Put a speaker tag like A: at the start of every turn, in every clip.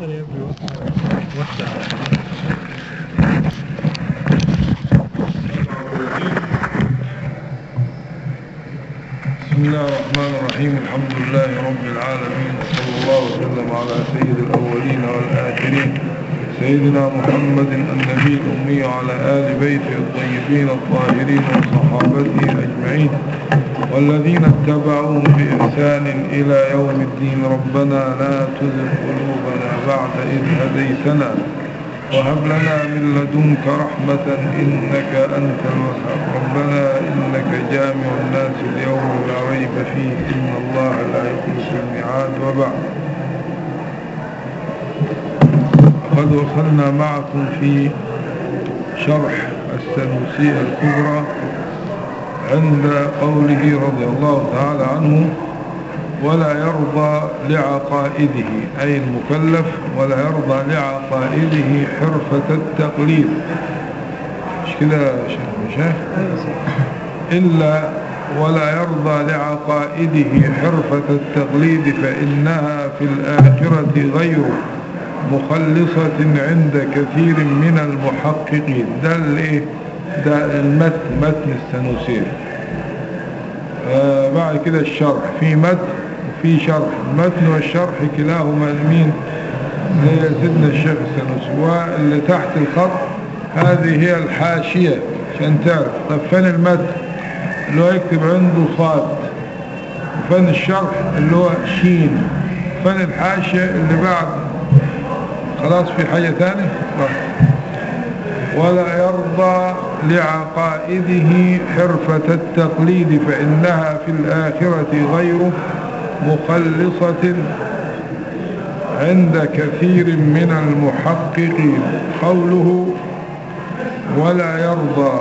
A: بسم الله الرحمن الرحيم الحمد لله رب العالمين صلى الله وسلم على سيد الأولين والآخرين سيدنا محمد النبي الأمي وعلى آل بيته الطيبين الطاهرين وصحابته أجمعين والذين اتبعوهم بإحسان إلى يوم الدين ربنا لا تزغ قلوبنا بعد إذ هديتنا وهب لنا من لدنك رحمة إنك أنت الوهاب ربنا إنك جامع الناس اليوم لا ريب فيه إن الله لا يخلف الميعاد وبعد قد وصلنا معكم في شرح السنوسية الكبرى عند قوله رضي الله تعالى عنه ولا يرضى لعقائده أي المكلف ولا يرضى لعقائده حرفة التقليد مش كده يا شيخ شيخ إلا ولا يرضى لعقائده حرفة التقليد فإنها في الآخرة غير مخلصة عند كثير من المحققين ده الايه ده المتن متن السنوسير آه بعد كده الشرح في متن وفي شرح المتن والشرح كلاهما لمين لسيدنا الشيخ السنوسي واللي تحت الخط هذه هي الحاشية عشان تعرف طب فين المتن اللي هو يكتب عنده صاد وفين الشرح اللي هو شين فين الحاشية اللي بعد خلاص في حاجة ثانية ولا يرضى لعقائده حرفة التقليد فإنها في الآخرة غير مخلصة عند كثير من المحققين قوله ولا يرضى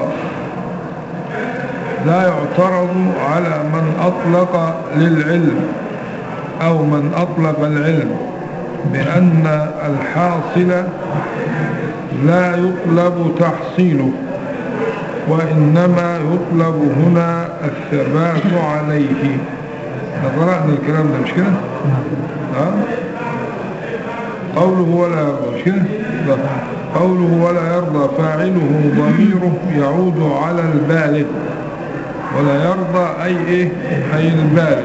A: لا يعترض على من أطلق للعلم أو من أطلق العلم بأن الحاصل لا يطلب تحصيله وإنما يطلب هنا الثبات عليه قرأنا الكلام ده مش كده ها قوله ولا يرضى مش كده لا. قوله ولا يرضى فاعله ضميره يعود على البالغ ولا يرضى أي إيه أي البالغ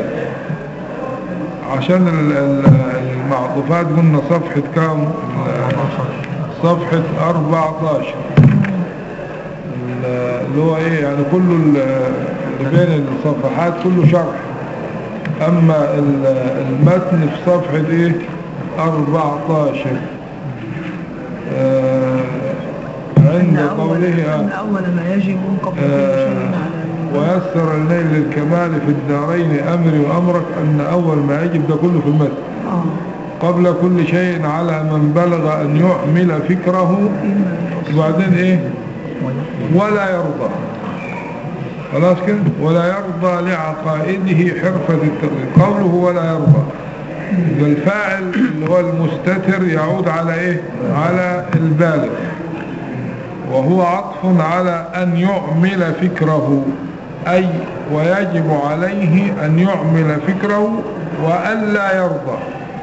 A: عشان المعطوفات قلنا صفحة كام صفحة 14 اللي هو ايه يعني كل اللي بين الصفحات كله شرح اما المتن في صفحة ايه 14 آه عند قوله
B: أن أول ما يجب قبل كل شيء على
A: ويسر الليل للكمال في الدارين أمري وأمرك أن أول ما يجب ده كله في المتن
B: آه.
A: قبل كل شيء على من بلغ أن يحمل فكره وبعدين إيه ولا يرضى خلاص كده ولا يرضى لعقائده حرفة التقليد قوله ولا يرضى والفاعل اللي هو المستتر يعود على إيه على البالغ وهو عطف على أن يعمل فكره أي ويجب عليه أن يعمل فكره وأن لا يرضى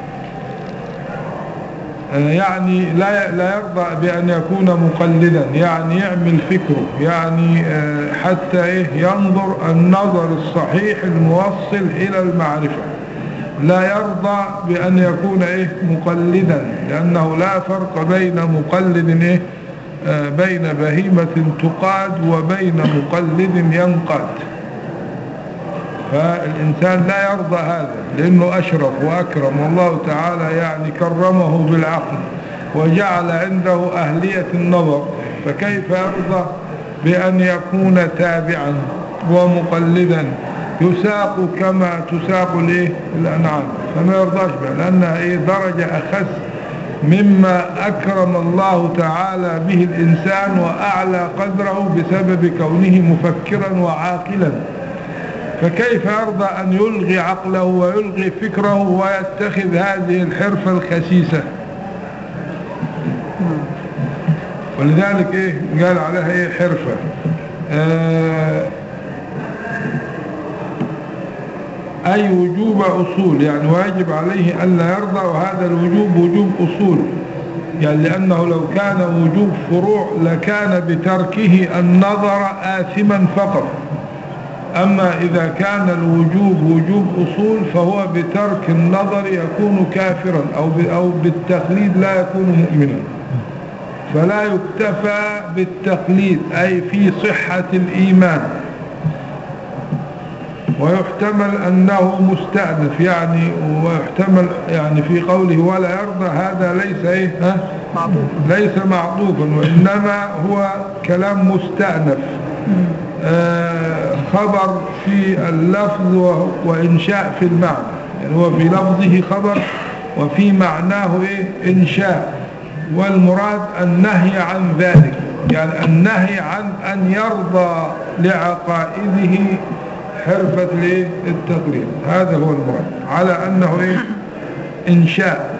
A: يعني لا لا يرضى بأن يكون مقلدا يعني يعمل فكره يعني حتى إيه ينظر النظر الصحيح الموصل إلى المعرفة لا يرضى بأن يكون إيه مقلدا لأنه لا فرق بين مقلد إيه بين بهيمة تقاد وبين مقلد ينقاد فالإنسان لا يرضى هذا لأنه أشرف وأكرم والله تعالى يعني كرمه بالعقل وجعل عنده أهلية النظر فكيف يرضى بأن يكون تابعا ومقلدا يساق كما تساق الايه الأنعام فما يرضاش بها لأنها إيه درجة أخس مما أكرم الله تعالى به الإنسان وأعلى قدره بسبب كونه مفكرا وعاقلا فكيف يرضى أن يلغي عقله ويلغي فكره ويتخذ هذه الحرفة الخسيسة ولذلك إيه قال عليها إيه حرفة آه أي وجوب أصول يعني واجب عليه ألا يرضى وهذا الوجوب وجوب أصول يعني لأنه لو كان وجوب فروع لكان بتركه النظر آثما فقط أما إذا كان الوجوب وجوب أصول فهو بترك النظر يكون كافرا أو أو بالتقليد لا يكون مؤمنا فلا يكتفى بالتقليد أي في صحة الإيمان ويحتمل أنه مستأنف يعني ويحتمل يعني في قوله ولا يرضى هذا ليس إيه ها
B: معطوف
A: ليس معطوفا وإنما هو كلام مستأنف آه خبر في اللفظ و- وإنشاء في المعنى يعني هو في لفظه خبر وفي معناه إيه إنشاء والمراد النهي عن ذلك يعني النهي عن أن يرضى لعقائده حرفة الإيه؟ التقليد هذا هو المراد على أنه إيه إنشاء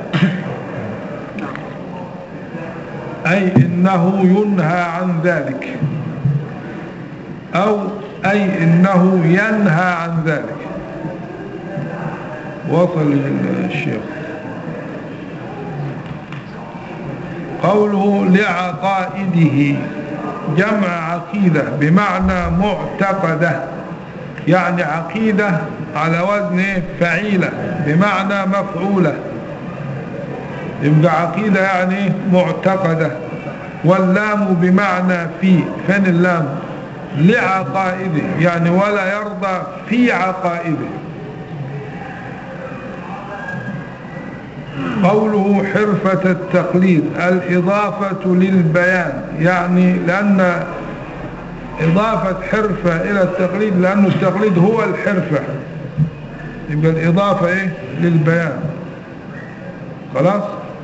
A: أي إنه ينهى عن ذلك أو أي إنه ينهى عن ذلك وصل الشيخ قوله لعقائده جمع عقيدة بمعنى معتقدة يعني عقيدة على وزن إيه؟ فعيلة بمعنى مفعولة يبقى عقيدة يعني معتقدة واللام بمعنى في فين اللام لعقائده يعني ولا يرضى في عقائده قوله حرفة التقليد الإضافة للبيان يعني لأن إضافة حرفة إلى التقليد لأن التقليد هو الحرفة يبقى الإضافة إيه للبيان خلاص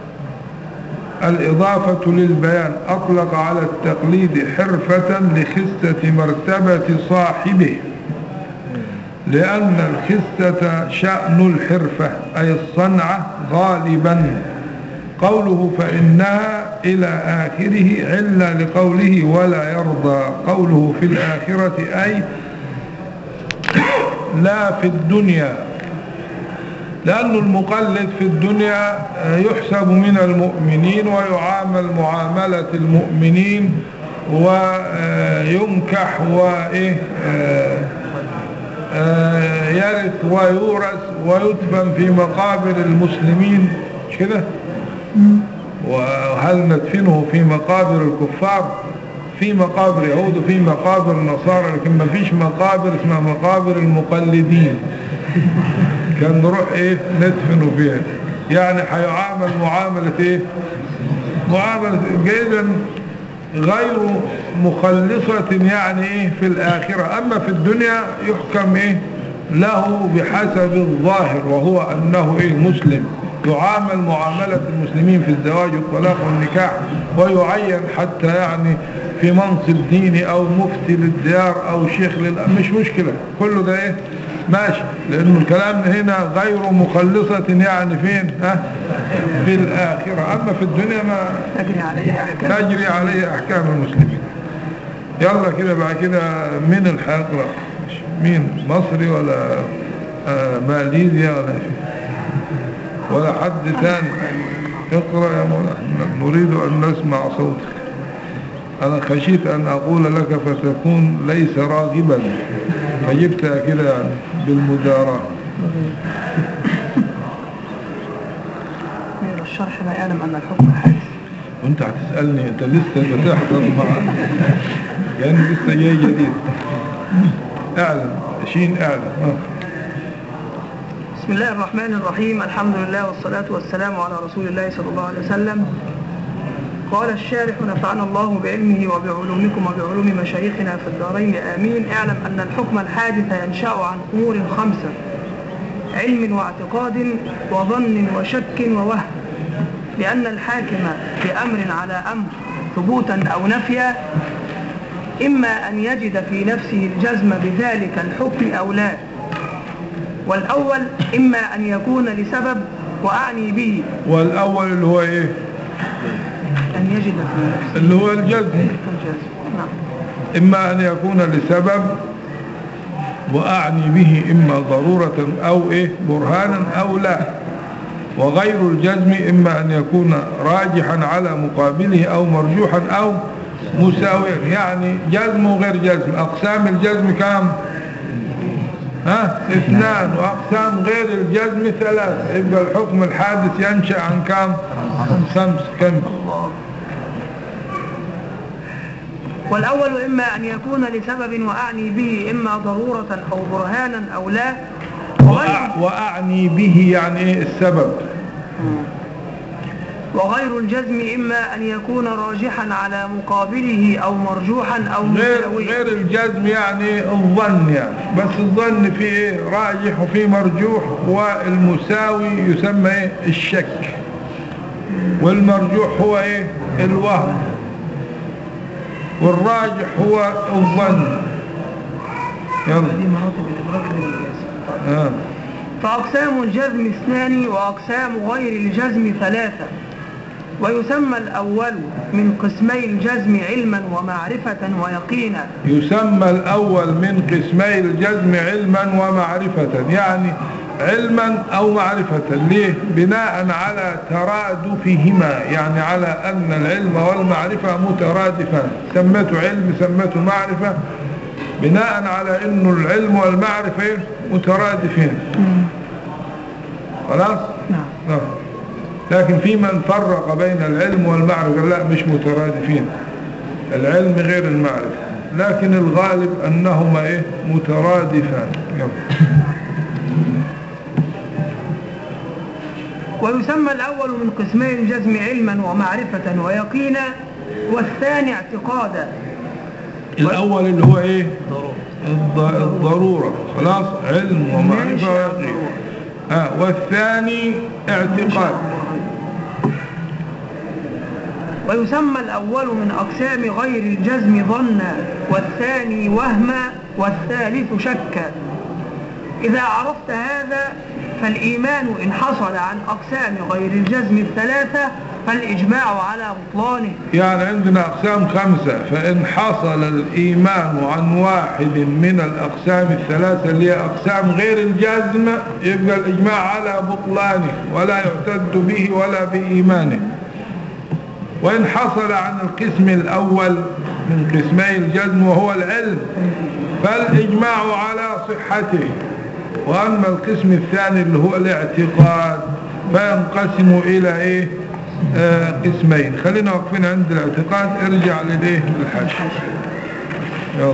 A: الإضافة للبيان أطلق على التقليد حرفة لخسة مرتبة صاحبه لأن الخسة شأن الحرفة أي الصنعة غالبا قوله فإنها إلى آخره علة لقوله ولا يرضى قوله في الآخرة أي لا في الدنيا لأن المقلد في الدنيا يحسب من المؤمنين ويعامل معاملة المؤمنين وينكح وإيه يرث ويورث ويدفن في مقابر المسلمين مش كده وهل ندفنه في مقابر الكفار في مقابر يهود وفي مقابر النصارى لكن ما فيش مقابر اسمها مقابر المقلدين كان نروح ايه ندفنه فيها يعني هيعامل معاملة ايه معاملة جيدا غير مخلصة يعني ايه في الاخرة اما في الدنيا يحكم ايه له بحسب الظاهر وهو انه ايه مسلم يعامل معاملة المسلمين في الزواج والطلاق والنكاح ويعين حتى يعني في منصب ديني او مفتي للديار او شيخ لل... مش مشكلة كله ده ايه ماشي لانه الكلام هنا غير مخلصة يعني فين ها في الاخرة اما في الدنيا ما
B: تجري عليه أحكام
A: تجري عليه احكام المسلمين يلا كده بعد كده مين اللي هيقرا مين مصري ولا آه ماليزيا ولا ولا حد ثاني اقرا يا مولانا نريد ان نسمع صوتك انا خشيت ان اقول لك فتكون ليس راغبا فجبتها كده يعني بالمداراة
B: من الشرح لا يعلم أن الحكم حادث
A: وانت هتسألني انت لسه بتحضر معنا يعني لسه جاي جديد اعلم شين اعلم ها.
B: بسم الله الرحمن الرحيم الحمد لله والصلاة والسلام على رسول الله صلى الله عليه وسلم قال الشارح نفعنا الله بعلمه وبعلومكم وبعلوم مشايخنا في الدارين آمين اعلم أن الحكم الحادث ينشأ عن أمور خمسة علم واعتقاد وظن وشك ووهم لأن الحاكم بأمر على أمر ثبوتا أو نفيا إما أن يجد في نفسه الجزم بذلك الحكم أو لا والأول إما أن يكون لسبب وأعني به
A: والاول اللي هو ايه
B: أن يجد في نفسه
A: اللي هو الجزم
B: الجزم نعم
A: اما ان يكون لسبب وأعني به إما ضرورة أو إيه برهانا أو لا وغير الجزم إما أن يكون راجحا على مقابله أو مرجوحا أو مساويا يعني جزم وغير جزم أقسام الجزم كام ها اثنان وأقسام غير الجزم ثلاث يبقى الحكم الحادث ينشأ عن كام خمس كم
B: والأول إما أن يكون لسبب وأعني به إما ضرورة أو برهانا أو لا وغير,
A: وأع- وأعني به يعني إيه السبب
B: وغير الجزم إما أن يكون راجحا على مقابله أو مرجوحا أو
A: غير
B: مساويا
A: غير الجزم يعني الظن يعني بس الظن فيه ايه راجح وفيه مرجوح والمساوي يسمى ايه الشك والمرجوح هو ايه الوهم والراجح هو الظن يلا
B: دي مراتب الإدراك للجزم
A: آه.
B: فأقسام الجزم اثنان وأقسام غير الجزم ثلاثة ويسمى الأول من قسمي الجزم علما ومعرفة ويقينا
A: يسمى الأول من قسمي الجزم علما ومعرفة يعني علما أو معرفة ليه بناء على ترادفهما يعني على أن العلم والمعرفة مترادفان سمته علم سمته معرفة بناء على أن العلم والمعرفة إيه؟ مترادفين خلاص
B: نعم
A: نعم. لكن في من فرق بين العلم والمعرفة لا مش مترادفين العلم غير المعرفة لكن الغالب أنهما إيه مترادفان يلا.
B: ويسمى الأول من قسمي الجزم علما ومعرفة ويقينا والثاني اعتقادا
A: الأول اللي هو إيه الض- الضرورة خلاص علم ومعرفة ويقين آه والثاني اعتقاد
B: ويسمى الأول من أقسام غير الجزم ظنا والثاني وهما والثالث شكا إذا عرفت هذا فالإيمان إن حصل عن أقسام غير الجزم الثلاثة فالإجماع على بطلانه
A: يعني عندنا أقسام خمسة فإن حصل الإيمان عن واحد من الأقسام الثلاثة اللي هي أقسام غير الجزم يبقى الإجماع على بطلانه ولا يعتد به ولا بإيمانه وإن حصل عن القسم الأول من قسمي الجزم وهو العلم فالإجماع على صحته وأما القسم الثاني اللي هو الاعتقاد فينقسم إلى إيه آه قسمين خلينا واقفين عند الاعتقاد ارجع للإيه للحاشية يلا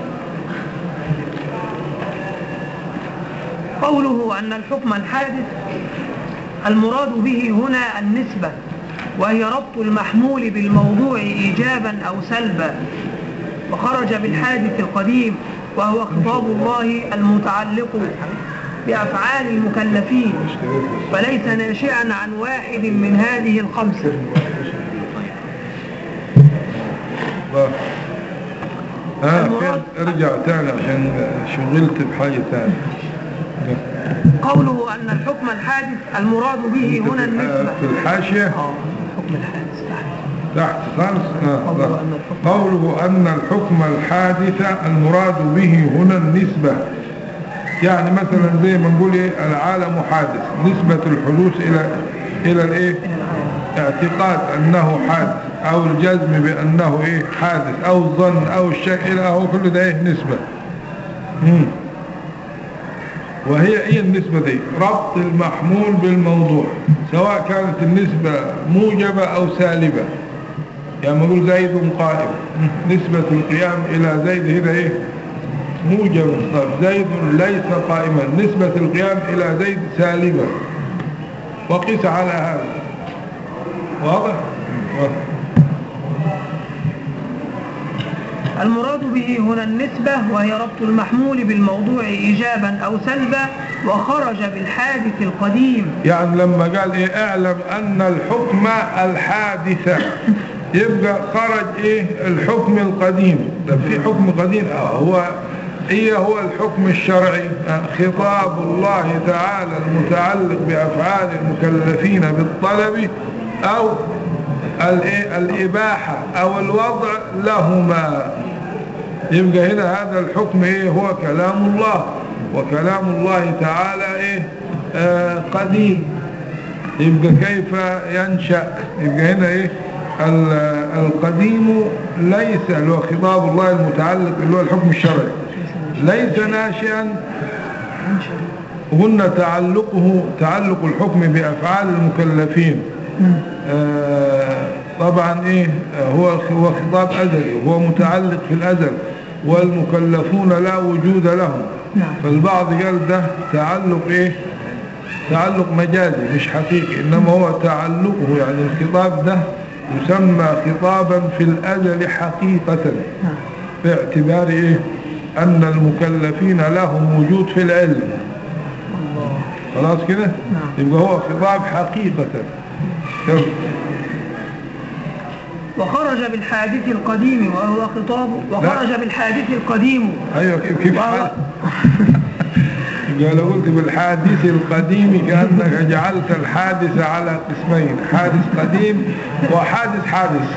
B: قوله أن الحكم الحادث المراد به هنا النسبة وهي ربط المحمول بالموضوع إيجابا أو سلبا وخرج بالحادث القديم وهو خطاب الله المتعلق بأفعال المكلفين فليس ناشئا عن واحد من هذه الخمسة
A: الله. ها فين ارجع تاني عشان شغلت بحاجة تاني
B: قوله أن الحكم الحادث المراد به هنا النسبة
A: في الحاشية
B: آه، الحكم الحادث تحت.
A: تحت خالص آه،
B: قوله
A: لا.
B: أن الحكم-
A: قوله أن الحكم الحادث المراد به هنا النسبة يعني مثلا زي ما نقول إيه العالم حادث نسبة الحدوث إلى إلى الإيه اعتقاد أنه حادث أو الجزم بأنه إيه حادث أو الظن أو الشك إلى هو كل ده إيه نسبة مم. وهي ايه النسبة دي ربط المحمول بالموضوع سواء كانت النسبة موجبة او سالبة يعني ما اقول زيد قائم نسبة القيام الى زيد هنا ايه موجب طب زيد ليس قائما نسبة القيام الى زيد سالبة وقس على هذا واضح واضح.
B: المراد به هنا النسبة وهي ربط المحمول بالموضوع إيجابا أو سلبا وخرج بالحادث القديم
A: يعني لما قال ايه اعلم ان الحكم الحادثة يبقى خرج ايه الحكم القديم ده في حكم قديم آه هو ايه هو الحكم الشرعي آه خطاب الله تعالى المتعلق بافعال المكلفين بالطلب او الايه الاباحة او الوضع لهما يبقى هنا هذا الحكم ايه هو كلام الله وكلام الله تعالى ايه آه قديم يبقى كيف ينشأ يبقى هنا ايه ال- القديم ليس اللي هو خطاب الله المتعلق اللي هو الحكم الشرعي ليس ناشئا قلنا تعلقه تعلق الحكم بأفعال المكلفين آه، طبعا ايه آه، هو هو خطاب أزلي هو متعلق في الأزل والمكلفون لا وجود لهم
B: نعم.
A: فالبعض قال ده تعلق ايه تعلق مجازي مش حقيقي انما هو تعلقه يعني الخطاب ده يسمى خطابا في الأزل حقيقة
B: نعم
A: باعتبار ايه ان المكلفين لهم وجود في العلم
B: الله
A: خلاص كده
B: نعم.
A: يبقى هو خطاب حقيقة يلا.
B: وخرج بالحادث القديم وهو خطاب وخرج بالحادث القديم
A: ايوه كيف كيف
B: وهو
A: حال يبقى لو قلت بالحادث القديم كأنك جعلت الحادث على قسمين حادث قديم وحادث حادث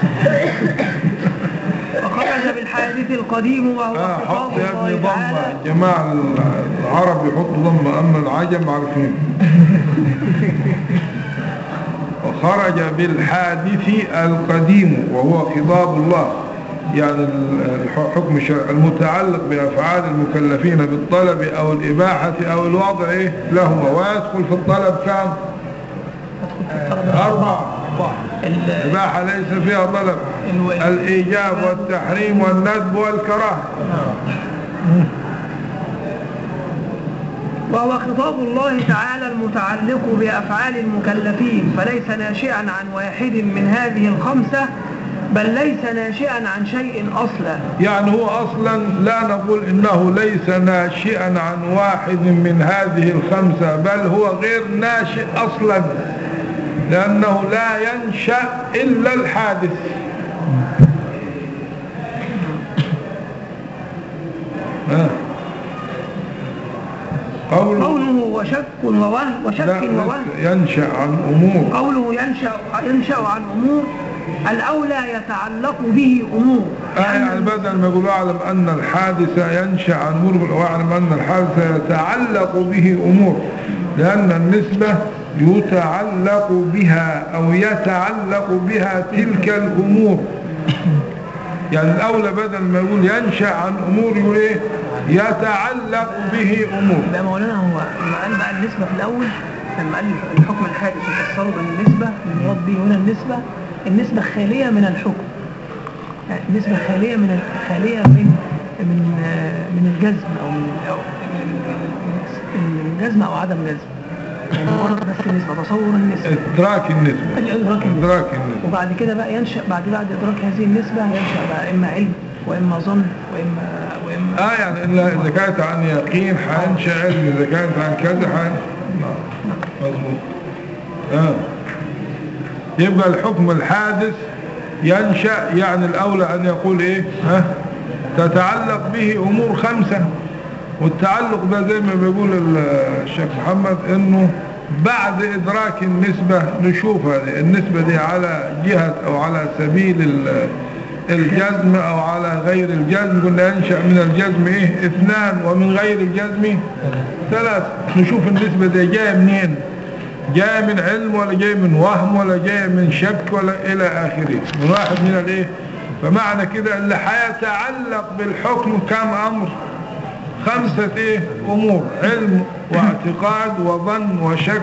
B: وخرج بالحادث القديم وهو
A: آه
B: خطاب
A: حط يا ابني
B: الله تعالى
A: ضمة جماعة العرب يحطوا ضمة أما العجم عارفين وخرج بالحادث القديم وهو خطاب الله يعني الحكم الشرعي المتعلق بأفعال المكلفين بالطلب أو الإباحة أو الوضع إيه لهما ويدخل في الطلب كام أربع
B: ال-
A: الإباحة ليس فيها طلب
B: الو-
A: الإيجاب والتحريم والندب والكراهه
B: وهو خطاب الله تعالى المتعلق بأفعال المكلفين فليس ناشئا عن واحد من هذه الخمسة بل ليس ناشئا عن شيء أصلا
A: يعني هو أصلا لا نقول إنه ليس ناشئا عن واحد من هذه الخمسة بل هو غير ناشئ أصلا لأنه لا ينشأ إلا الحادث آه. قوله
B: قوله وشك ووهم وشك
A: لا
B: ووهم
A: ينشأ عن أمور
B: قوله ينشأ, ينشأ عن أمور الأولى يتعلق به أمور
A: آه يعني بدل ما يقول أعلم أن الحادث ينشأ عن أمور وأعلم أن الحادث يتعلق به أمور لأن النسبة يتعلق بها أو يتعلق بها تلك الأمور يعني الأولى بدل ما يقول ينشأ عن أمور يقول إيه يتعلق به أمور
B: بقى مولانا هو لما قال بقى النسبة في الأول لما قال الحكم الحادث يفسره بالنسبة المراد به هنا النسبة النسبة خالية من الحكم يعني النسبة خالية من خالية من من آه، من الجزم أو من أو من من الجزم أو عدم جزم يعني مجرد بس النسبة تصور النسبة
A: إدراك النسبة
B: الإدراك النسبة.
A: إدراك النسبة
B: وبعد كده بقى ينشأ بعد بعد إدراك هذه النسبة ينشأ بقى إما علم وإما ظن وإما وإما
A: آه يعني إلا إذا كانت عن يقين حينشأ علم إذا كانت عن كذا حين نعم مظبوط آه. يبقى الحكم الحادث ينشأ يعني الأولى أن يقول إيه ها تتعلق به أمور خمسة والتعلق ده زي ما بيقول ال- الشيخ محمد إنه بعد إدراك النسبة نشوفها النسبة دي على جهة أو على سبيل ال- الجزم أو على غير الجزم قلنا ينشأ من الجزم إيه اثنان ومن غير الجزم ثلاث نشوف النسبة دي جاية منين جاي من علم ولا جاي من وهم ولا جاي من شك ولا إلى آخره من واحد من الإيه فمعنى كده اللي هيتعلق بالحكم كم أمر خمسة إيه أمور علم واعتقاد وظن وشك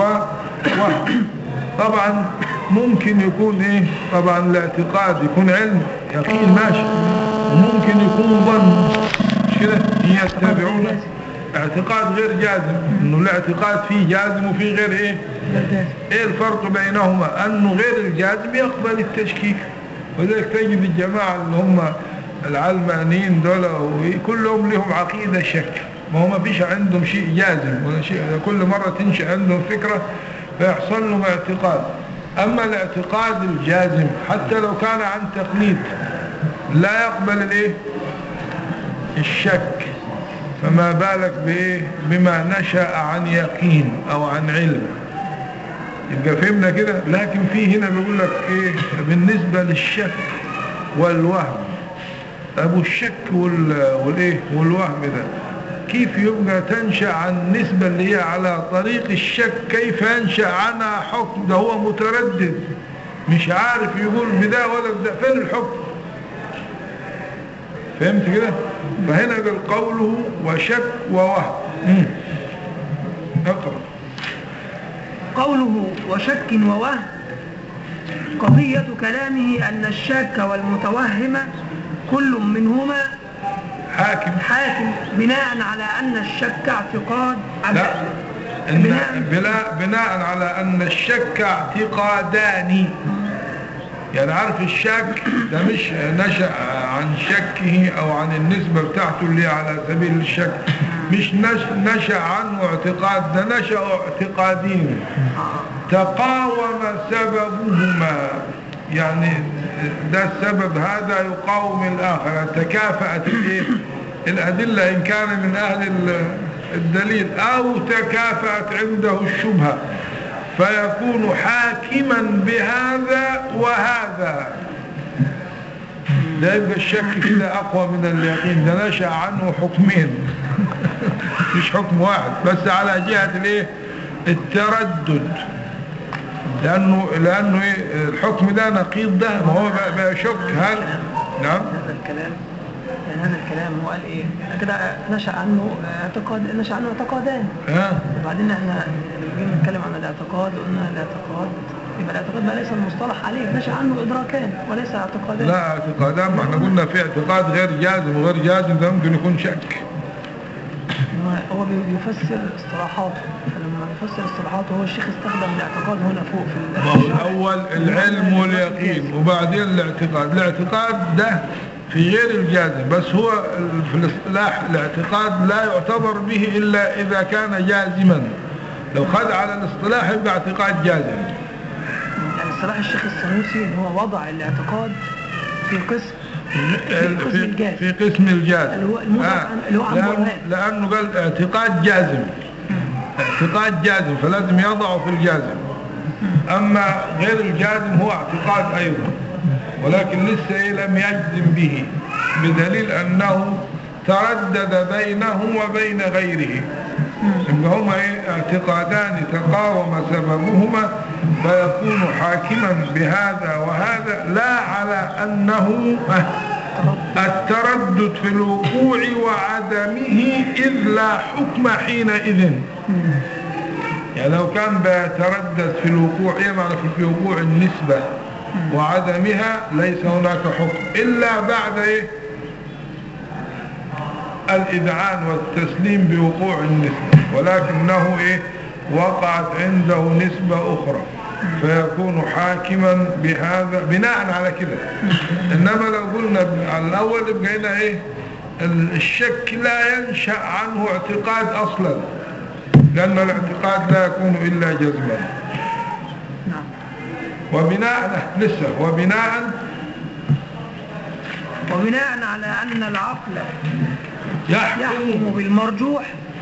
A: ووهم طبعا ممكن يكون إيه طبعا الاعتقاد يكون علم يقين ماشي وممكن يكون ظن مش كده يتبعون اعتقاد غير جازم انه الاعتقاد فيه جازم وفيه غير ايه ايه الفرق بينهما انه غير الجازم يقبل التشكيك ولذلك تجد الجماعة اللي هم العلمانيين دول كلهم لهم عقيدة شك ما هو ما فيش عندهم شيء جازم ولا شيء كل مرة تنشأ عندهم فكرة فيحصل لهم اعتقاد اما الاعتقاد الجازم حتى لو كان عن تقليد لا يقبل الايه الشك فما بالك بايه بما نشأ عن يقين او عن علم يبقى فهمنا كده لكن في هنا بيقول لك ايه بالنسبة للشك والوهم ابو الشك وال... والايه والوهم ده كيف يبقى تنشأ عن النسبة اللي هي على طريق الشك كيف ينشأ عنها حكم ده هو متردد مش عارف يقول بدا ولا بدا فين الحكم فهمت كده فهنا قال قوله وشك ووهم مم. اقرأ
B: قوله وشك ووهم قضية كلامه أن الشاك والمتوهم كل منهما
A: حاكم
B: حاكم بناء على أن الشك اعتقاد
A: لا إن
B: بناء-
A: بلا بناء على أن الشك اعتقادان يعني عارف الشك ده مش نشأ عن شكه أو عن النسبة بتاعته اللي على سبيل الشك مش نش- نشأ عنه اعتقاد ده نشأ اعتقادين تقاوم سببهما يعني ده السبب هذا يقاوم الآخر تكافأت الايه الأدلة إن كان من أهل ال- الدليل أو تكافأت عنده الشبهة فيكون حاكما بهذا وهذا ده يبقى الشك كده أقوى من اليقين ده نشأ عنه حكمين مش حكم واحد بس على جهة الايه التردد لأنه لأنه إيه الحكم ده نقيض ده ما هو بقى, بقى شك هل نعم
B: هذا الكلام يعني هذا الكلام هو قال ايه كده نشأ عنه اعتقاد نشأ عنه اعتقادان
A: ها
B: وبعدين احنا لما جينا نتكلم عن الاعتقاد قلنا الاعتقاد يبقى الاعتقاد ما ليس المصطلح عليه نشأ عنه ادراكان وليس اعتقادان
A: لا اعتقادات ما احنا قلنا في اعتقاد غير جازم وغير جازم ده ممكن يكون شك
B: هو- هو بي- بيفسر اصطلاحاته فلما بيفسر اصطلاحاته هو الشيخ استخدم الاعتقاد هنا فوق في
A: ما هو
B: الشرح.
A: الأول العلم واليقين وبعدين الاعتقاد الاعتقاد ده في غير الجازم بس هو ال- في الاصطلاح الاعتقاد لا يعتبر به إلا إذا كان جازما لو خد على الاصطلاح يبقى اعتقاد جازم
B: يعني اصطلاح الشيخ السنوسي ان هو وضع الاعتقاد في قسم في قسم
A: في,
B: الجاز
A: في قسم الجاز
B: اللي هو الموضع عن- اللي هو عن
A: لأن
B: برهان.
A: لأنه قال اعتقاد جازم اعتقاد جازم فلازم يضعه في الجازم أما غير الجازم هو اعتقاد أيضا ولكن لسه إيه لم يجزم به بدليل أنه تردد بينه وبين غيره يبقى هما إيه اعتقادان تقاوم سببهما فيكون حاكما بهذا وهذا لا على أنه التردد في الوقوع وعدمه إذ لا حكم حينئذ يعني لو كان بيتردد في الوقوع ايه معنى في وقوع النسبة وعدمها ليس هناك حكم إلا بعد ايه الإذعان والتسليم بوقوع النسبة ولكنه ايه وقعت عنده نسبة أخرى فيكون حاكما بهذا بناء على كده إنما لو قلنا على الأول يبقى هنا ايه الشك لا ينشأ عنه اعتقاد أصلا لأن الاعتقاد لا يكون إلا جزما
B: نعم
A: وبناء لسه وبناء
B: وبناء على أن العقل
A: يحكم
B: يحكم بالمرجوح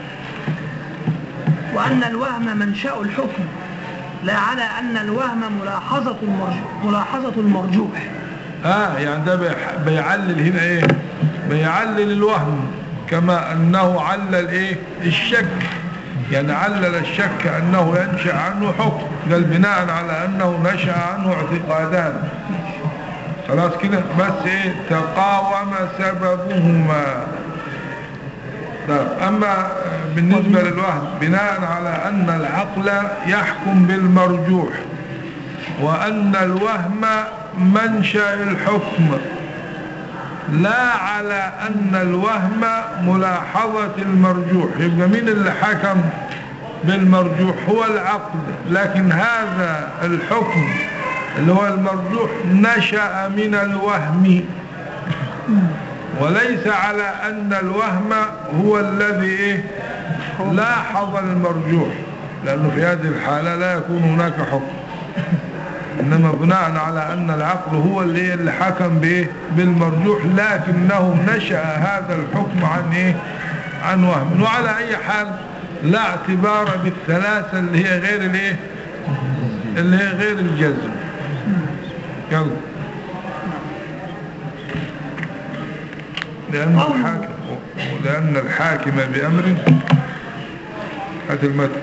B: وأن الوهم منشأ الحكم لا على أن الوهم ملاحظة المرجوح, ملاحظة المرجوح
A: اه يعني ده بيح- بيعلل هنا ايه بيعلل الوهم كما انه علل ايه الشك يعني علل الشك انه ينشأ عنه حكم قال بناء على انه نشأ عنه اعتقادان خلاص كده بس ايه تقاوم سببهما طيب اما بالنسبة للوهم بناء على ان العقل يحكم بالمرجوح وأن الوهم منشأ الحكم لا على أن الوهم ملاحظة المرجوح يبقى مين اللي حكم بالمرجوح هو العقل لكن هذا الحكم اللي هو المرجوح نشأ من الوهم وليس على أن الوهم هو الذي إيه لاحظ المرجوح لأنه في هذه الحالة لا يكون هناك حكم إنما بناء على أن العقل هو اللي, اللي حكم بإيه بالمرجوح لكنه نشأ هذا الحكم عن إيه عن وهم وعلى أي حال لا اعتبار بالثلاثة اللي هي غير الإيه اللي هي غير الجزم يلا لأن
B: قوله.
A: الحاكم لأن الحاكم بأمر هات المتن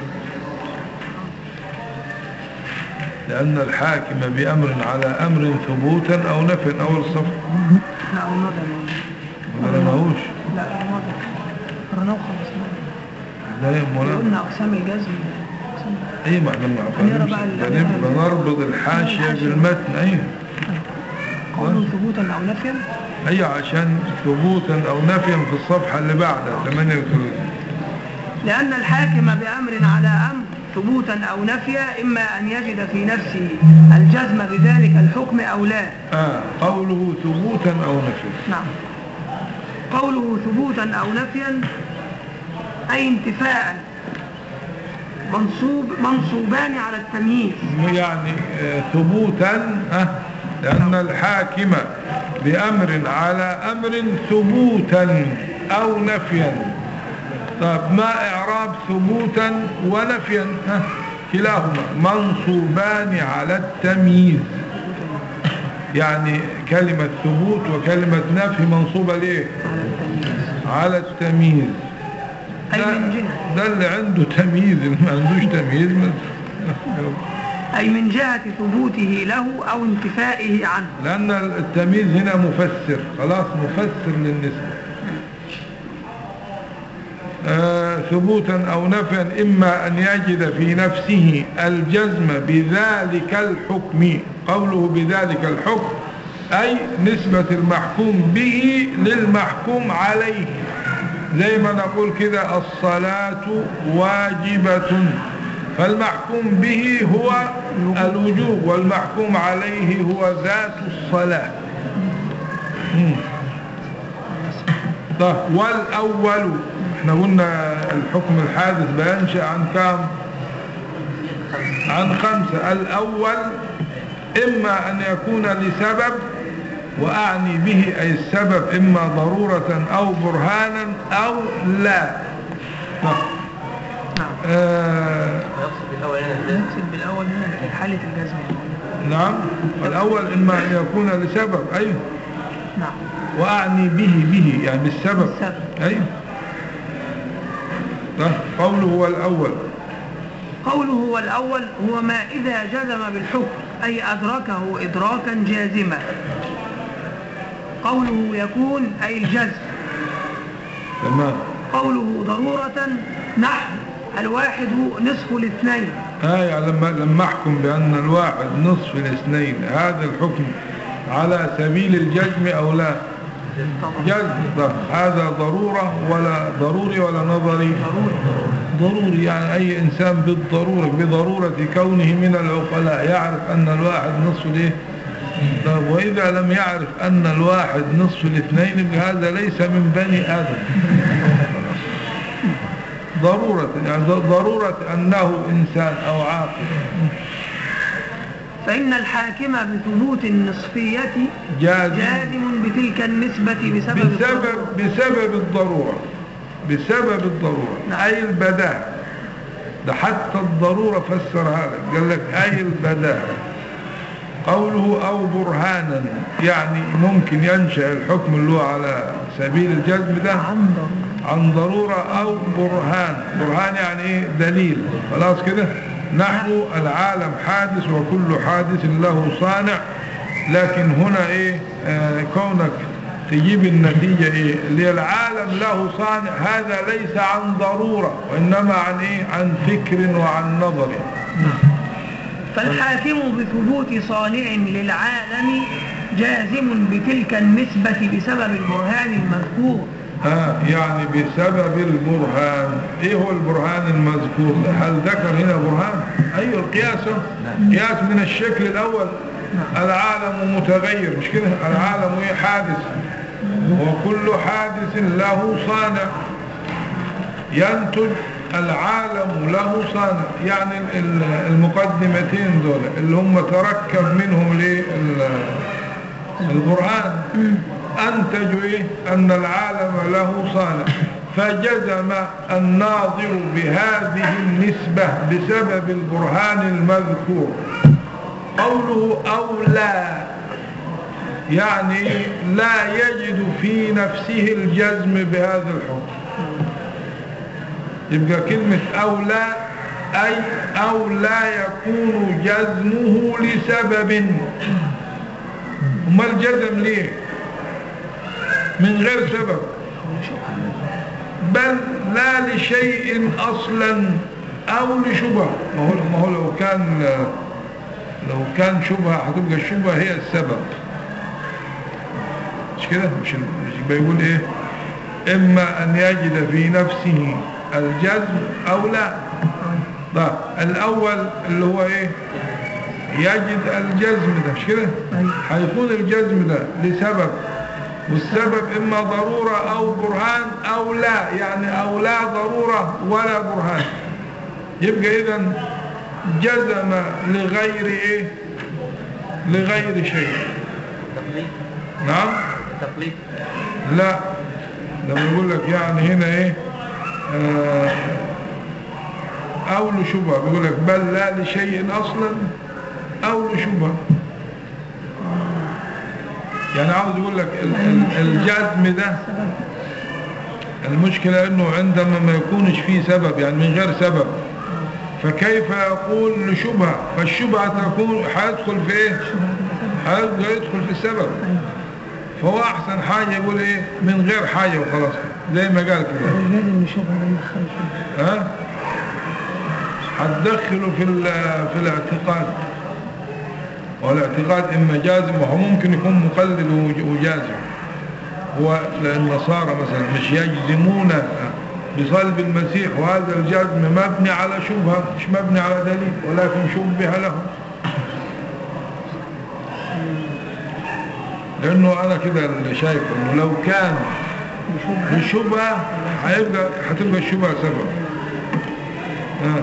A: لأن الحاكم بأمر على أمر ثبوتا أو نفي أول الصف
B: لا الماضي
A: ولا ماهوش
B: لا الماضي قرناه خلاص
A: لا يا مولانا
B: قلنا أقسام الجزم أقسام
A: اي ما احنا
B: هنقرا بقى ال-
A: بنب- بنربط الحاشية
B: الحاشية.
A: بالمتن ايوه
B: قول ثبوتا أو نفيا
A: اي عشان ثبوتا او نفيا في الصفحة اللي بعدها 38
B: لأن الحاكم بأمر على أمر ثبوتا أو نفيا إما أن يجد في نفسه الجزم بذلك الحكم أو لا
A: اه قوله ثبوتا او نفيا
B: نعم قوله ثبوتا أو نفيا أي انتفاء منصوب منصوبان على التمييز
A: يعني آه، ثبوتا آه لأن الحاكم بأمر على أمر ثبوتا أو نفيا طب ما إعراب ثبوتا ونفيا ها كلاهما منصوبان على التمييز يعني كلمة ثبوت وكلمة نفي منصوبة ليه
B: على التمييز
A: على التمييز
B: أي
A: ده,
B: من جهة
A: ده اللي عنده تمييز اللي ما عندوش تمييز ما-
B: أي من جهة ثبوته له أو انتفائه عنه
A: لأن التمييز هنا مفسر خلاص مفسر للنسبة آه ثبوتا أو نفيا إما أن يجد في نفسه الجزم بذلك الحكم قوله بذلك الحكم أي نسبة المحكوم به للمحكوم عليه زي ما نقول كده الصلاة واجبة فالمحكوم به هو الوجوب والمحكوم عليه هو ذات الصلاة مم. طيب والأول احنا قلنا الحكم الحادث بينشأ عن كام عن خمسة الأول إما أن يكون لسبب وأعني به أي السبب إما ضرورة أو برهانا أو لا
B: نعم
A: آه
C: يقصد بالأول هنا الذات
B: نقصد بالأول هنا حالة الجزم يعني.
A: نعم الأول إما أن يكون لسبب أيوه
B: نعم
A: وأعني به به يعني بالسبب
B: بالسبب.
A: أيوه طيب، قوله هو الأول
B: قوله هو الأول هو ما إذا جزم بالحكم أي أدركه إدراكا جازما قوله يكون أي الجزم
A: تمام
B: قوله ضرورة نحو الواحد نصف الاثنين
A: آه يعني لما لما أحكم بأن الواحد نصف الاثنين هذا الحكم على سبيل الجزم أو لا
B: طبعا
A: جزم طب هذا ضرورة ولا ضروري ولا نظري
B: ضروري
A: ضروري يعني أي إنسان بالضرورة بضرورة كونه من العقلاء يعرف أن الواحد نصف الايه طب وإذا لم يعرف أن الواحد نصف الاثنين هذا ليس من بني آدم ضرورة يعني ضرورة أنه إنسان أو عاقل
B: فإن الحاكم بثبوت النصفية
A: جازم
B: جازم بتلك النسبة بسبب
A: بسبب
B: الضرورة.
A: بسبب الضرورة بسبب الضرورة
B: نعم.
A: أي البداه ده حتى الضرورة فسرها لك قال لك أي البداه قوله أو برهانا يعني ممكن ينشأ الحكم اللي هو على سبيل الجزم ده
B: عن ضرورة
A: عن ضرورة أو برهان برهان يعني إيه دليل خلاص كده نحو العالم حادث وكل حادث له صانع لكن هنا إيه آه كونك تجيب النتيجة إيه اللي هي العالم له صانع هذا ليس عن ضرورة وإنما عن إيه عن فكر وعن نظر
B: فالحاكم بثبوت صانع للعالم جازم بتلك النسبة بسبب البرهان المذكور
A: آه يعني بسبب البرهان ايه هو البرهان المذكور هل ذكر هنا برهان ايوه القياس هو. قياس من الشكل الاول العالم متغير مش كده العالم ايه حادث وكل حادث له صانع ينتج العالم له صانع يعني ال- المقدمتين دول اللي هم تركب منهم ليه ال- القرآن أنتجوا إيه؟ أن العالم له صانع فجزم الناظر بهذه النسبة بسبب البرهان المذكور قوله أو لا يعني لا يجد في نفسه الجزم بهذا الحكم يبقى كلمة أو لا أي أو لا يكون جزمه لسبب ما الجزم ليه من غير سبب بل لا لشيء أصلا أو لشبهة ما هو, ما هو لو كان لو كان شبهة هتبقى الشبهة هي السبب مش كده مش مش بيقول ايه اما ان يجد في نفسه الجزم او لا ده الاول اللي هو ايه يجد الجزم ده مش كده
B: أيوة.
A: هيكون الجزم ده لسبب والسبب اما ضرورة او برهان او لا يعني او لا ضرورة ولا برهان يبقى اذا جزم لغير ايه لغير شيء
C: تقليد
A: نعم
C: تقليد
A: لا لما يقول لك يعني هنا ايه آه او لشبهة بيقول لك بل لا لشيء اصلا او لشبهة يعني عاوز يقول لك ال- ال- الجزم ده المشكلة انه عندما ما يكونش فيه سبب يعني من غير سبب فكيف يقول لشبهة فالشبهة تكون هيدخل في ايه هيبقى يدخل في السبب فهو احسن حاجة يقول ايه من غير حاجة وخلاص زي ما قال كده
B: لازم نشوفها ما ندخلش
A: ها هتدخله في ال- في الاعتقاد والاعتقاد اما جازم وهو ممكن يكون مقلد وج- وجازم هو النصارى مثلا مش يجزمون بصلب المسيح وهذا الجزم مبني على شبهة مش مبني على دليل ولكن شبه لهم لانه انا كده اللي شايف انه لو كان الشبهة هيبقى هتبقى الشبهة سبب آه.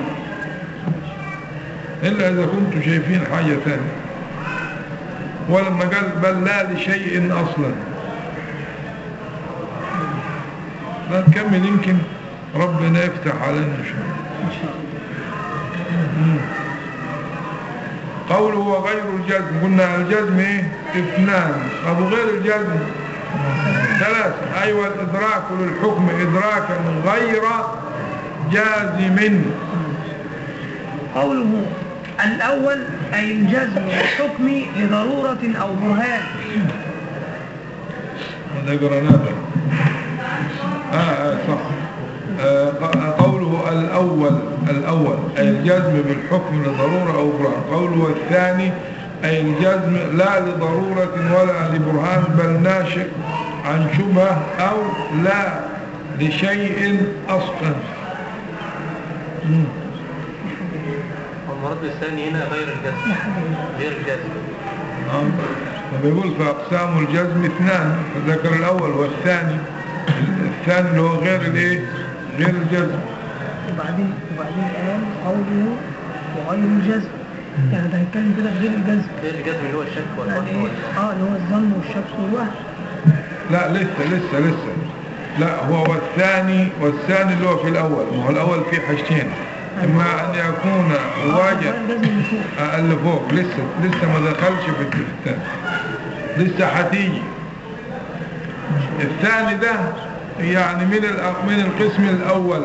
A: إلا إذا كنتم شايفين حاجة ثانية ولما قال بل لا لشيء أصلا لا نكمل يمكن ربنا يفتح علينا شوية مم. قوله وغير الجزم قلنا الجزم ايه اثنان ابو غير الجزم ثلاثة ايوه الادراك للحكم ادراكا غير جازم
B: قوله الأول أي الجزم والحكم لضرورة أو برهان
A: هذا قرناته آه, آه صح آه ق- قوله الأول الأول أي الجزم بالحكم لضرورة أو برهان قوله الثاني أي الجزم لا لضرورة ولا لبرهان بل ناشئ عن شبهة أو لا لشيء أصلا مم.
C: والمرد الثاني هنا غير الجزم غير الجزم
A: نعم فبيقول فأقسام الجزم اثنان فذكر الأول والثاني الثاني اللي هو غير الايه غير الجزم
B: وبعدين وبعدين قال قوله وغير الجزم يعني ده هيتكلم كده في غير الجزم
C: غير الجزم اللي هو الشك
B: يعني
C: والظن
B: ايه
C: والوهم.
B: اه اللي هو الظن والشك والوهم
A: لا لسه لسه لسه لا هو والثاني والثاني اللي هو في الأول ما هو الأول فيه حاجتين إما أن يكون
B: آه،
A: واجب
B: الجزم اللي فوق
A: آه، اللي فوق لسه لسه ما دخلش في الثاني لسه هتيجي الثاني ده يعني من الأ- من القسم الأول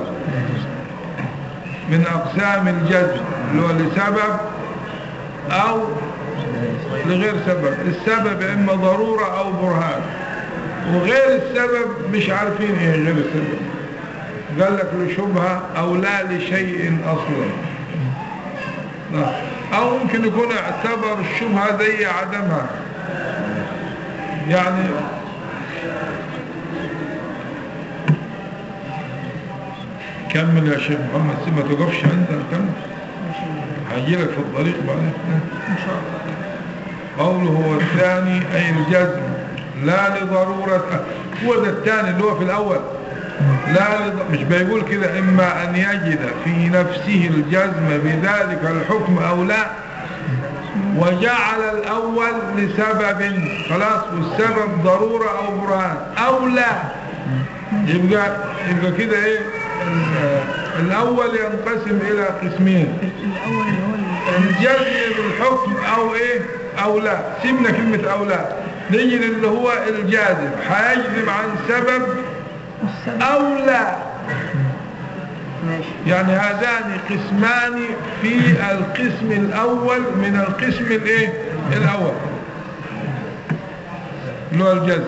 A: من أقسام الجزم اللي هو لسبب أو لغير سبب السبب إما ضرورة أو برهان وغير السبب مش عارفين إيه غير السبب قال لك لشبهة أو لا لشيء أصلا نعم. أو ممكن يكون اعتبر الشبهة زي عدمها يعني كمل يا شيخ محمد سيب ما تقفش عندنا كمل هيجي لك في الطريق بعدين
B: ان شاء الله
A: قوله هو الثاني أي الجزم لا لضرورة هو ده الثاني اللي هو في الأول لا لض... مش بيقول كده إما أن يجد في نفسه الجزم بذلك الحكم أو لا وجعل الأول لسبب خلاص والسبب ضرورة أو برهان أو لا يبقى يبقى كده إيه ال- الأول ينقسم إلى قسمين
B: الاول اللي هو ال-
A: الجزم بالحكم او ايه او لا سيبنا كلمة او لا نيجي اللي هو الجازم هيجزم عن سبب
B: والسبب
A: او لا
B: ماشي
A: يعني هذان قسمان في القسم الاول من القسم الايه الاول اللي هو الجزم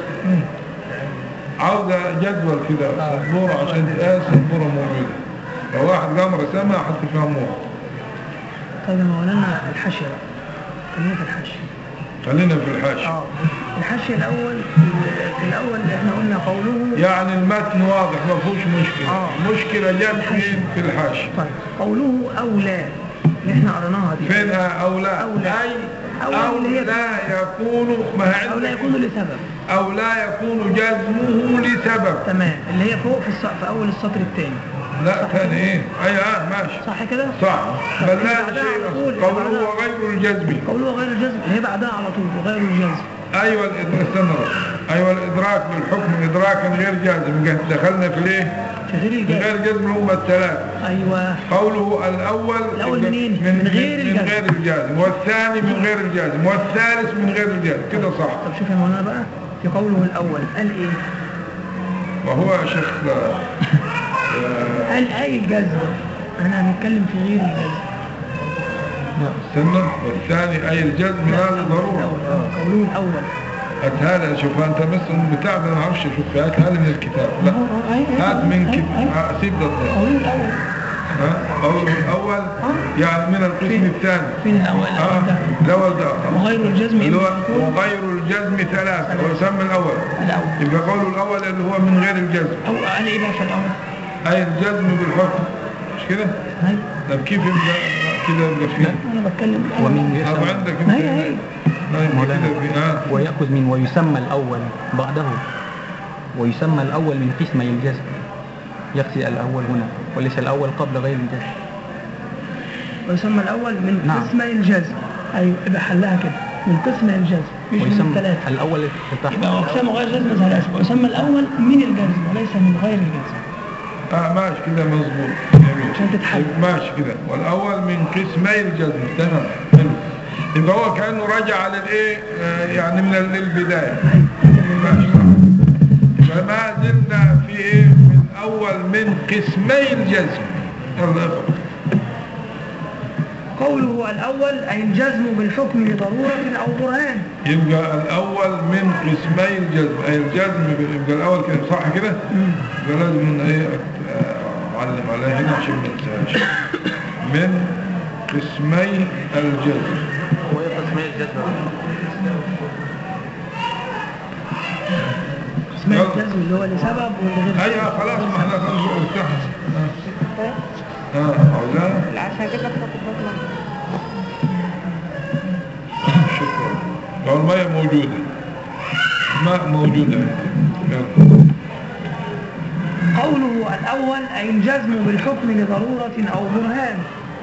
A: عاوزة جدول كده سبورة عشان تقاس سبورة موجودة لو واحد قام رسمها هتفهموها
B: طيب يا مولانا الحاشية بقى خلينا في الحاشية
A: خلينا في الحاشية
B: اه الحاشية الأول في الأول احنا قلنا قوله
A: يعني المتن واضح ما فيهوش مشكلة
B: آه.
A: مشكلة جت فين في الحاشية
B: طيب قوله أولى اللي احنا قريناها دي
A: فين او لا
B: أو لا.
A: اي
B: أو لا
A: او
B: اللي هي-
A: لا يكون ما هي
B: أو لا
A: عندك-
B: يكون لسبب
A: او لا يكون جزمه لسبب
B: تمام اللي هي فوق في, الص... في أول السطر الثاني
A: لا ثاني ايه اي اه ماشي
B: صح كده؟
A: صح
B: طب
A: بل
B: اللي
A: لا
B: بعدها
A: شيء
B: على طول، اللي
A: قوله
B: بعدها.
A: وغير الجزم
B: قوله غير الجزم اللي هي بعدها على طول وغير الجزم
A: ايوه الادراك استنى بس. ايوه الادراك بالحكم ادراكا غير جازم جه- دخلنا في الايه
B: في غير
A: من
B: الجزم
A: غير جزم هم الثلاث
B: أيوة
A: قوله الاول
B: الأول منين؟
A: من,
B: من غير
A: من
B: الجزم.
A: غير الجازم والثاني من غير الجازم والثالث من غير الجازم كده صح
B: طب شوف يا مولانا بقى في قوله الأول قال إيه؟
A: وهو يا شيخ آه، آه،
B: قال أي الجزم أنا هنتكلم في غير الجزم
A: استنى والثاني اي الجزم لا ضروره
B: الأول آه، قوله الأول
A: هاتها لي شوف انت بس بتاع ده ما اعرفش اشوف هاتها لي من الكتاب لا هات من كتاب سيب ده ده.
B: قوله الأول
A: ها قوله الاول يعني من القسم الثاني
B: فين الأول
A: اه
B: الأول ده
A: الاول ده
B: وغير الجزم
A: اللي هو
B: إما يكون
A: وغير الجزم ثلاثة ويسمى الأول
B: الأول
A: يبقى قوله الأول اللي هو من غير الجزم
B: أو قال إيه بقى في الأول؟
A: أي الجزم بالحكم مش كده؟
B: هاي
A: طب كيف يبقى كده يبقى فيه؟
B: أنا بتكلم
D: ومن
A: طب
D: يسمى
A: عندك
B: ما هي هي.
A: ما يبقى
D: مولانا.
A: كده في اه
D: ويأخذ من ويسمى الأول بعده ويسمى الأول من قسمي الجزم يقصد الأول هنا وليس الأول قبل غير الجزم
B: ويسمى الأول من
D: نعم.
B: قسمي الجزم أيوة يبقى حلها كده من قسمي الجزم مش من
D: ويسمى
B: الثلاثة
D: الأول
B: يبقى
D: التحت
B: أقسام غير جزم ثلاثة ويسمى الأول من الجزم وليس من غير الجزم
A: اه ماشي كده مظبوط جميل
B: عشان تتحدد.
A: ماشي كده والأول من قسمي الجزم تمام حلو يبقى هو كأنه رجع للإيه آه يعني من ال- البداية ماشي فما زلنا في إيه من أول من قسمي الجزم يلا اقرأ
B: قوله الأول أي الجزم بالحكم لضرورة أو برهان
A: يبقى الأول من قسمي الجزم أي الجزم يبقى الأول كده صح كده يبقى لازم إن إيه أت- أعلم عليها هنا عشان ما انساهاش من قسمي الجزم
C: وهي قسمية الجزمة
B: قسمي
A: يلا.
B: الجزم اللي هو لسبب واللي غير
A: أيوة
B: سبب.
A: خلاص ما احنا خلاص ارتحت اه اه عاوزاها
E: العشاء هجيب لك فوق
A: شكرا لو المية موجودة ماء موجودة يلا.
B: قوله الأول أي الجزم بالحكم لضرورة أو برهان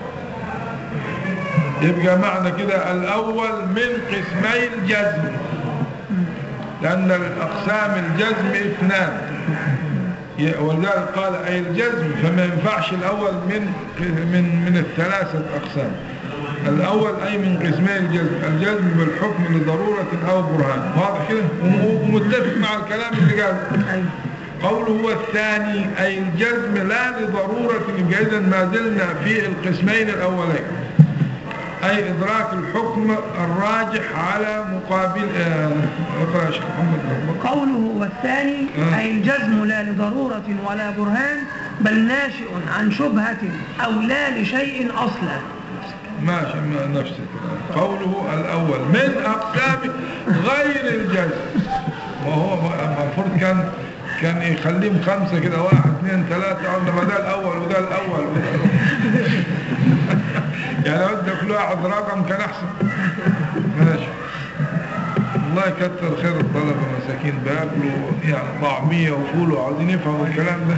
A: يبقى معنى كده الأول من قسمي الجزم لأن الأقسام الجزم اثنان ي- ولذلك قال أي الجزم فما ينفعش الأول من من من الثلاثة أقسام الأول أي من قسمي الجزم الجزم بالحكم لضرورة أو برهان واضح كده وم- ومتفق مع الكلام اللي قاله
B: أيوة
A: قوله هو الثاني أي الجزم لا لضرورة يبقى إذا ما زلنا في القسمين الأولين أي إدراك الحكم الراجح على مقابل آه، اقرأ يا شيخ محمد
B: قوله والثاني
A: آه.
B: أي الجزم لا لضرورة ولا برهان بل ناشئ عن شبهة أو لا لشيء أصلا
A: ماشي ما نفس الكلام قوله الأول من أقسام غير الجزم وهو المفروض كان كان يخليهم خمسة كده واحد اثنين ثلاثة عندما ده الأول وده الأول وده الأول يعني لو ادى كل واحد رقم كان أحسن ماشي الله يكتر خير الطلبة مساكين بياكلوا يعني طعمية وفول وعاوزين يفهموا الكلام ده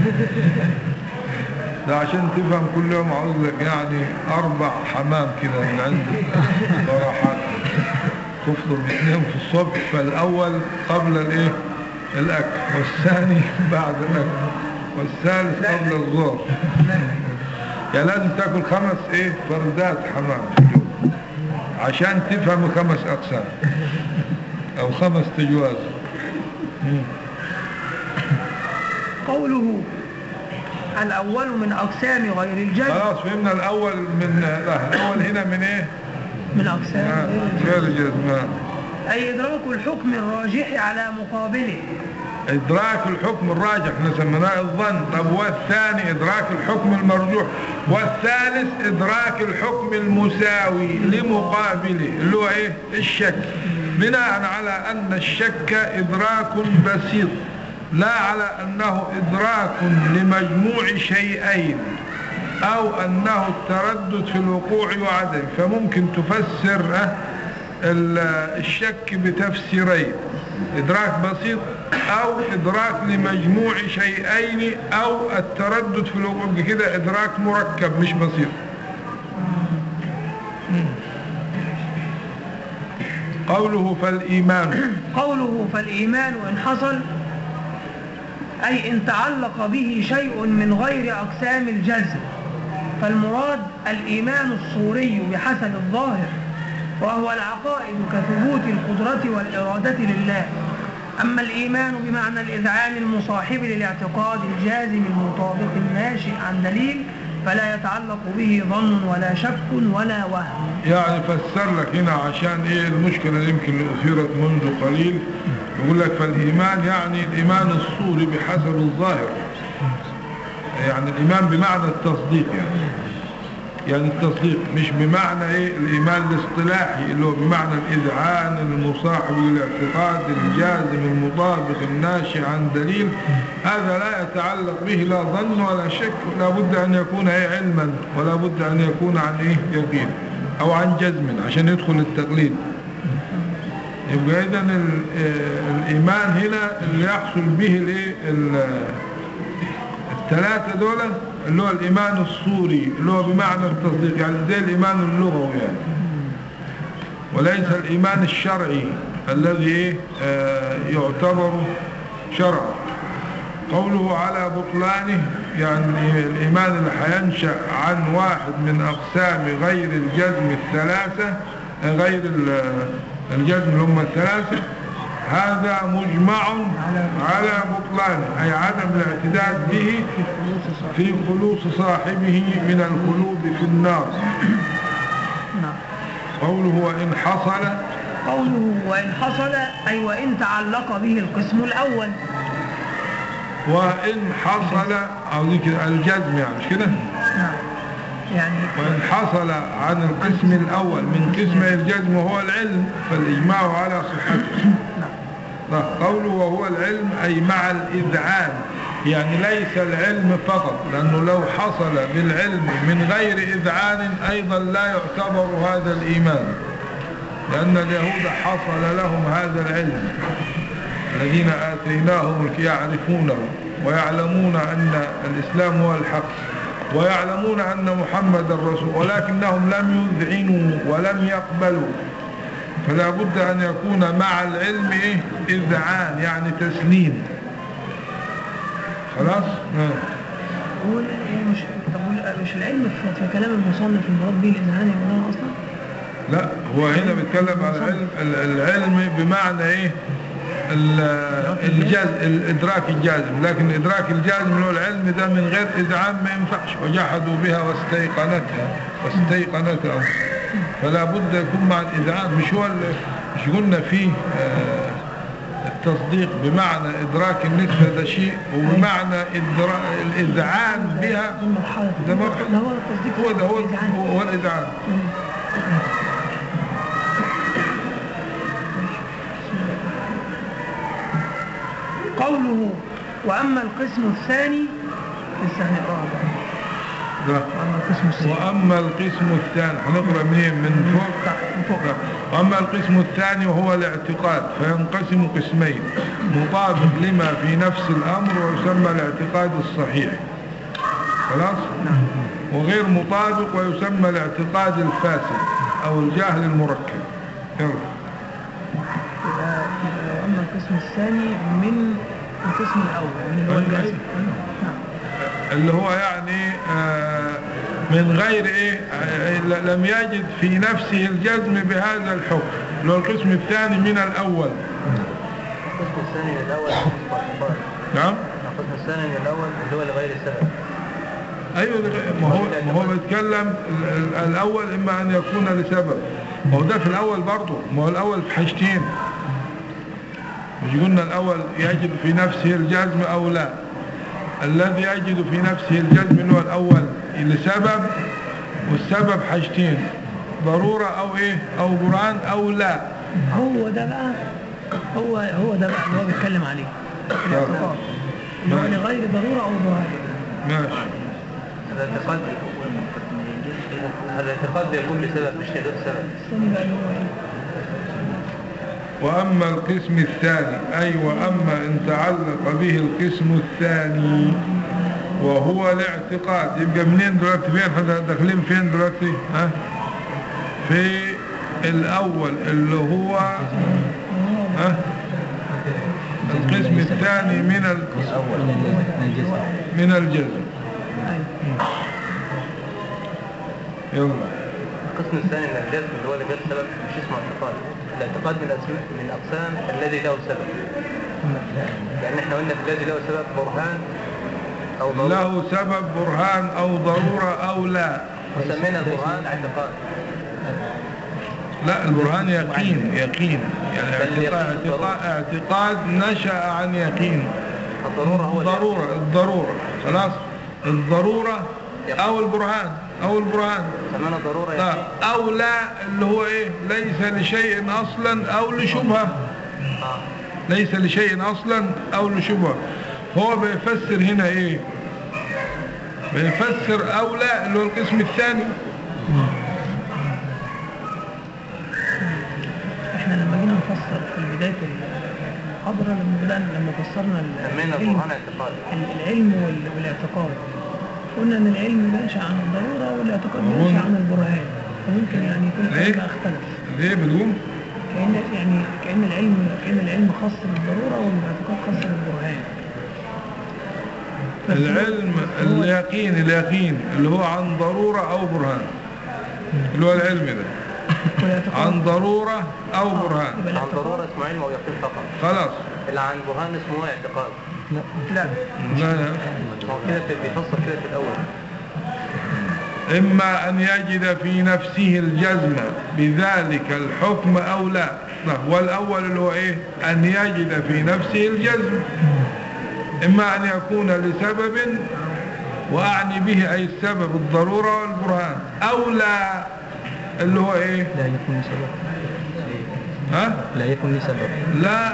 A: ده عشان تفهم كل يوم عاوز لك يعني أربع حمام كده من عندك صراحة تفطر باثنين في الصبح فالأول قبل الإيه الأكل والثاني بعد الأكل والثالث قبل الظهر يعني لازم تاكل خمس إيه فردات حمام في اليوم عشان تفهم خمس أقسام أو خمس تجواز مم.
B: قوله الأول من أقسام غير الجزم
A: خلاص فهمنا الأول من لا الأول هنا من إيه؟
B: من أقسام
A: آه،
B: غير
A: غير
B: الجزم
A: الجزم آه.
B: أي إدراك الحكم الراجح على مقابله
A: إدراك الحكم الراجح احنا سميناه الظن طب والثاني إدراك الحكم المرجوح والثالث إدراك الحكم المساوي لمقابله اللي هو إيه الشك بناء على أن الشك إدراك بسيط لا على أنه إدراك لمجموع شيئين أو أنه التردد في الوقوع وعدم فممكن تفسر آه، ال- الشك بتفسيرين إدراك بسيط أو إدراك لمجموع شيئين أو التردد في الوقوع كده إدراك مركب مش بسيط قوله فالإيمان
B: قوله فالإيمان إن حصل أي إن تعلق به شيء من غير أقسام الجزم فالمراد الإيمان الصوري بحسب الظاهر وهو العقائد كثبوت القدرة والإرادة لله أما الإيمان بمعنى الإذعان المصاحب للاعتقاد الجازم المطابق الناشئ عن دليل فلا يتعلق به ظن ولا شك ولا وهم
A: يعني فسر لك هنا عشان ايه المشكلة اللي يمكن اللي اثيرت منذ قليل يقول لك فالايمان يعني الايمان الصوري بحسب الظاهر يعني الايمان بمعنى التصديق يعني يعني التصديق مش بمعنى ايه الايمان الاصطلاحي اللي هو بمعنى الاذعان المصاحب للاعتقاد الجازم المطابق الناشئ عن دليل هذا لا يتعلق به لا ظن ولا شك لا بد ان يكون ايه علما ولا بد ان يكون عن ايه يقين او عن جزم عشان يدخل التقليد يبقى اذا ال- آه، الايمان هنا اللي يحصل به الايه ال- الثلاثة دول اللي هو الإيمان الصوري اللي هو بمعنى التصديق يعني زي الإيمان اللغوي يعني وليس الإيمان الشرعي الذي إيه، آه، يعتبر شرعا قوله على بطلانه يعني الإيمان اللي هينشأ عن واحد من أقسام غير الجزم الثلاثة آه، غير ال- الجزم اللي هم الثلاثة هذا مجمع على بطلانه أي عدم الاعتداد به في خلوص صاحبه من الخلود في النار
B: نعم
A: قوله وإن حصل
B: قوله وإن حصل أي وإن تعلق به القسم الأول
A: وإن حصل أو ذيك الجزم يعني مش كده
B: نعم يعني
A: وإن حصل عن القسم الأول من قسم الجزم وهو العلم فالإجماع على صحته لا، قوله وهو العلم أي مع الإذعان يعني ليس العلم فقط لأنه لو حصل بالعلم من غير إذعان أيضا لا يعتبر هذا الإيمان لأن اليهود حصل لهم هذا العلم الذين آتيناهم الك- يعرفونه ويعلمون أن الإسلام هو الحق ويعلمون أن محمد الرسول ولكنهم لم يذعنوا ولم يقبلوا فلا بد أن يكون مع العلم إيه؟ إذعان يعني تسليم خلاص آه.
B: هو يعني مش طب هو مش العلم في, في كلام المصنف المراد به الإذهان يا مولانا أصلا
A: لا هو هنا بيتكلم على العلم ال- العلم بمعنى ايه ال- الجاز الادراك الجازم لكن ادراك الجازم اللي هو العلم ده من غير اذعان ما ينفعش وجحدوا بها واستيقنتها واستيقنتها فلا بد يكون مع الاذعان مش هو ال- مش قلنا فيه آه، التصديق بمعنى ادراك النسبه ده شيء وبمعنى إدرا- الاذعان بها
B: دي مرحلة
A: ده مرحلة.
B: ده هو التصديق
A: هو ده هو
B: الإذعان.
A: هو هو الاذعان
B: قوله وأما القسم الثاني لسه هنقرأها بقى.
A: ده
B: وأما القسم الثاني
A: وأما القسم الثاني هنقرأ منين من فوق
B: تحت من فوق
A: وأما القسم الثاني وهو الاعتقاد فينقسم قسمين مطابق لما في نفس الأمر ويسمى الاعتقاد الصحيح خلاص وغير مطابق ويسمى الاعتقاد الفاسد أو الجاهل المركب يلا
B: يبقى يبقى وأما القسم الثاني من القسم الأول من اللي هو
A: أيوة.
B: الجزم نعم
A: اللي هو يعني آه من غير ايه آه، ل- لم يجد في نفسه الجزم بهذا الحكم اللي هو القسم الثاني من الاول
C: القسم الثاني من الأول قسم اعتقاد
A: نعم
C: القسم الثاني من الأول اللي هو لغير سبب
A: ايوه ده- ما هو ما هو بيتكلم ال- ال- الاول اما ان يكون لسبب ما هو ده في الاول برضه ما هو الاول في حاجتين مش قلنا الاول يجد في نفسه الجزم او لا الذي يجد في نفسه الجزم اللي هو الاول لسبب والسبب حاجتين ضرورة او ايه او برهان او لا
B: هو ده بقى هو هو ده بقى اللي هو بيتكلم عليه الاعتقاد اللي هو لغير ضرورة أو برهان
A: ماشي
C: الاعتقاد الاعتقاد بيكون لسبب مش لغير سبب
B: الثاني بقى اللي هو ايه
A: وأما القسم الثاني أي وأما إن تعلق به القسم الثاني وهو الاعتقاد يبقى منين دلوقتي فين احنا داخلين فين دلوقتي ها في الأول اللي هو ها القسم الثاني من ال...
D: الأول من الجزم
A: من الجزم
B: أيوة.
A: يلا
C: القسم الثاني من الجزم اللي هو لغير سبب مش اسمه اعتقاد الاعتقاد من الأسماء من أقسام الذي له سبب يعني احنا قلنا الذي له سبب برهان أو ضرورة
A: له سبب برهان أو ضرورة أو لا
C: وسمينا البرهان اعتقاد
A: لا البرهان يقين يقين يعني اعتقاد, اعتقاد, اعتقاد نشأ عن يقين
C: الضرورة هو اللي-
A: الضرورة الضرورة خلاص الضرورة أو البرهان أو البرهان
C: سمينا ضرورة
A: لا
C: يقين
A: أو لا اللي هو إيه ليس لشيء أصلا أو لشبهة
C: آه.
A: ليس لشيء أصلا أو لشبهة هو بيفسر هنا إيه بيفسر أو لا اللي هو القسم الثاني
B: احنا لما جينا نفسر في بداية المحاضرة لما بدأنا لما فسرنا ال-
C: سمينا
B: العلم
C: البرهان اعتقاد
B: ال- العلم وال- والاعتقاد قلنا ان العلم بينشأ عن الضرورة والاعتقاد
A: أظن-
B: بينشأ عن البرهان فممكن يعني يكون
A: ليه؟
B: الكلام ده اختلف
A: ليه بتقول
B: كأن يعني كأن العلم كأن العلم خاص بالضرورة والاعتقاد خاص بالبرهان بس هو-
A: العلم
B: هو-
A: اليقين اليقين اللي هو عن ضرورة أو برهان اللي هو العلم ده
B: والاعتقاد
A: عن ضرورة أو برهان
B: يبقى
C: عن
B: الاعتقاد
C: ضرورة اسمه علم أو يقين فقط
A: خلاص
C: اللي عن برهان اسمه اعتقاد
B: لا
A: لا لا.
C: هو كده في- بيفسر كده في الأول
A: إما أن يجد في نفسه الجزم بذلك الحكم أو لا لا، والأول اللي هو إيه أن يجد في نفسه الجزم إما أن يكون لسبب وأعني به أي السبب الضرورة والبرهان أو لا اللي هو إيه
D: لا يكون لي سبب
A: ها
D: لا يكون لي سبب
A: لا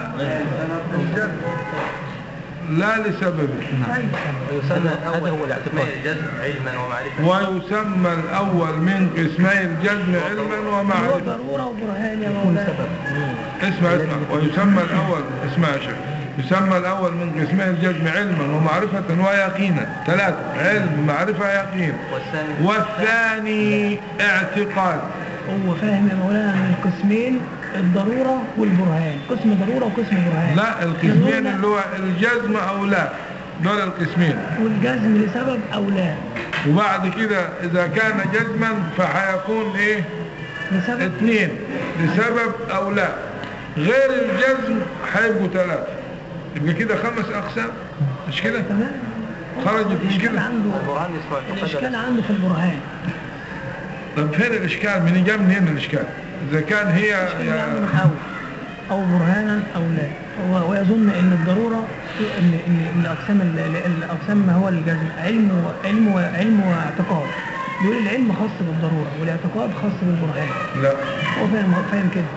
A: لا لسبب
D: نعم
C: ويسمى
D: هذا- هذا
C: الأول
D: هو
C: من
D: الاعتقاد.
C: أسماء الجزم علما ومعرفة
A: ويسمى الأول من قسمي الجزم علما
B: هو
A: ومعرفة
B: ضرورة وبرهان يا
D: يكون
B: مولانا
D: سبب
A: اسمع اسمع ويسمى الأول اسمع يا شيخ يسمى الأول من قسمي الجزم علما ومعرفة ويقينا ثلاثة علم معرفة يقين
C: والثاني
A: والثاني اعتقاد
B: هو فاهم يا مولانا ان القسمين الضرورة والبرهان قسم ضرورة وقسم برهان
A: لا القسمين اللي هو الجزم أو لا دول القسمين
B: والجزم لسبب او لا
A: وبعد كده إذا كان جزما فحيكون إيه
B: لسبب
A: اثنين لسبب أو لا غير الجزم هيبقوا ثلاثة يبقى كده خمس أقسام مش كده
B: تمام
A: خرجت مش
B: الإشكال
A: كده
B: عنده
C: البرهان اسمه اعتقاد
B: الاشكال عنده في البرهان
A: طب فين الإشكال من جاء منين الإشكال إذا كان هي
B: الاشكال عنده
A: يا
B: من اول او برهانا او لا هو ويظن ان الضرورة ان ان ان الاقسام ال- ال- الاقسام ما هو الجزم علم وعلم وعلم واعتقاد بيقول العلم خاص بالضرورة والاعتقاد خاص بالبرهان
A: لا
B: هو فاهم هو فاهم كده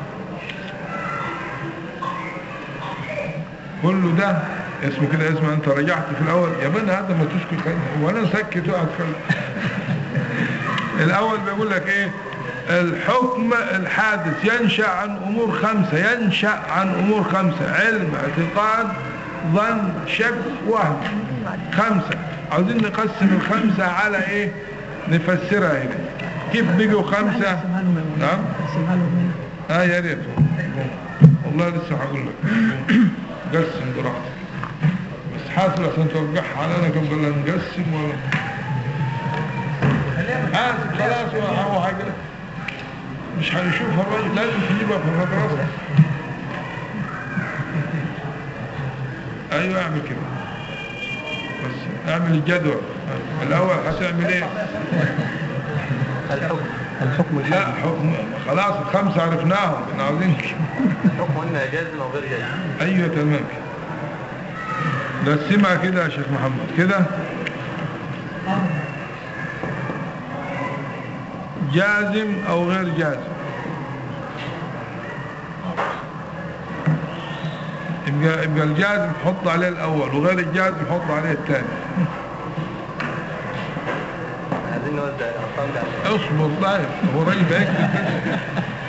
A: كله ده اسمه كده اسمه انت رجعت في الاول يا بني هذا ما تسكت خلي- وانا سكت وقعد خلي الاول بيقول لك ايه الحكم الحادث ينشأ عن امور خمسة ينشأ عن امور خمسة علم اعتقاد ظن شك وهم خمسة عاوزين نقسم الخمسة على ايه نفسرها هنا كيف بقوا خمسة
B: قسمها لهم يا مولانا.
A: نعم
B: قسمها لهم هنا.
A: اه يا ريت والله لسه هقول لك قسم براحتك بس حاسب عشان توقعها على انا كم قال لها نقسم ولا حاسب خلاص هو- هو حاجة مش هيشوفها الراجل لازم تجيبها في المدرسة ايوه اعمل كده بس اعمل الجدول الاول هتعمل ايه
C: الحكم
D: الحكم
A: لا
D: الحادي
A: حكم خلاص الخمسة عرفناهم احنا عاوزين كده.
C: الحكم انها جازم او غير جازم
A: ايوه تمام كده قسمها كده يا شيخ محمد كده جازم او غير جازم يبقى يبقى الجازم تحط عليه الاول وغير الجازم تحط عليه الثاني
C: عايزين نوزع الارقام ده على
A: اصبر طيب هو راجل بيكتب كده.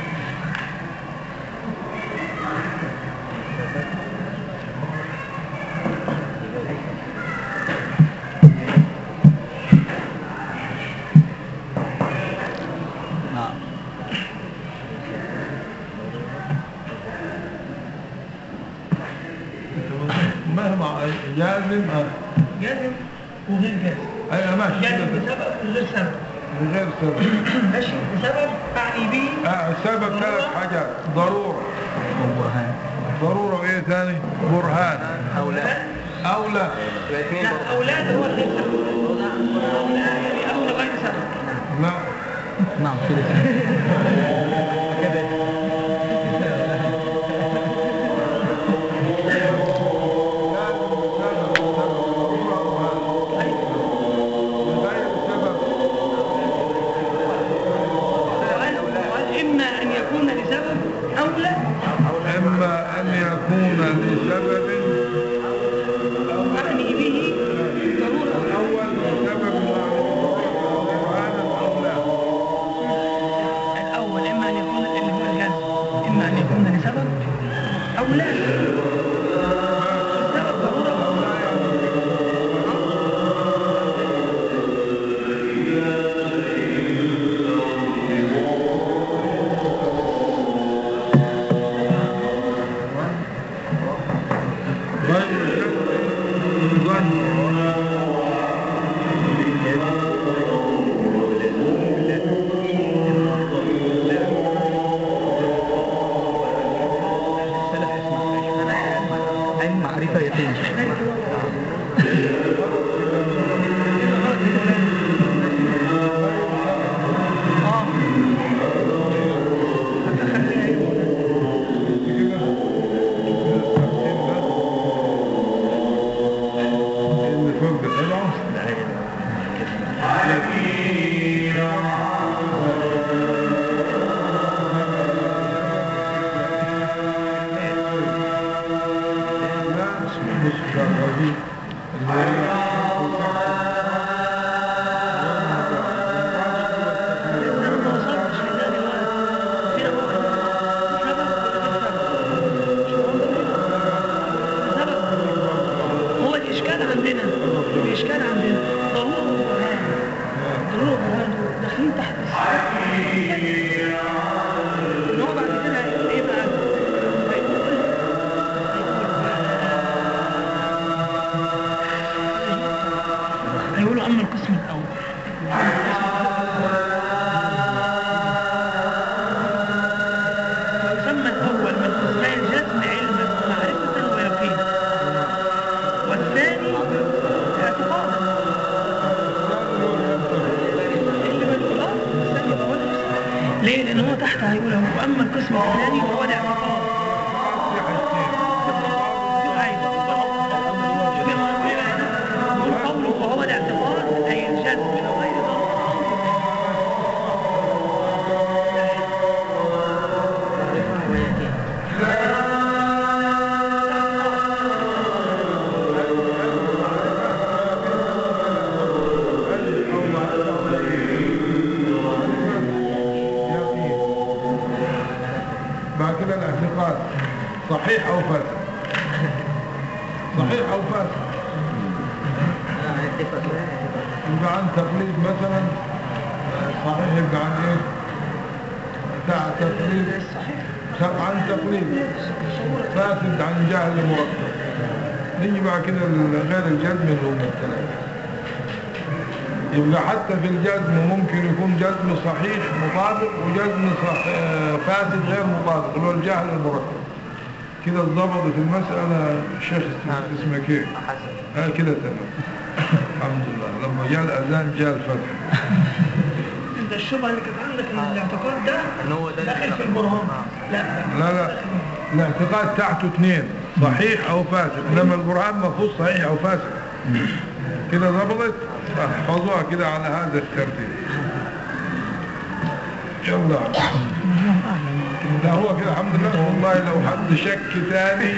D: نعم
A: مهما جازم آه.
B: جازم وغير جازم
A: ايوه ماشي
B: جازم
A: كده.
B: بسبب وغير سبب
A: من غير سبب
B: ماشي بسبب أعني به
A: آه السبب ثلاث حاجات ضرورة
D: وبرهان
A: ضرورة وايه ثاني برهان
C: او لا
A: او لا
C: يبقى اثنين
B: لا
C: برضه
B: أولاد هو غير سبب أولاد يعني أولى غير سبب
A: لا
D: نعم كده
B: وقال وقال إما أن يكون لسبب أو لا
A: اما ان يكون لسبب
B: أعني به ضرورة
A: اول سبب برهانا او لا
B: الأول إما أن يكون اللي هو الجازم إما أن يكون لسبب أو لا السبب ضرورة أو لا
D: السلف اسمه علم معرفة يقين
B: أنا ما وصلتش لده دلوقتي كده هو سبب ولا غير سبب؟ سبب هو الإشكال عندنا الإشكال عندنا ضرورة وبرهان ضرورة وبرهان داخلين تحت إن هو بعد كده هيقول إيه بقى؟ هيقول هيقول هيقولوا أما القسم الأول ويسمى الأول من قسمي الجزم علما ومعرفة ويقينا والثاني اعتقادا اللي بنقول اه الثاني هو نفسه. ليه؟ لأن هو تحت هيقول اهو وأما القسم الثاني وهو الاعتقاد أيوة. شوف يا مولانا إيه بقى؟ نقول قوله وهو الاعتقاد أي الجزم أو غير ذلك
A: بعد كده الاعتقاد صحيح او فاسد صحيح او فاسد يبقى عن تقليد مثلا صحيح يبقى عن ايه بتاع تقليد
B: صحيح
A: عن تقليد فاسد عن جهل مركب نيجي بعد كده غير الجزم اللي هم الثلاثة يبقى حتى في الجزم ممكن يكون جزم صحيح مطابق وجزم صح آه، فاسد غير مطابق اللي هو الجهل المركب كده اتظبطت المسألة الشيخ اسمه- اسمك ايه؟
C: حسن
A: اه كده تمام الحمد لله لما جاء الأذان جاء الفتح
B: انت الشبهه اللي كانت عندك ان الاعتقاد ده
C: ان هو ده
B: داخل
C: اللي-
B: في البرهان
C: آه.
B: لا
A: لا لا الاعتقاد تحته اثنين صحيح او فاسد انما القرآن مفروض صحيح او فاسد كده ضبطت احفظوها كده على هذا الترتيب يلا ده هو كده الحمد لله والله لو حد شك تاني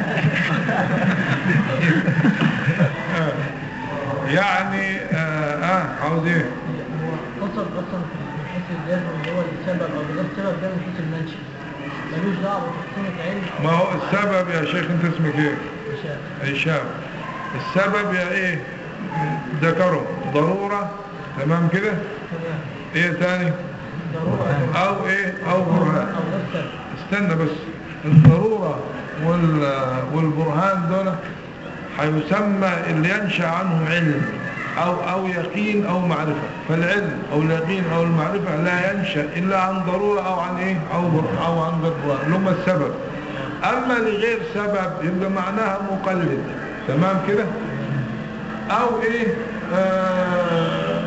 A: يعني اه, آه عاوز ايه
E: قصد اصلا من حيث الجزم اللي هو السبب او بغير السبب ده من حيث المنشأ ملوش دعوه بتحكيمة علم
A: ما هو السبب يا شيخ انت اسمك ايه
E: وشاف
A: هشام السبب يا ايه ذكره ضرورة تمام كده
E: تمام
A: ايه تاني
E: ضرورة
A: او ايه او برهان
E: او ده السبب
A: استنى بس الضرورة وال والبرهان دول هيسمى اللي ينشأ عنه علم أو, أو يقين أو معرفة فالعلم أو اليقين أو المعرفة لا ينشأ إلا عن ضرورة أو عن إيه أو, بر- أو عن غير برهان اللي هم السبب أما لغير سبب يبقى معناها مقلد تمام كده أو إيه آه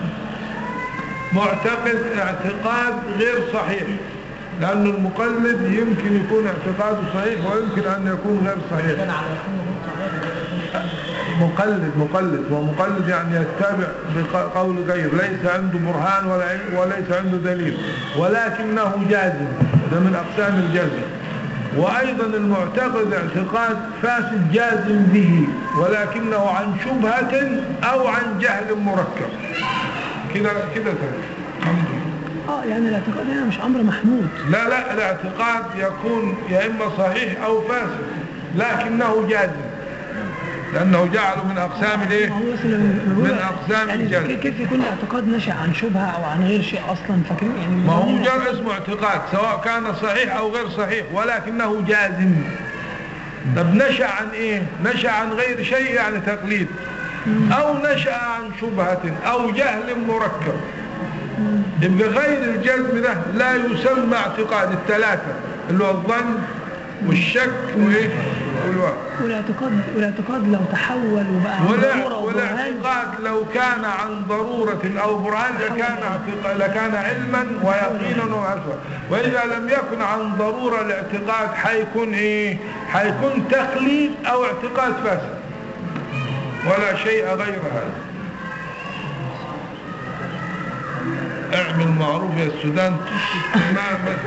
A: معتقد اعتقاد غير صحيح لأن المقلد يمكن يكون اعتقاده صحيح ويمكن أن يكون غير صحيح
E: كان على يكون غير صحيح
A: مقلد مقلد ومقلد يعني يتبع بقول غير ليس عنده برهان ولا وليس عنده دليل ولكنه جازم ده من أقسام الجزم وأيضا المعتقد اعتقاد فاسد جازم به ولكنه عن شبهة أو عن جهل مركب كده كده تمام الحمد لله
B: اه يعني الاعتقاد هنا مش امر محمود
A: لا لا الاعتقاد يكون يا إما صحيح أو فاسد لكنه جازم لأنه جعله من أقسام الإيه؟
B: ما هو مثلا لما بيقول-
A: من أقسام
B: يعني
A: الجهل.
B: كيف- كيف يكون الاعتقاد نشأ عن شبهة او عن غير شيء اصلا فاكرين يعني
A: ما هو
B: من
A: مجرد اسمه اعتقاد سواء كان صحيح أو غير صحيح ولكنه جازم طب نشأ عن إيه؟ نشأ عن غير شيء يعني تقليد أو نشأ عن شبهة أو جهل مركب يبقى غير الجزم ده لا يسمى اعتقاد الثلاثة اللي هو الظن والشك وإيه؟ والوهم
B: والاعتقاد والاعتقاد لو تحول وبقى عن
A: ولا
B: ضرورة وبرهان
A: والاعتقاد لو كان عن ضرورة أو برهان لكان اعتقاد لكان علما ويقينا ومعرفة وإذا لم يكن عن ضرورة الاعتقاد حيكون إيه حيكون تقليد أو اعتقاد فاسد ولا شيء غير هذا اعمل معروف يا السودان تماما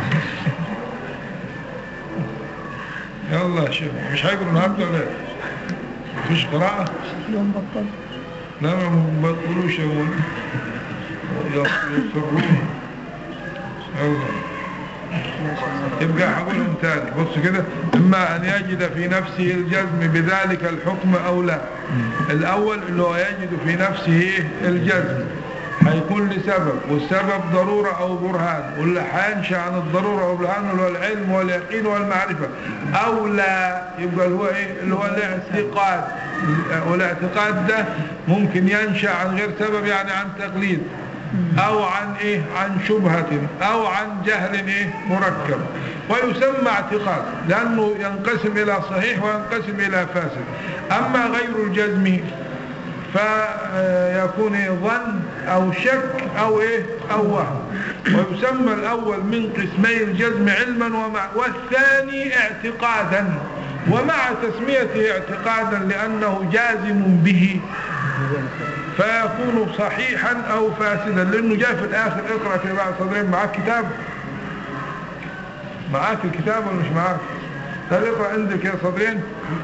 A: يلا يا شيخ مش هيقروا النهارده ولا إيه؟ مفيش قراءة
B: اليوم بطل
A: لا ما بقولوش يا ولد يصرون يلا يبقى هقولهم تاني بص كده إما أن يجد في نفسه الجزم بذلك الحكم أو لا الأول اللي هو يجد في نفسه إيه؟ الجزم هيكون لسبب والسبب ضرورة أو برهان واللي هينشأ عن الضرورة أو برهان اللي هو العلم واليقين والمعرفة أو لا يبقى اللي هو إيه اللي هو الاعتقاد والاعتقاد ده ممكن ينشأ عن غير سبب يعني عن تقليد او عن ايه عن شبهة او عن جهل ايه مركب ويسمى اعتقاد لانه ينقسم الى صحيح وينقسم الى فاسد اما غير الجزم فيكون إيه ظن او شك او ايه او وهم ويسمى الاول من قسمي الجزم علما ومع والثاني اعتقادا ومع تسميته اعتقادا لانه جازم به فيكون صحيحا او فاسدا لانه جاء في الاخر اقرا كده بعد صدرين معاك كتاب معاك الكتاب ولا مش معاك طيب اقرا عندك يا صدرين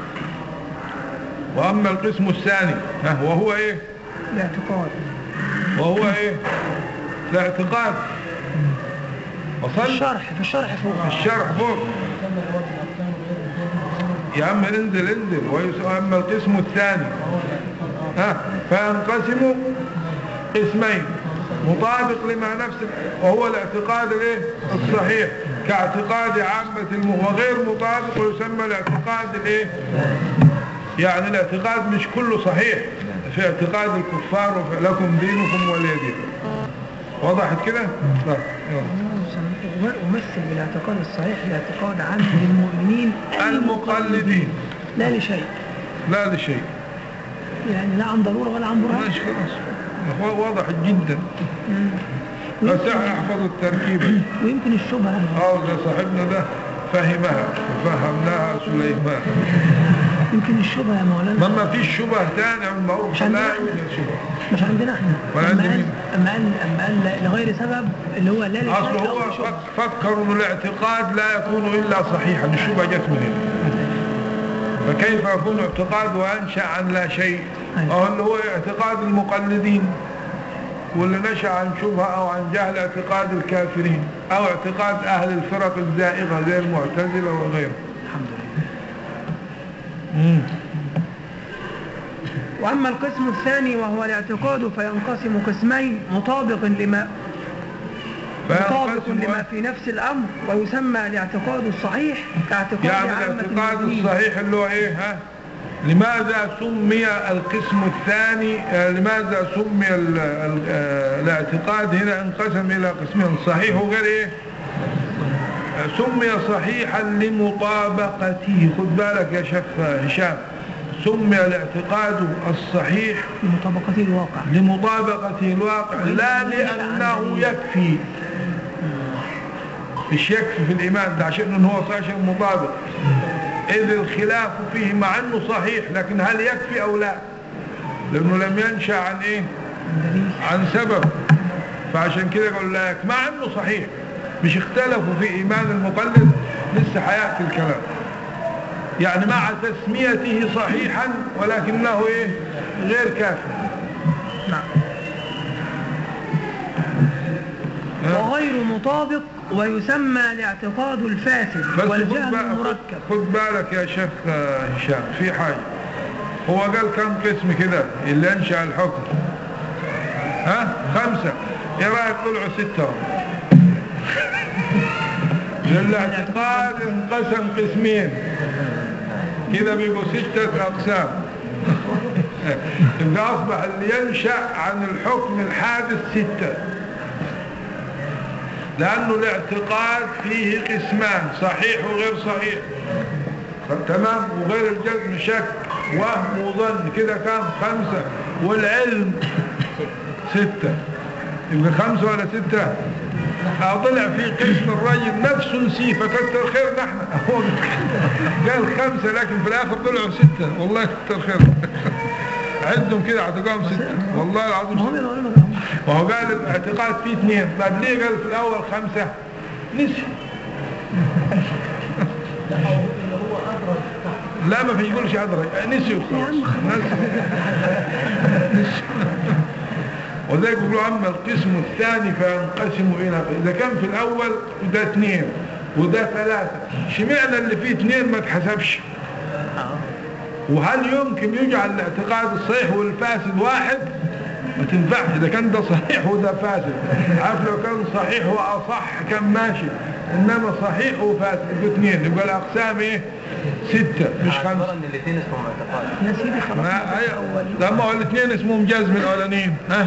A: واما القسم الثاني ها، وهو ايه
B: الاعتقاد
A: وهو ايه الاعتقاد وصل
B: الشرح في الشرح فوق
A: الشرح فوق
E: كما هو من اقسام غير الجزم
A: يا عم انزل انزل واما القسم الثاني ها فينقسم قسمين مطابق لما نفس وهو الاعتقاد الايه الصحيح كاعتقاد عامة الم... وغير مطابق ويسمى الاعتقاد الايه يعني الاعتقاد مش كله صحيح في اعتقاد الكفار وفي لكم دينكم ولي دين وضحت كده؟ طيب يلا.
B: ومثل بالاعتقاد الصحيح باعتقاد عام للمؤمنين
A: المقلدين
B: لا لشيء
A: لا لشيء
B: يعني لا عن ضرورة ولا عن برهان
A: ماشي خلاص هو واضح جدا
B: مم.
A: بس احفظ التركيبة
B: ويمكن الشبهة يعني
A: اه ده صاحبنا ده فهمها وفهمناها سليمان
B: يمكن الشبهة يا مولانا
A: ما ما فيش شبه تاني عن المعروف
B: مش
A: لا
B: عندنا
A: يوجد شبه
B: مش عندنا احنا
A: ولا عند
B: أما قال
A: مين؟
B: أما قال أما قال لغير سبب اللي هو لا لشيء
A: اصل
B: أو
A: هو
B: لشبهة.
A: فك- فكر ان الاعتقاد لا يكون الا صحيحا الشبهه جت من هنا فكيف يكون اعتقاد وانشا عن لا شيء
B: أيوة.
A: او اللي هو اعتقاد المقلدين واللي نشا عن شبهه او عن جهل اعتقاد الكافرين او اعتقاد اهل الفرق الزائغه زي المعتزله وغيره
B: الحمد لله
A: مم.
B: وأما القسم الثاني وهو الاعتقاد فينقسم قسمين مطابق لما مطابق
A: فينقسم
B: لما في نفس الأمر ويسمى الاعتقاد الصحيح كاعتقاد
A: يعني
B: عامة
A: الاعتقاد
B: المؤمنين.
A: الصحيح اللي هو ايه ها لماذا سمي القسم الثاني آه، لماذا سمي ال ال آه، الاعتقاد هنا انقسم الى قسمين صحيح وغير ايه آه، سمي صحيحا لمطابقته خد بالك يا شيخ هشام سمي الاعتقاد الصحيح
B: لمطابقة الواقع
A: لمطابقة الواقع لا لأنه يكفي مش يكفي في الإيمان ده عشان إنه هو صحيح مطابق إذ الخلاف فيه مع أنه صحيح لكن هل يكفي أو لا لأنه لم ينشأ عن إيه
B: دليل
A: عن سبب فعشان كده يقول لك مع أنه صحيح مش اختلفوا في إيمان المقلد لسه حياة الكلام يعني مع تسميته صحيحا ولكنه إيه غير كافي
B: نعم
A: ها؟
B: وغير مطابق ويسمى الاعتقاد الفاسد
A: بس خد
B: والجهل
A: بالك,
B: المركب
A: خد بالك يا شيخ آه، هشام في حاجة هو قال كم قسم كده اللي انشأ الحكم ها خمسة ايه رأيك طلعوا ستة الاعتقاد انقسم قسمين كده بيبقوا ستة أقسام يبقى أصبح اللي ينشأ عن الحكم الحادث ستة لأنه الاعتقاد فيه قسمان صحيح وغير صحيح تمام وغير الجزم شك وهم وظن كده كام خمسة والعلم ستة يبقى خمسة ولا ستة آه، طلع في قسم الرجل نفسه نسيه فكتر خير نحن هو قال خمسة لكن في الآخر طلعوا ستة والله كتر خير عدهم كده اعتقادهم ستة والله العظيم
B: ما هو
A: ستة.
B: يا مولانا ده هو.
A: وهو قال الاعتقاد فيه اثنين طيب ليه قال في الاول خمسة نسي لا ما في يقولش ادرج نسي وخلاص نسي وذلك يقولوا اما القسم الثاني فينقسم الى اذا كان في الاول وده اثنين وده ثلاثة شمعنا اللي فيه اثنين ما اتحسبش وهل يمكن يجعل الاعتقاد الصحيح والفاسد واحد ما تنفعش اذا كان ده صحيح وده فاسد عارف لو كان صحيح واصح كان ماشي انما صحيح وفاسد يبقى اثنين يبقى الاقسام ايه ستة مش
C: اعتبر
A: خمسة
C: ان الاثنين اسمهم اعتقاد
B: يا سيدي خلاص
A: ما أي... لما هو الاثنين اسمهم جزم الاولانيين ها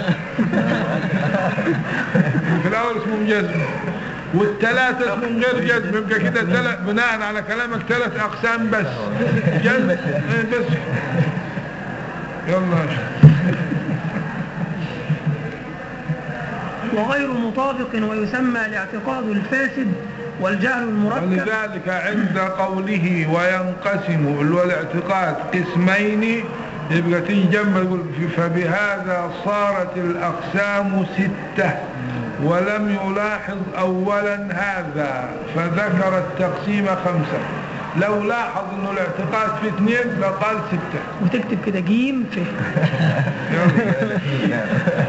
A: في الاول اسمهم جزم والثلاثة اسمهم غير جزم يبقى كده تل... بناء على كلامك ثلاث اقسام بس جزم إيه بس يلا يا شيخ.
B: وغير مطابق ويسمى الاعتقاد الفاسد والجهل المركب
A: ولذلك عند قوله وينقسم اللي هو الاعتقاد قسمين يبقى تيجي جنب يقول فبهذا صارت الأقسام ستة ولم يلاحظ أولا هذا فذكر التقسيم خمسة لو لاحظ انه الاعتقاد في اثنين لقال ستة
B: وتكتب كده جيم في
A: يلا.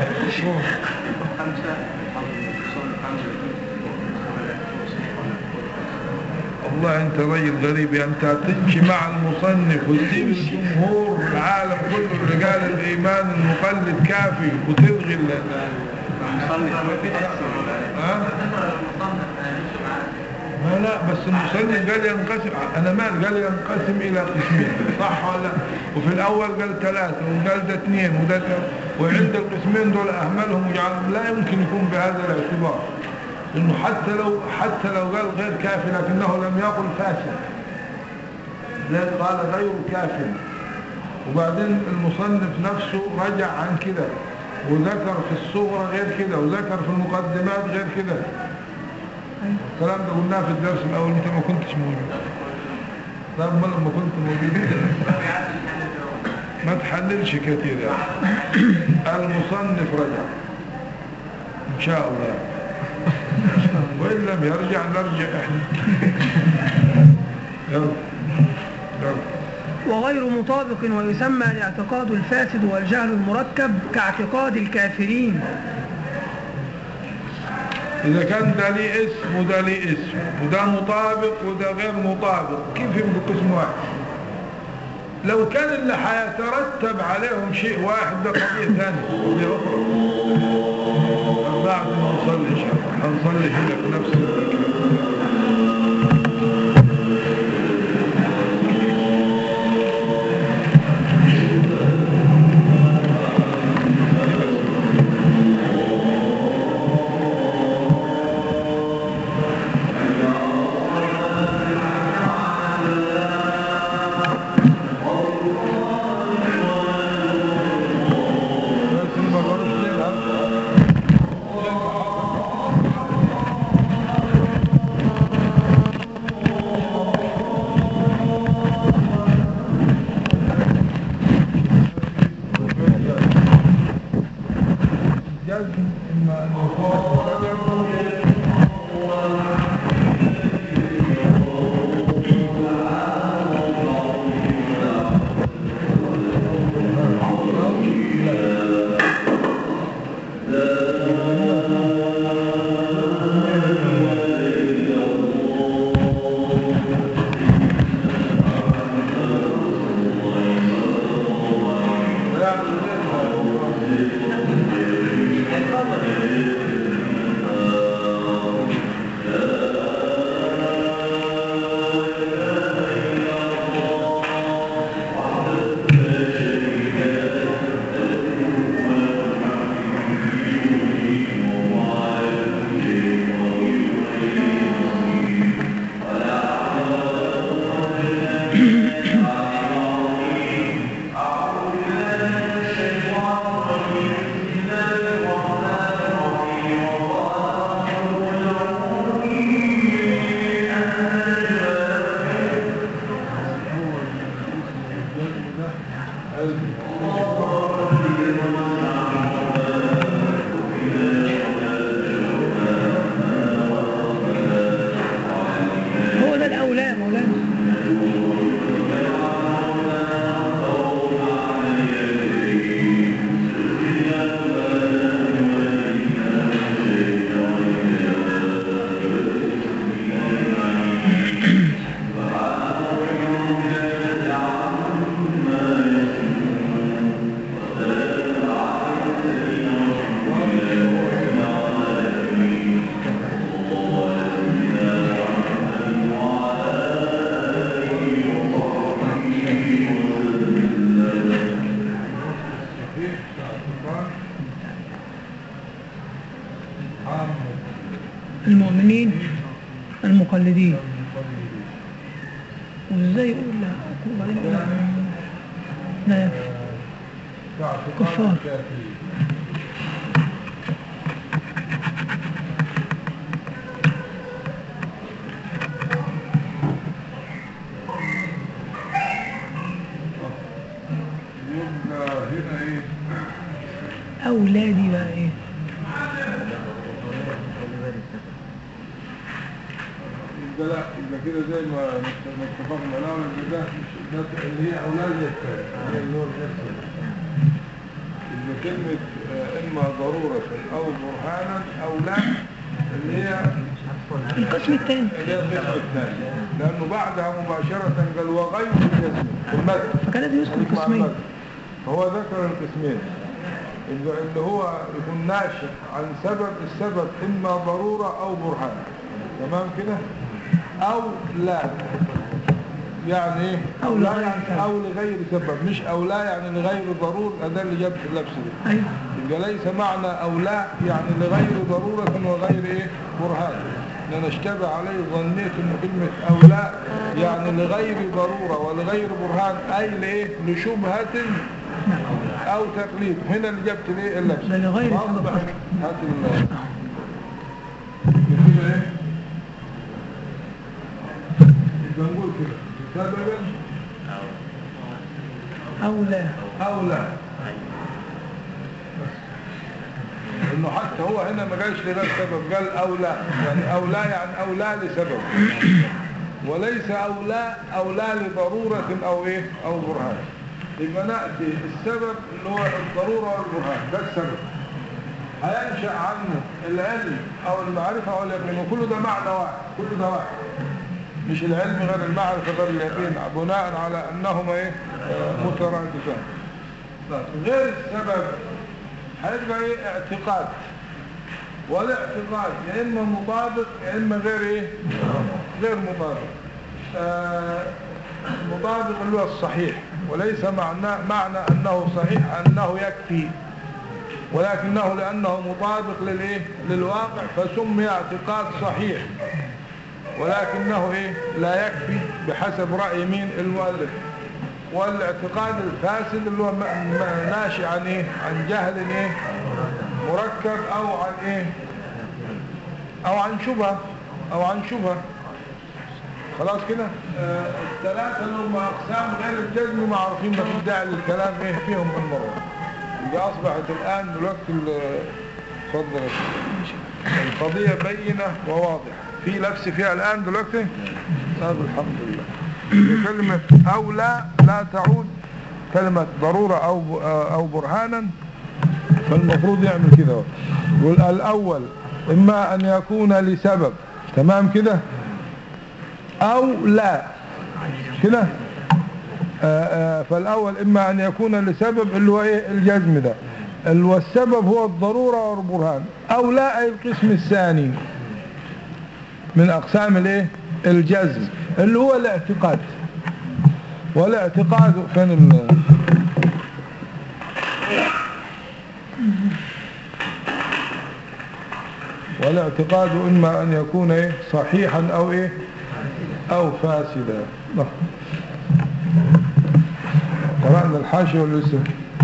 A: والله انت رجل غريب يعني انت هتمشي مع المصنف وتسيب الجمهور العالم كله اللي قال الايمان المقلد كافي وتلغي ال ها؟ ما لا بس المصنف قال ينقسم انا مال قال ينقسم الى قسمين صح ولا لا؟ وفي الاول قال ثلاثه وقال ده اثنين وده ثلاثة. وعند القسمين دول اهملهم وجعلهم لا يمكن يكون بهذا الاعتبار انه حتى لو حتى لو قال غير كافي لكنه لم يقل فاسد لذلك قال غير كافٍ وبعدين المصنف نفسه رجع عن كده وذكر في الصغرى غير كده وذكر في المقدمات غير كده الكلام ده قلناه في الدرس الاول انت ما كنتش موجود طب ما لما كنت موجود ما تحللش كتير يعني المصنف رجع ان شاء الله وان لم يرجع نرجع احنا يلا يلا
B: وغير مطابق ويسمى الاعتقاد الفاسد والجهل المركب كاعتقاد الكافرين
A: إذا كان ده ليه اسم وده ليه اسم وده مطابق وده غير مطابق كيف يبقوا قسم واحد لو كان اللي هيترتب عليهم شيء واحد ده قضية ثانية قضية أخرى بعد ما نصلي إن شاء الله هنصلي هنا في نفس المكان بس ما قالوش ليه العبد. جزم إما أن يكون
B: هو ده الأولى يا مولانا المؤمنين المقلدين وازاي يقول لا وبعدين يقول لا يكفي كفار.
A: يبقى هنا ايه
B: أولادي بقى إيه
A: يبقى لا يبقى كده زي ما نت- ما اتفقنا لا يبقى ده مش ده اللي هي اولاد الثاني هي اللي هو الغير يبقى كلمة آه، اما ضرورة او برهانا او لا اللي هي
B: القسم الثاني
A: اللي هي القسم الثاني لانه بعدها مباشرة قال وغير القسم في المتن
B: فكانت يسكن
A: خليك مع
B: قسمين
A: المتن. فهو ذكر القسمين اللي اللي هو يكون ناشئ عن سبب السبب اما ضرورة او برهان تمام كده أو لا يعني ايه
B: أو
A: لا
B: لغير
A: يعني
B: سبب.
A: أو لغير سبب مش أو لا يعني لغير ضرور ده اللي جاب في اللبس دي
B: أيوه
A: يبقى ليس معنى أو لا يعني لغير ضرورة وغير إيه برهان لأن اشتبه عليه ظنيت إن كلمة أو لا يعني لغير ضرورة ولغير برهان أي لإيه لشبهة أو تقليد هنا اللي جبت ليه اللبس
B: ده لغير سبب
A: فأصبح
B: أصلا.
A: هات ال نكتب إيه يبقى نقول كده سببا
B: أو لا
A: أو لا انه حتى هو هنا ما قالش لده سبب قال او لا يعني او لا يعني او لا لسبب وليس او لا او لا لضرورة او ايه او برهان يبقى نأتي السبب اللي هو الضرورة والبرهان ده السبب هينشأ عنه العلم او المعرفة او اليقين وكل ده معنى واحد كل ده واحد مش العلم غير المعرفة غير اليقين بناء على انهما ايه آه، مترادفان طيب، غير السبب هيبقى ايه اعتقاد والاعتقاد يا اما مطابق يا اما غير ايه غير مطابق آه مطابق اللي هو الصحيح وليس معنى معنى انه صحيح انه يكفي ولكنه لانه مطابق للايه للواقع فسمي اعتقاد صحيح ولكنه ايه لا يكفي بحسب رأي مين المؤلف والاعتقاد الفاسد اللي هو م- م- ناشئ عن ايه عن جهل ايه مركب او عن ايه او عن شبهة او عن شبهة خلاص كده آه الثلاثة اللي هم اقسام غير الجزم معروفين ما في داعي للكلام ايه فيهم من مرة يبقى اصبحت الان دلوقتي ال- اتفضل يا شيخ. القضية بينة وواضحة في لبس فيها الآن دلوقتي طيب الحمد لله كلمة أو لا لا تعود كلمة ضرورة أو أو برهانا فالمفروض يعمل كده يقول الأول إما أن يكون لسبب تمام كده أو لا كده آه، آه، فالأول إما أن يكون لسبب اللي هو إيه الجزم ده ال- والسبب هو الضرورة والبرهان أو لا أي القسم الثاني من أقسام الإيه الجزم اللي هو الاعتقاد والاعتقاد فين ال والاعتقاد إما أن يكون إيه صحيحا أو إيه أو فاسدا نعم. قرأنا الحاشية واللسة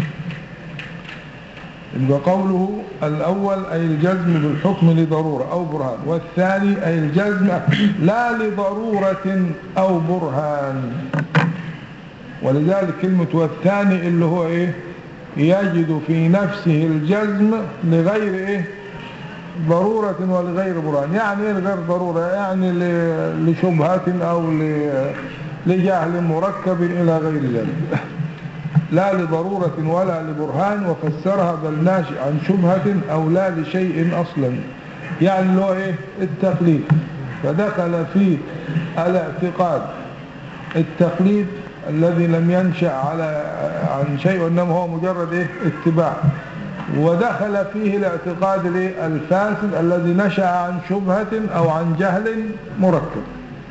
A: يبقى قوله الأول أي الجزم بالحكم لضرورة أو برهان والثاني أي الجزم لا لضرورة أو برهان ولذلك كلمة والثاني اللي هو إيه يجد في نفسه الجزم لغير إيه ضرورة ولغير برهان يعني إيه لغير ضرورة يعني ل- لشبهة أو ل- لجهل مركب إلى غير ذلك لا لضرورة ولا لبرهان وفسرها بل ناشئ عن شبهة أو لا لشيء أصلا يعني اللي هو إيه التقليد فدخل في الاعتقاد التقليد الذي لم ينشأ على عن شيء وإنما هو مجرد إيه اتباع ودخل فيه الاعتقاد الإيه؟ الفاسد الذي نشأ عن شبهة أو عن جهل مركب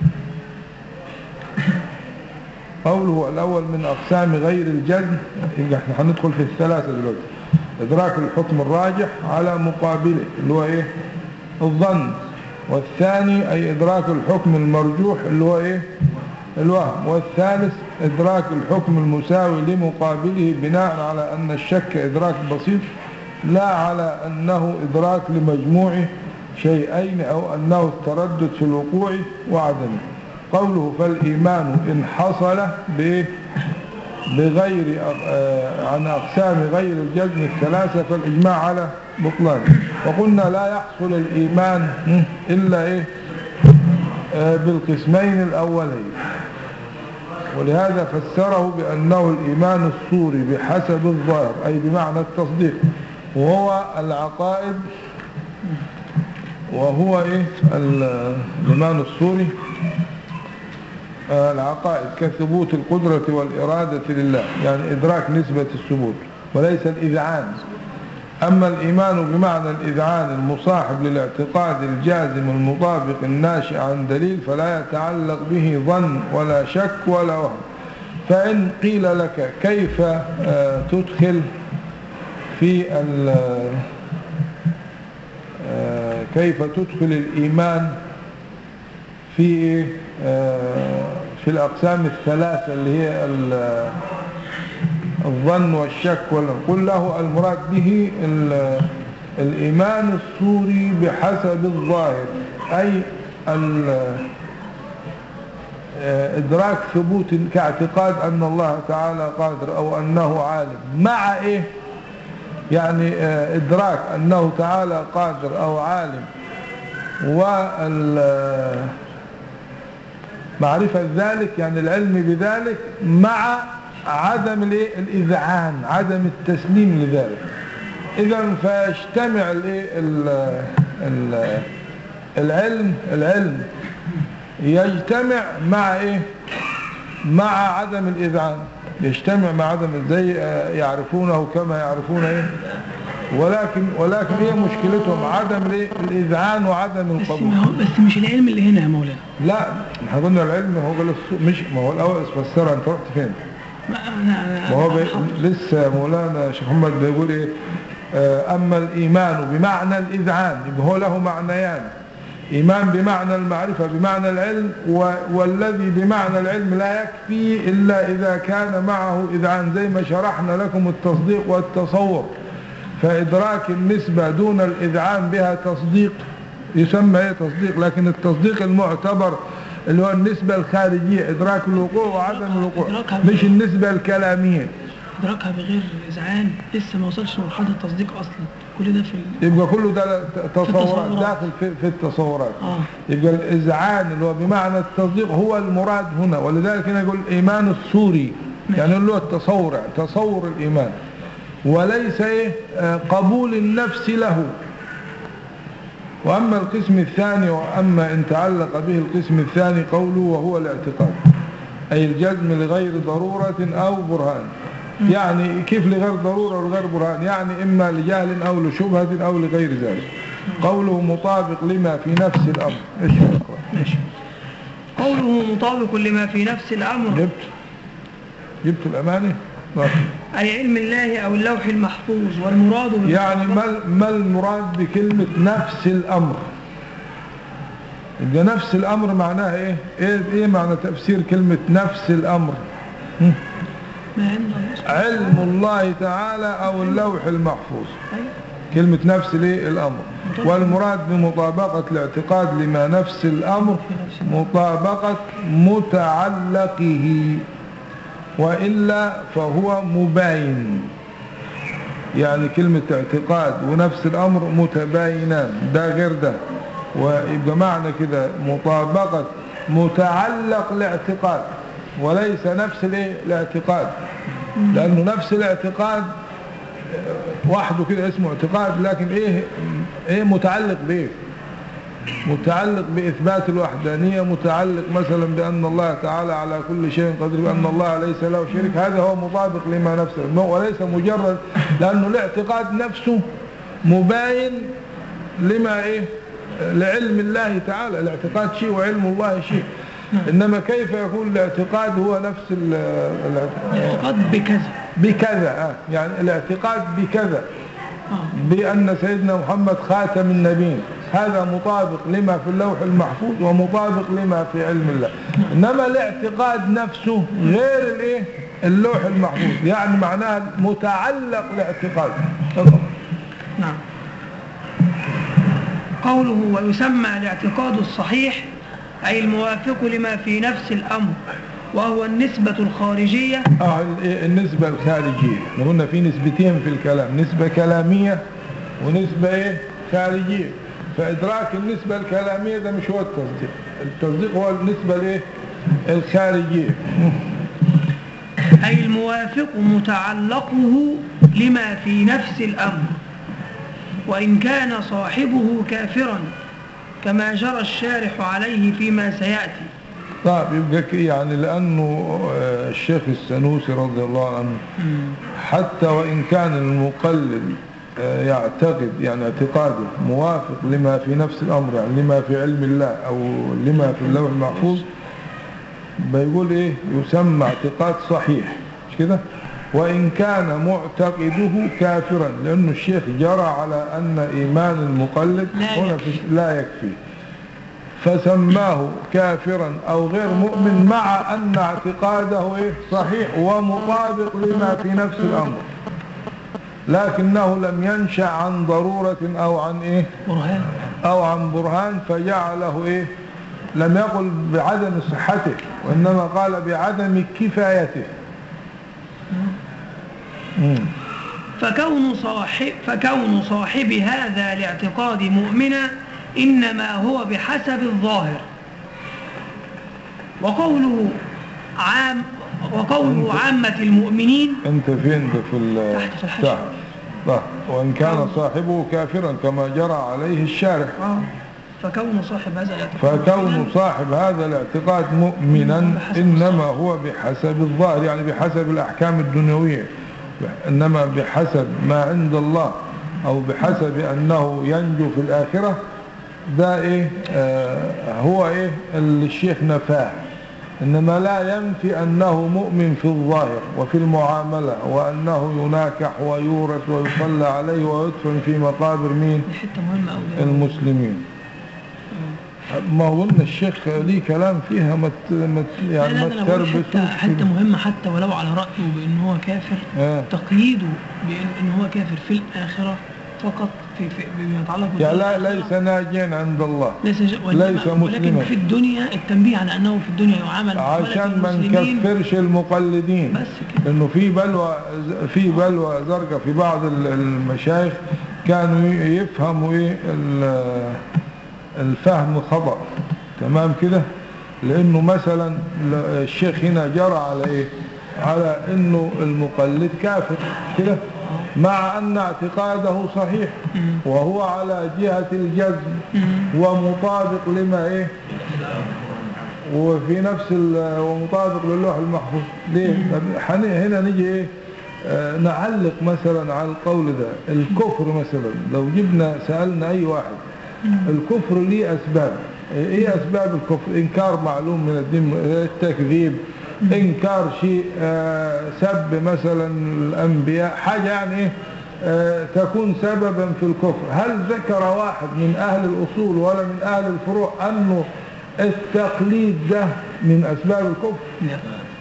A: قوله الأول من أقسام غير الجزم يبقى احنا هندخل في الثلاثة دلوقتي إدراك الحكم الراجح على مقابله اللي هو إيه الظن والثاني أي إدراك الحكم المرجوح اللي هو إيه الوهم والثالث إدراك الحكم المساوي لمقابله بناء على أن الشك إدراك بسيط لا على أنه إدراك لمجموع شيئين أو أنه التردد في الوقوع وعدمه قوله فالإيمان إن حصل بإيه؟ بغير آه، عن أقسام غير الجزم الثلاثة فالإجماع على بطلان وقلنا لا يحصل الإيمان م، إلا إيه آه، بالقسمين الأولين ولهذا فسره بأنه الإيمان الصوري بحسب الظاهر أي بمعنى التصديق وهو العقائد وهو إيه ال- الإيمان الصوري آه، العقائد كثبوت القدرة والإرادة لله يعني إدراك نسبة الثبوت وليس الإذعان أما الإيمان بمعنى الإذعان المصاحب للاعتقاد الجازم المطابق الناشئ عن دليل فلا يتعلق به ظن ولا شك ولا وهم فإن قيل لك كيف آه، تدخل في ال- آه، كيف تدخل الإيمان في إيه؟ آه، في الأقسام الثلاثة اللي هي ال- الظن والشك ولا قل له المراد به ال- الإيمان الصوري بحسب الظاهر أي ال- آه، إدراك ثبوت كاعتقاد أن الله تعالى قادر أو أنه عالم مع إيه يعني آه، إدراك أنه تعالى قادر أو عالم وال معرفة ذلك يعني العلم بذلك مع عدم الايه الإذعان عدم التسليم لذلك إذا فيجتمع الايه ال- ال- العلم العلم يجتمع مع ايه مع عدم الإذعان يجتمع مع عدم زي آه، يعرفونه كما يعرفون ايه ولكن ولكن هي مشكلتهم عدم الايه الإذعان وعدم
B: بس
A: القبول
B: ما هو بس مش العلم اللي هنا يا مولانا
A: لا احنا قلنا العلم هو قال السوق مش ما هو الاول فسرها انت رحت فين
B: ما انا انا
A: ما هو بي...
B: أنا حاضر.
A: لسه مولانا شيخ محمد بيقول ايه آه، اما الايمان بمعنى الاذعان يبقى هو له معنيان ايمان بمعنى المعرفه بمعنى العلم و... والذي بمعنى العلم لا يكفي الا اذا كان معه اذعان زي ما شرحنا لكم التصديق والتصور فادراك النسبه دون الاذعان بها تصديق يسمى ايه تصديق لكن التصديق المعتبر اللي هو النسبة الخارجية إدراك الوقوع وعدم الوقوع
B: إدراكها
A: مش النسبة الكلامية
B: ادراكها بغير اذعان لسه ما وصلش لمرحله التصديق اصلا كل ده في ال...
A: يبقى كله ده تصورات
B: التصورات.
A: داخل في, في التصورات
B: اه
A: يبقى الإذعان اللي هو بمعنى التصديق هو المراد هنا ولذلك هنا يقول الإيمان السوري يعني اللي هو التصور تصور الإيمان وليس إيه آه، قبول النفس له وأما القسم الثاني وأما إن تعلق به القسم الثاني قوله وهو الاعتقاد أي الجزم لغير ضرورة أو برهان يعني كيف لغير ضرورة ولغير برهان يعني إما لجهل أو لشبهة أو لغير ذلك قوله مطابق لما في نفس الأمر إيش اقرأ
B: ماشي قوله مطابق لما في نفس الامر
A: جبت جبت الأمانة نعم.
B: اي علم الله او اللوح المحفوظ والمراد بالمطابقة-
A: يعني ما ما المراد بكلمة نفس الأمر يبقى نفس الأمر معناها إيه إيه, إيه معنى تفسير كلمة نفس الأمر هم؟
B: ما عند الله سبحانه
A: علم الله تعالى أو اللوح المحفوظ
B: أيوة.
A: كلمة نفس ليه الأمر والمراد بمطابقة الاعتقاد لما نفس الأمر مطابقة متعلقه وإلا فهو مباين يعني كلمة اعتقاد ونفس الأمر متباينان ده غير ده ويبقى معنى كده مطابقة متعلق الاعتقاد وليس نفس الايه الاعتقاد لأنه نفس الاعتقاد وحده كده اسمه اعتقاد لكن ايه ايه متعلق بايه متعلق بإثبات الوحدانية متعلق مثلا بأن الله تعالى على كل شيء قدير بأن الله ليس له شريك هذا هو مطابق لما نفسه وليس مجرد لأنه الاعتقاد نفسه مباين لما إيه لعلم الله تعالى الاعتقاد شيء وعلم الله شيء إنما كيف يكون الاعتقاد هو نفس ال- الاعتقاد
B: الاعتقاد بكذا
A: بكذا آه، يعني الاعتقاد بكذا
B: اه
A: بأن سيدنا محمد خاتم النبيين هذا مطابق لما في اللوح المحفوظ ومطابق لما في علم الله إنما الاعتقاد نفسه غير الايه اللوح المحفوظ يعني معناها متعلق الاعتقاد تفضل.
B: نعم قوله ويسمى الاعتقاد الصحيح أي الموافق لما في نفس الأمر وهو النسبة الخارجية
A: آه ال- النسبة الخارجية احنا قلنا في نسبتين في الكلام نسبة كلامية ونسبة ايه خارجية فإدراك النسبة الكلامية ده مش هو التصديق التصديق هو النسبة الايه الخارجية
B: أي الموافق متعلقه لما في نفس الأمر وإن كان صاحبه كافرا كما جرى الشارح عليه فيما سيأتي
A: طيب يبقى ك- يعني لأنه آه، الشيخ السنوسي رضي الله عنه حتى وإن كان المقلد آه، يعتقد يعني اعتقاده موافق لما في نفس الأمر يعني لما في علم الله أو لما في اللوح المحفوظ بيقول إيه يسمى اعتقاد صحيح مش كده وإن كان معتقده كافرا لأنه الشيخ جرى على أن إيمان المقلد
B: لا
A: هنا في لا يكفي فسماه كافرا أو غير مؤمن مع أن اعتقاده إيه صحيح ومطابق لما في نفس الأمر لكنه لم ينشأ عن ضرورة أو عن إيه
B: برهان
A: أو عن برهان فجعله إيه لم يقل بعدم صحته وإنما قال بعدم كفايته مم.
B: فكون صاحب فكون صاحب هذا الاعتقاد مؤمنا إنما هو بحسب الظاهر وقوله عام وقوله عامة المؤمنين
A: أنت فين ده في ال
B: تحت في الحاشية.
A: تحت. طيب. وإن كان صاحبه كافرا كما جرى عليه الشارح
B: آه. فكون صاحب هذا الاعتقاد
A: فكون
B: مؤمناً
A: صاحب هذا الاعتقاد مؤمنا إنما هو بحسب الظاهر يعني بحسب الأحكام الدنيوية إنما بحسب ما عند الله أو بحسب أنه ينجو في الآخرة ده إيه آه هو إيه اللي الشيخ نفاه إنما لا ينفي أنه مؤمن في الظاهر وفي المعاملة وأنه يناكح ويورث ويصلى عليه ويدفن في مقابر مين
B: دي حتة مهمة أوي
A: المسلمين ما هو قلنا الشيخ ليه كلام فيها ما ت- ما ت-
B: لا
A: يعني
B: لا
A: ما
B: ده أنا بقول حتة,
A: تربسوش
B: حتة
A: كده.
B: مهمة حتى ولو على رأيه بأن هو كافر
A: آه.
B: تقييده بأن إن هو كافر في الآخرة فقط في, في بما يتعلق
A: يعني لا
B: بالآخرة.
A: ليس ناجيا عند الله
B: ليس ج... وإنما-
A: ليس مسلما.
B: ولكن في الدنيا التنبيه على أنه في الدنيا يعامل معاملة
A: عشان ما
B: المسلمين
A: نكفرش المقلدين
B: بس كده
A: انه في بلوى في بلوى زرقاء في بعض ال- المشايخ كانوا ي- يفهموا ايه ال- الفهم خطأ تمام كده لانه مثلا ل- الشيخ هنا جرى على ايه على انه المقلد كافر كده مع ان اعتقاده صحيح وهو على جهة الجزم ومطابق لما ايه وفي نفس ال- ومطابق للوح المحفوظ ليه طب حن- هنا نيجي ايه آه، نعلق مثلا على القول ده الكفر مثلا لو جبنا سألنا اي واحد الكفر ليه اسباب ايه اسباب الكفر انكار معلوم من الدين التكذيب انكار شيء آه، سب مثلا الانبياء حاجة يعني ايه آه، تكون سببا في الكفر هل ذكر واحد من اهل الاصول ولا من اهل الفروع انه التقليد ده من اسباب الكفر
B: لا.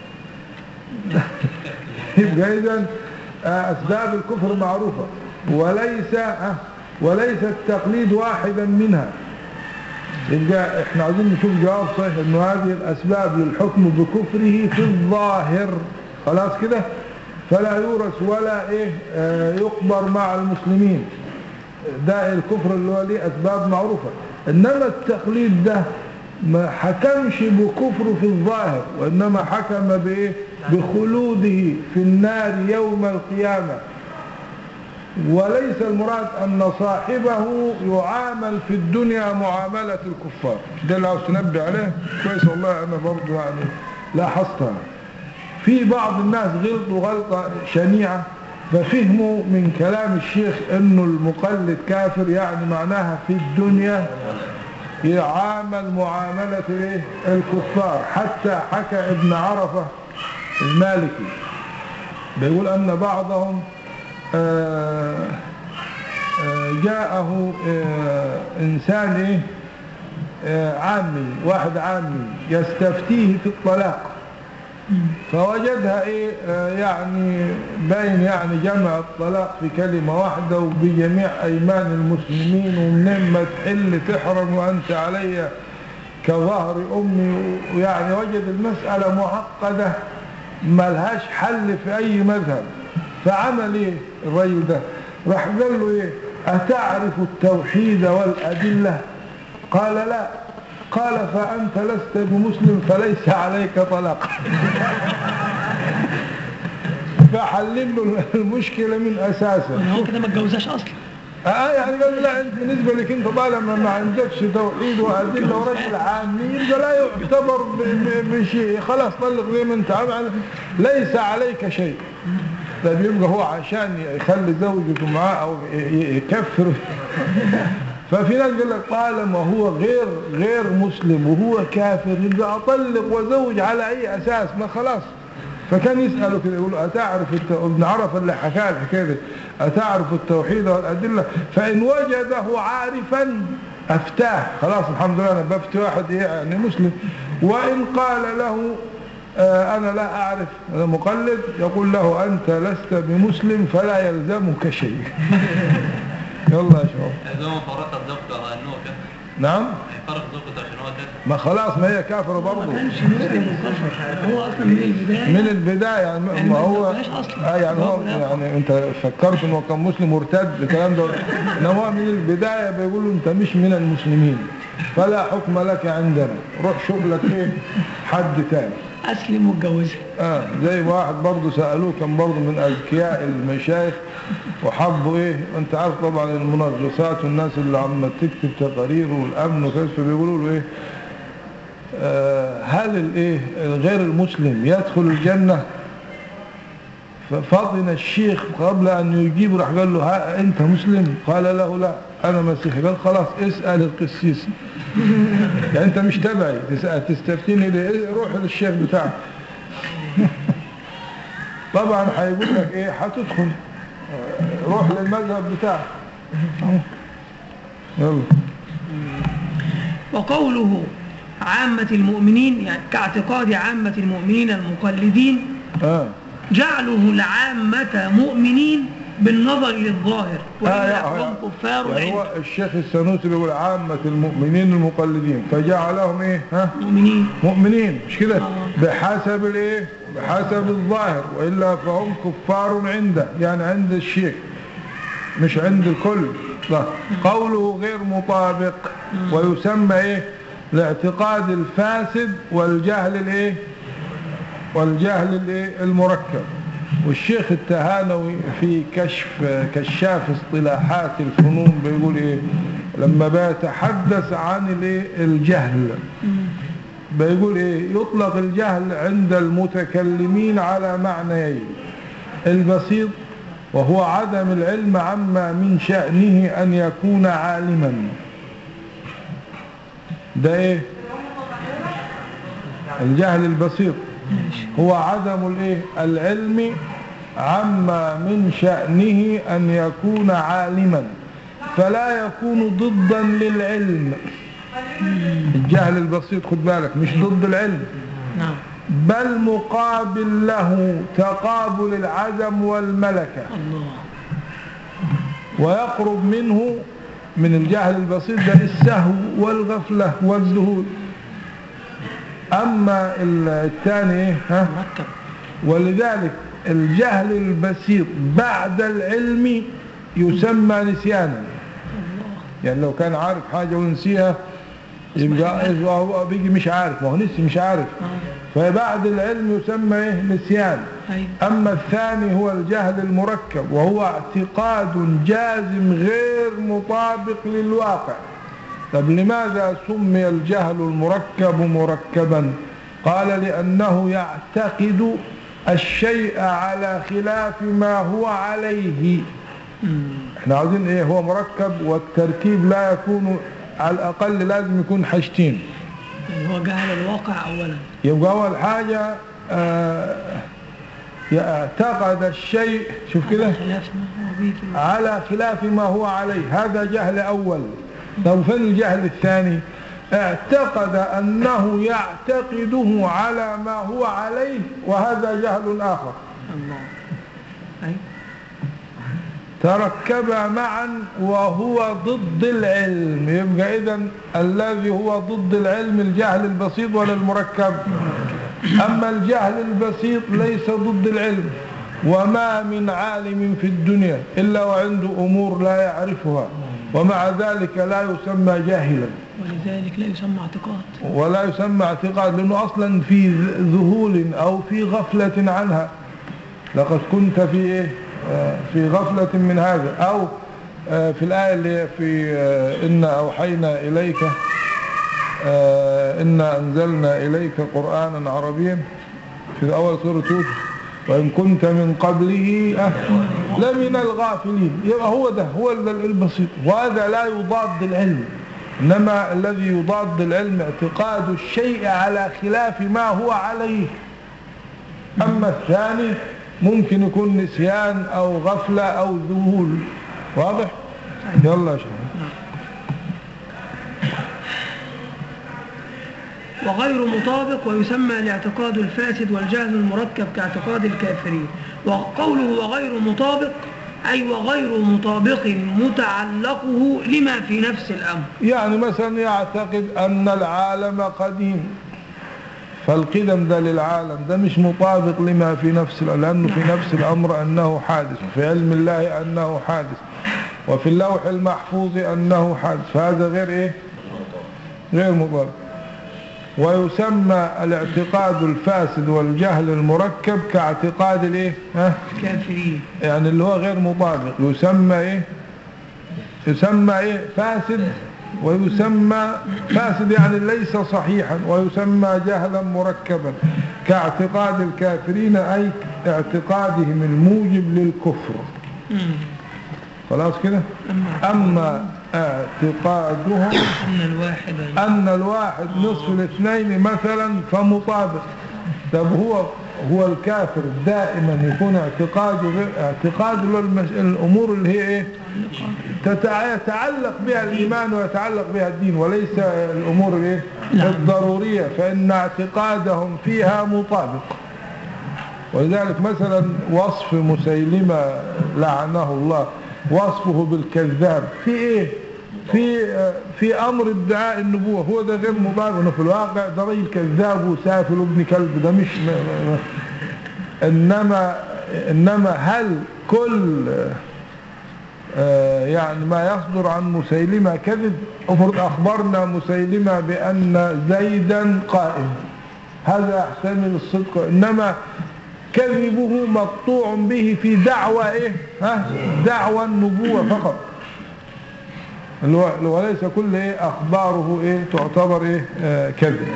A: يبقى اذا اسباب الكفر معروفة وليس آه، وليس التقليد واحدا منها يبقى احنا عايزين نشوف جواب صحيح انه هذه الاسباب للحكم بكفره في الظاهر خلاص كده فلا يورث ولا ايه آه يقبر مع المسلمين ده الكفر اللي هو ليه اسباب معروفة انما التقليد ده ما حكمش بكفره في الظاهر وانما حكم بايه بخلوده في النار يوم القيامة وليس المراد أن صاحبه يعامل في الدنيا معاملة الكفار ده اللي عاوز تنبه عليه كويس والله أنا برضو يعني لاحظتها في بعض الناس غلطوا غلطة شنيعة ففهموا من كلام الشيخ أنه المقلد كافر يعني معناها في الدنيا يعامل معاملة إيه؟ الكفار حتى حكى ابن عرفة المالكي بيقول أن بعضهم آه، آه، جاءه آه، إنسان إيه؟ آه، عامي واحد عامي يستفتيه في الطلاق فوجدها إيه آه، يعني باين يعني جمع الطلاق في كلمة واحدة وبجميع أيمان المسلمين ومنين ما تحل تحرم وأنت علي كظهر أمي ويعني وجد المسألة معقدة ملهاش حل في أي مذهب فعمل إيه الرجل ده راح قال له إيه أتعرف التوحيد والأدلة قال لا قال فأنت لست بمسلم فليس عليك طلاق فحلل له المشكلة من أساسها
B: هو كده ما اتجوزهاش أصلا
A: اه يعني قال لا انت بالنسبه لك انت طالما ما عندكش توحيد وادله ورجل عامي يبقى لا يعتبر ب- ب- بشيء خلاص طلق زي ما انت عامل ليس عليك شيء طيب يبقى هو عشان يخلي زوجته معاه او ي- ي- يكفر ففي ناس يقول لك طالما هو غير غير مسلم وهو كافر يبقى اطلق وزوج على اي اساس ما خلاص فكان يساله كده يقول له اتعرف الت... ابن عرف اللي حكى الحكايه دي اتعرف التوحيد والادله فان وجده عارفا افتاه خلاص الحمد لله انا بفتي واحد ايه يعني مسلم وان قال له آه انا لا اعرف انا مقلد يقول له انت لست بمسلم فلا يلزمك شيء يلا يا شباب
F: زي ما فرقت زوجته على انه كافر
A: نعم
F: فرق زوجته عشان هو كافر
A: ما خلاص ما هي كافره
B: ما
A: برضه
B: كانش مسلم بالظبط هو اصلا من البدايه
A: من البداية يعني ما-
B: يعني
A: ما
B: ما
A: هو
B: يدخلهاش أصلاً.
A: آه يعني هو
B: هو لا.
A: يعني انت فكرت انه كان مسلم مرتد الكلام ده انما هو من البداية بيقول له انت مش من المسلمين فلا حكم لك عندنا روح شوف لك ايه حد تاني
B: اسلم واتجوزها
A: اه زي واحد برضه سألوه كان برضه من اذكياء المشايخ وحبوا ايه انت عارف طبعا المنغصات والناس اللي عم تكتب تقارير والامن وكذا فبيقولوا له ايه آه هل الايه غير المسلم يدخل الجنة ففطن الشيخ قبل ان يجيب راح قال له ها انت مسلم قال له لا انا مسيحي قال خلاص اسأل القسيس يعني انت مش تبعي تسأل تستفتيني ليه روح للشيخ بتاعك طبعا هيقول لك ايه هتدخل آه، روح للمذهب بتاعك يلا
B: وقوله عامة المؤمنين يعني كاعتقاد عامة المؤمنين المقلدين
A: اه
B: جعله العامة مؤمنين بالنظر للظاهر
A: آه،
B: وإلا
A: يا-
B: هم كفار
A: يعني
B: العلم
A: هو الشيخ السنوسي بيقول عامة المؤمنين المقلدين فجعلهم ايه ها
B: مؤمنين
A: مؤمنين مش كده
B: آه.
A: بحسب الايه بحسب الظاهر والا فهم كفار عنده يعني عند الشيخ مش عند الكل لا قوله غير مطابق ويسمى ايه الاعتقاد الفاسد والجهل الايه والجهل الايه المركب والشيخ التهانوي في كشف كشاف اصطلاحات الفنون بيقول ايه لما بيتحدث عن الايه الجهل بيقول ايه يطلق الجهل عند المتكلمين على معنيين البسيط وهو عدم العلم عما من شأنه أن يكون عالما ده ايه الجهل البسيط هو عدم الايه العلم عما من شأنه أن يكون عالما فلا يكون ضدا للعلم الجهل البسيط خد بالك مش ضد العلم
B: نعم
A: بل مقابل له تقابل العدم والملكة
B: الله
A: ويقرب منه من الجهل البسيط ده السهو والغفلة والذهول أما ال- الثاني إيه؟ ها
B: مركب
A: ولذلك الجهل البسيط بعد العلم يسمى نسيانا يعني لو كان عارف حاجة ونسيها يبقى يبقى هو بيجي مش عارف ما هو نسي مش عارف فبعد العلم يسمى ايه نسيان
B: أيوة.
A: اما الثاني هو الجهل المركب وهو اعتقاد جازم غير مطابق للواقع طب لماذا سمي الجهل المركب مركبا قال لانه يعتقد الشيء على خلاف ما هو عليه احنا عاوزين ايه هو مركب والتركيب لا يكون على الاقل لازم يكون حاجتين
B: يعني هو جهل الواقع أولا
A: يبقى اول حاجة آه، يعتقد الشيء شوف كده
B: خلاف ما هو به في الواقع.
A: على خلاف ما هو عليه هذا جهل اول طب فين الجهل الثاني اعتقد انه يعتقده على ما هو عليه وهذا جهل اخر
B: الله أيوة.
A: تركبا معا وهو ضد العلم يبقى اذا الذي هو ضد العلم الجهل البسيط ولا المركب اما الجهل البسيط ليس ضد العلم وما من عالم في الدنيا الا وعنده امور لا يعرفها ومع ذلك لا يسمى جاهلا
B: ولذلك لا يسمى اعتقاد
A: ولا يسمى اعتقاد لانه اصلا في ذهول او في غفلة عنها لقد كنت في ايه آه، في غفلة من هذا او آه، في الآية اللي هي في آه، إنا أوحينا إليك آه، إنا أنزلنا إليك قرآنا عربيا في أول سورة يوسف وإن كنت من قبله أه لمن الغافلين يبقى هو ده هو ال- البسيط وهذا لا يضاد العلم إنما الذي يضاد العلم اعتقاد الشيء على خلاف ما هو عليه أما الثاني ممكن يكون نسيان أو غفلة أو ذهول واضح؟ يلا يا شيخ
B: وغير مطابق ويسمى الاعتقاد الفاسد والجهل المركب كاعتقاد الكافرين وقوله وغير مطابق أي وغير مطابق متعلقه لما في نفس الأمر
A: يعني مثلا يعتقد أن العالم قديم فالقدم ده للعالم ده مش مطابق لما في نفس الأمر لأنه في نفس الأمر أنه حادث في علم الله أنه حادث وفي اللوح المحفوظ أنه حادث فهذا غير إيه غير مطابق ويسمى الاعتقاد الفاسد والجهل المركب كاعتقاد الايه ها
B: الكافرين
A: يعني اللي هو غير مطابق يسمى ايه يسمى ايه فاسد ويسمى فاسد يعني ليس صحيحا ويسمى جهلا مركبا كاعتقاد الكافرين اي اعتقادهم الموجب للكفر
B: مم.
A: خلاص كده اما اعتقادهم
B: أن الواحد
A: أن الواحد نصف الاثنين مثلا فمطابق طب هو هو الكافر دائما يكون اعتقاده غير اعتقاده للمس... الأمور اللي هي إيه تتع... يتعلق بها الإيمان ويتعلق بها الدين وليس الأمور الإيه الضرورية فإن اعتقادهم فيها مطابق ولذلك مثلا وصف مسيلمة لعنه الله وصفه بالكذاب في ايه في في امر ادعاء النبوه هو ده غير مطابق انه في الواقع ده راجل كذاب وسافل وابن كلب ده مش م- م- انما انما هل كل آه، يعني ما يصدر عن مسيلمة كذب افرض اخبرنا مسيلمة بان زيدا قائم هذا يحتمل الصدق انما كذبه مقطوع به في دعوى ايه ها دعوى النبوة فقط اللي هو- اللي هو وليس كل ايه اخباره ايه تعتبر ايه آه كذب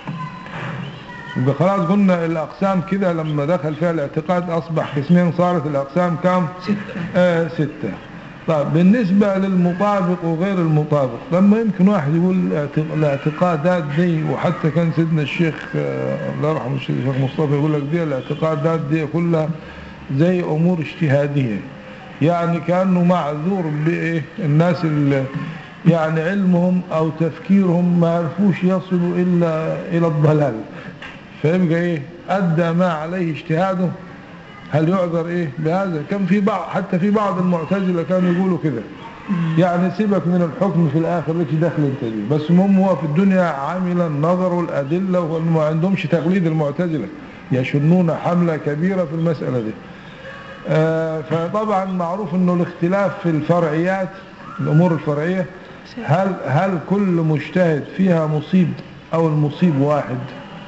A: يبقى خلاص قلنا الاقسام كده لما دخل فيها الاعتقاد اصبح قسمين صارت الاقسام كام
B: ستة
A: آه ستة طيب بالنسبة للمطابق وغير المطابق لما يمكن واحد يقول الاعت- الاعتقادات دي وحتى كان سيدنا الشيخ آه، الله يرحمه الشيخ مصطفى يقول لك دي الاعتقادات دي كلها زي امور اجتهادية يعني كأنه معذور بايه الناس اللي يعني علمهم او تفكيرهم ما عرفوش يصلوا الا الى الضلال فيبقى ايه ادى ما عليه اجتهاده هل يعذر ايه بهذا كان في بعض حتى في بعض المعتزله كانوا يقولوا كده يعني سيبك من الحكم في الاخر لك دخل انت دي بس المهم هو في الدنيا عامل النظر والادله وما عندهمش تقليد المعتزله يشنون حمله كبيره في المساله دي آه فطبعا معروف انه الاختلاف في الفرعيات الامور الفرعيه هل هل كل مجتهد فيها مصيب او المصيب واحد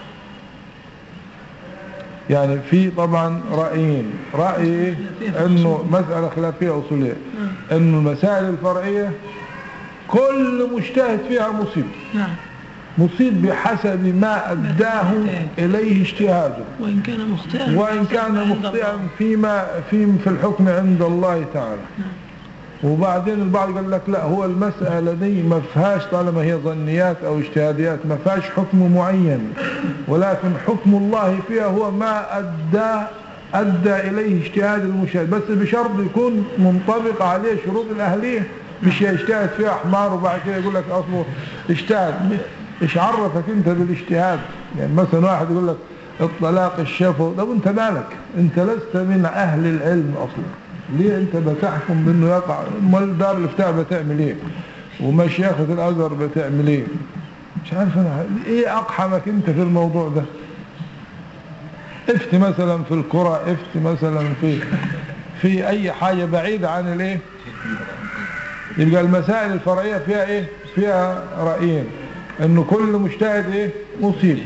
A: يعني في طبعا رأيين رأي إيه؟ انه مسألة خلافية اصولية انه المسائل الفرعية كل مجتهد فيها مصيب
B: نعم
A: مصيب بحسب ما أداه إليه اجتهاده
B: وإن كان مخطئا
A: وإن كان
B: عند
A: مخطئا
B: الله.
A: فيما في في الحكم عند الله تعالى وبعدين البعض قال لك لا هو المسألة دي ما فيهاش طالما هي ظنيات أو اجتهاديات ما فيهاش حكم معين ولكن حكم الله فيها هو ما أدى أدى إليه اجتهاد المجتهد بس بشرط يكون منطبق عليه شروط الأهلية مش يجتهد فيها حمار وبعد كده يقول لك أصله اجتهد ايش عرفك انت بالاجتهاد يعني مثلا واحد يقول لك الطلاق الشفوي طب انت مالك انت لست من اهل العلم اصلا ليه انت بتحكم بانه يقع امال دار الافتاء بتعمل ايه ومشيخة الازهر بتعمل ايه مش عارف انا ايه اقحمك انت في الموضوع ده افتي مثلا في الكرة افتي مثلا في في اي حاجة بعيدة عن الايه يبقى المسائل الفرعية فيها ايه فيها رأيين انه كل مجتهد ايه مصيب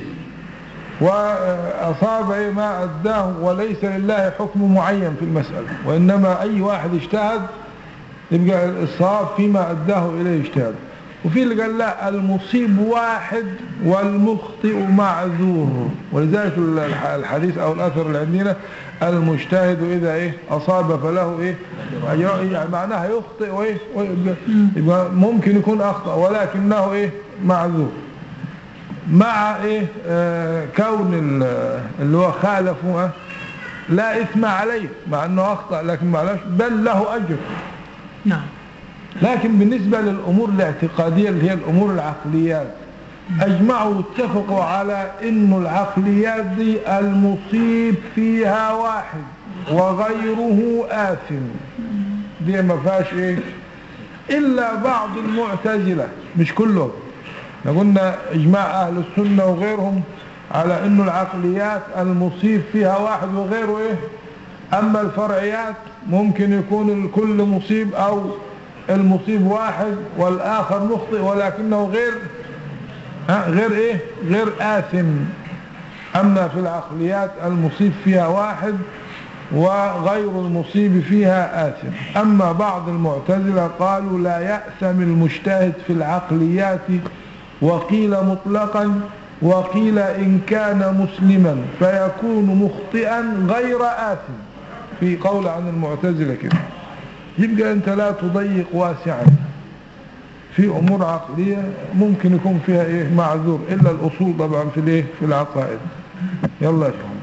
A: واصاب ايه ما اداه وليس لله حكم معين في المسألة وانما اي واحد اجتهد يبقى الصواب فيما اداه اليه اجتهاد وفي اللي قال لا المصيب واحد والمخطئ معذور ولذلك الح- الحديث او الاثر اللي عندنا المجتهد اذا ايه اصاب فله ايه أجر- يعني معناها يخطئ وايه ويبقى- يبقى ممكن يكون اخطا ولكنه ايه معذور مع ايه آه كون ال- اللي هو خالفه آه، لا اثم عليه مع انه اخطا لكن معلش بل له اجر
B: نعم
A: لكن بالنسبة للأمور الاعتقادية اللي هي الأمور العقليات أجمعوا واتفقوا على أن العقليات دي المصيب فيها واحد وغيره آثم دي ما فيهاش إيه إلا بعض المعتزلة مش كلهم احنا قلنا إجماع أهل السنة وغيرهم على أن العقليات المصيب فيها واحد وغيره إيه أما الفرعيات ممكن يكون الكل مصيب أو المصيب واحد والآخر مخطئ ولكنه غير ها غير إيه غير آثم أما في العقليات المصيب فيها واحد وغير المصيب فيها آثم أما بعض المعتزلة قالوا لا يأثم المجتهد في العقليات وقيل مطلقا وقيل إن كان مسلما فيكون مخطئا غير آثم في قول عن المعتزلة كده يبقى أنت لا تضيق واسعا في أمور عقلية ممكن يكون فيها إيه معذور إلا الأصول طبعا في الإيه في العقائد يلا يا شيخ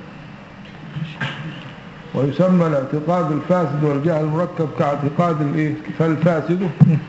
A: ويسمى الاعتقاد الفاسد والجهل المركب كاعتقاد الايه فالفاسد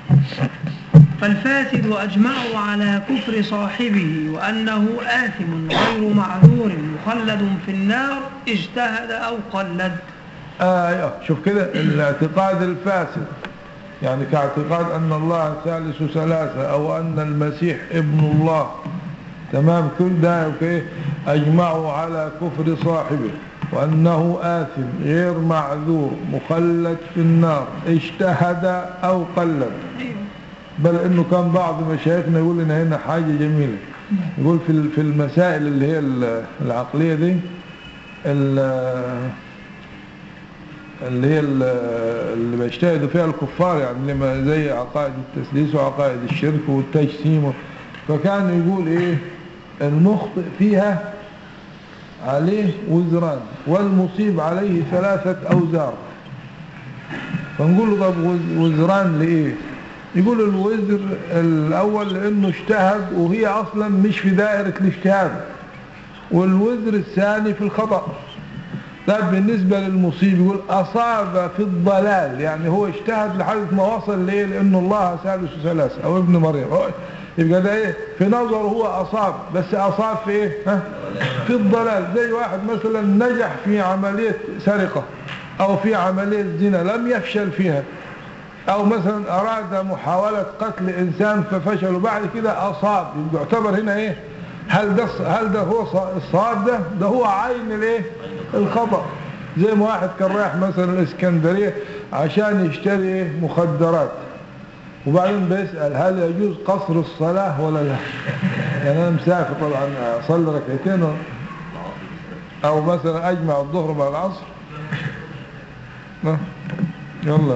B: فالفاسد أجمعوا على كفر صاحبه وأنه آثم غير معذور مخلد في النار اجتهد أو قلد
A: آية شوف كده الاعتقاد الفاسد يعني كاعتقاد أن الله ثالث ثلاثة أو أن المسيح ابن الله تمام كل ده اوكي اجمعوا على كفر صاحبه وانه آثم غير معذور مخلد في النار اجتهد او قلد بل انه كان بعض مشايخنا يقول لنا هنا حاجة جميلة يقول في ال- في المسائل اللي هي ال- العقلية دي ال- اللي هي ال- اللي بيجتهدوا فيها الكفار يعني لما زي عقائد التسليس وعقائد الشرك والتجسيم فكان يقول ايه المخطئ فيها عليه وزران والمصيب عليه ثلاثة أوزار فنقول له طب وز- وزران لإيه يقول الوزر الأول لأنه اجتهد وهي أصلا مش في دائرة الاجتهاد والوزر الثاني في الخطأ طيب بالنسبة للمصيب يقول أصاب في الضلال يعني هو اجتهد لحد ما وصل ليه لأنه الله ثالث ثلاثة أو ابن مريم هو- يبقى ده إيه في نظره هو أصاب بس أصاب في إيه ها؟ في الضلال زي واحد مثلا نجح في عملية سرقة أو في عملية زنا لم يفشل فيها أو مثلا أراد محاولة قتل إنسان ففشل وبعد كده أصاب يبقى يعتبر هنا إيه هل ده هل ده هو ص- الصواب ده ده هو عين الايه الخطأ زي ما واحد كان رايح مثلا الإسكندرية عشان يشتري إيه مخدرات وبعدين بيسأل هل يجوز قصر الصلاة ولا لا يعني أنا مسافر طبعا أصلي ركعتين و- أو مثلا أجمع الظهر مع العصر ها، يلا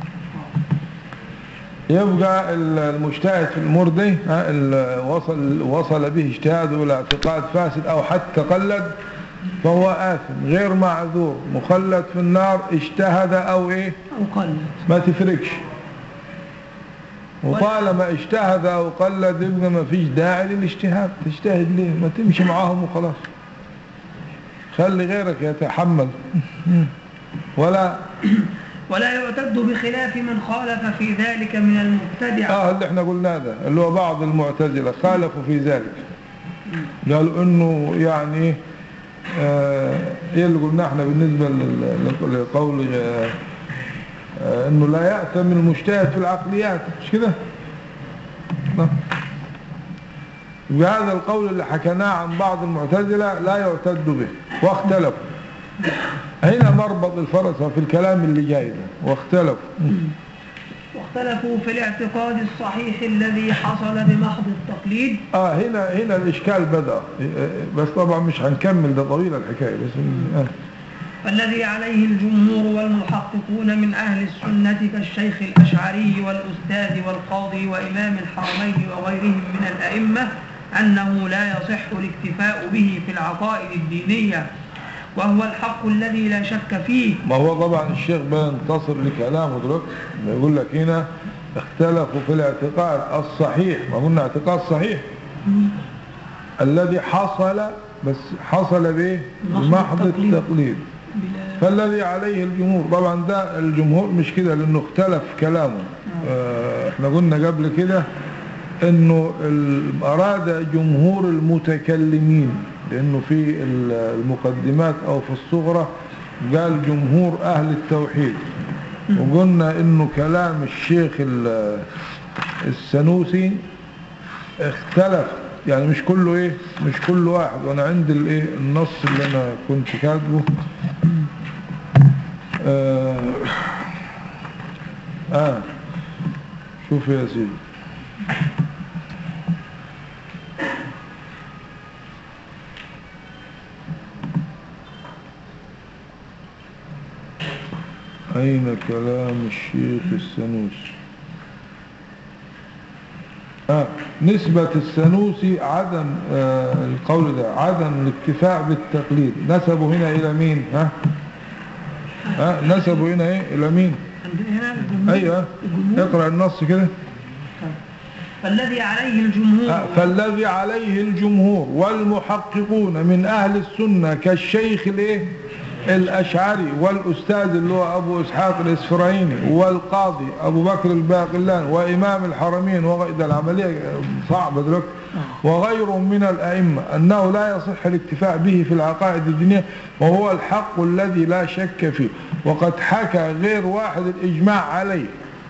A: يبقى ال- المجتهد في الأمور دي ها، ال- وصل وصل به اجتهاده إلى اعتقاد فاسد أو حتى قلد فهو آثم غير معذور مخلد في النار اجتهد أو إيه
B: أو قلد
A: ما تفرقش وطالما اجتهد أو قلد يبقى ما فيش داعي للاجتهاد تجتهد ليه ما تمشي معاهم وخلاص خلي غيرك يتحمل ولا
B: ولا يعتد بخلاف من خالف في ذلك من المبتدع
A: اه اللي احنا قلناه ده اللي هو بعض المعتزلة خالفوا في ذلك قالوا انه يعني آه ايه اللي قلناه احنا بالنسبة لل- لقول آه آه انه لا يأتم المجتهد في العقليات مش كده نعم. يبقى هذا القول اللي حكيناه عن بعض المعتزلة لا يعتد به واختلفوا هنا مربط الفرس في الكلام اللي جاي ده واختلفوا
B: واختلفوا في الاعتقاد الصحيح الذي حصل بمحض التقليد
A: اه هنا هنا الاشكال بدا بس طبعا مش هنكمل ده طويله الحكايه بس آه.
B: فالذي عليه الجمهور والمحققون من أهل السنة كالشيخ الأشعري والأستاذ والقاضي وإمام الحرمين وغيرهم من الأئمة أنه لا يصح الاكتفاء به في العقائد الدينية وهو الحق الذي لا شك فيه
A: ما هو طبعا الشيخ بينتصر لكلامه دلوقتي بيقول لك هنا اختلفوا في الاعتقاد الصحيح ما قلنا اعتقاد صحيح الذي حصل بس حصل بايه
B: محض
A: بمحض
B: التقليد.
A: التقليد فالذي عليه الجمهور طبعا ده الجمهور مش كده لانه اختلف كلامه اه احنا قلنا قبل كده انه ال- اراد جمهور المتكلمين لانه في ال- المقدمات او في الصغرى قال جمهور اهل التوحيد وقلنا انه كلام الشيخ ال- السنوسي اختلف يعني مش كله ايه مش كل واحد وانا عندي الايه النص اللي انا كنت كاتبه آه, اه شوف يا سيدي أين كلام الشيخ السنوسي آه. نسبة السنوسي عدم آه القول ده عدم الاكتفاء بالتقليد نسبه هنا إلى مين ها ها نسبه هنا إيه إلى مين
B: عندنا هنا الجمهور
A: أيوة
B: الجمهور
A: اقرأ النص كده
B: فالذي عليه الجمهور
A: آه، فالذي عليه الجمهور والمحققون من أهل السنة كالشيخ الايه الأشعري والأستاذ اللي هو أبو إسحاق الإسفرايني والقاضي أبو بكر الباقلان وإمام الحرمين وغير ده العملية صعبة دلوقتي وغيرهم من الأئمة أنه لا يصح الاكتفاء به في العقائد الدينية وهو الحق الذي لا شك فيه وقد حكى غير واحد الإجماع عليه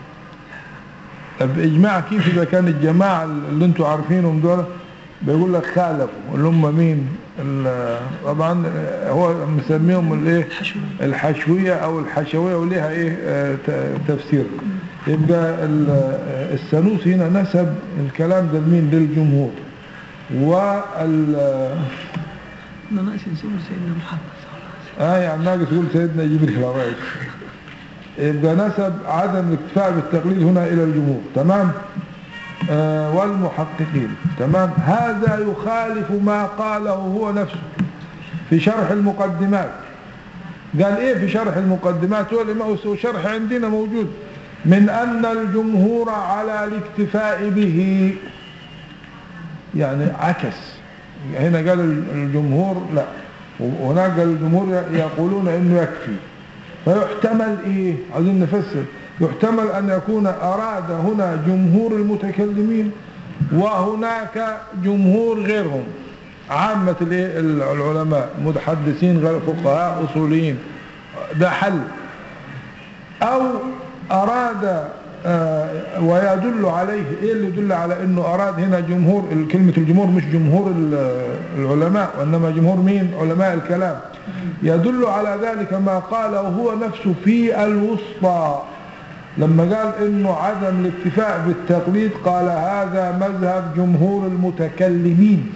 A: طب اجماع كيف اذا كان الجماعه اللي انتوا عارفينهم دول بيقول لك خالفوا اللي هم مين ال- طبعا هو مسميهم الايه الحشويه او الحشويه وليها ايه آه، ت- تفسير يبقى ال- آه، السنوسي هنا نسب الكلام ده لمين للجمهور وال
B: احنا ناقص نسيب سيدنا محمد صلى الله عليه وسلم
A: اه يعني ناقص يقول سيدنا جبريل عليه الصلاة يبقى نسب عدم الاكتفاء بالتقليد هنا الى الجمهور تمام آه والمحققين تمام هذا يخالف ما قاله هو نفسه في شرح المقدمات قال ايه في شرح المقدمات هو الإمام- هو شرح عندنا موجود من ان الجمهور على الاكتفاء به يعني عكس هنا قال الجمهور لا وهناك قال الجمهور يقولون انه يكفي فيحتمل ايه عايزين نفسر يحتمل ان يكون اراد هنا جمهور المتكلمين وهناك جمهور غيرهم عامة الايه العلماء متحدثين غير فقهاء اصوليين ده حل او اراد آه، ويدل عليه ايه اللي يدل على انه اراد هنا جمهور كلمة الجمهور مش جمهور ال- العلماء وانما جمهور مين علماء الكلام يدل على ذلك ما قاله هو نفسه في الوسطى لما قال انه عدم الاكتفاء بالتقليد قال هذا مذهب جمهور المتكلمين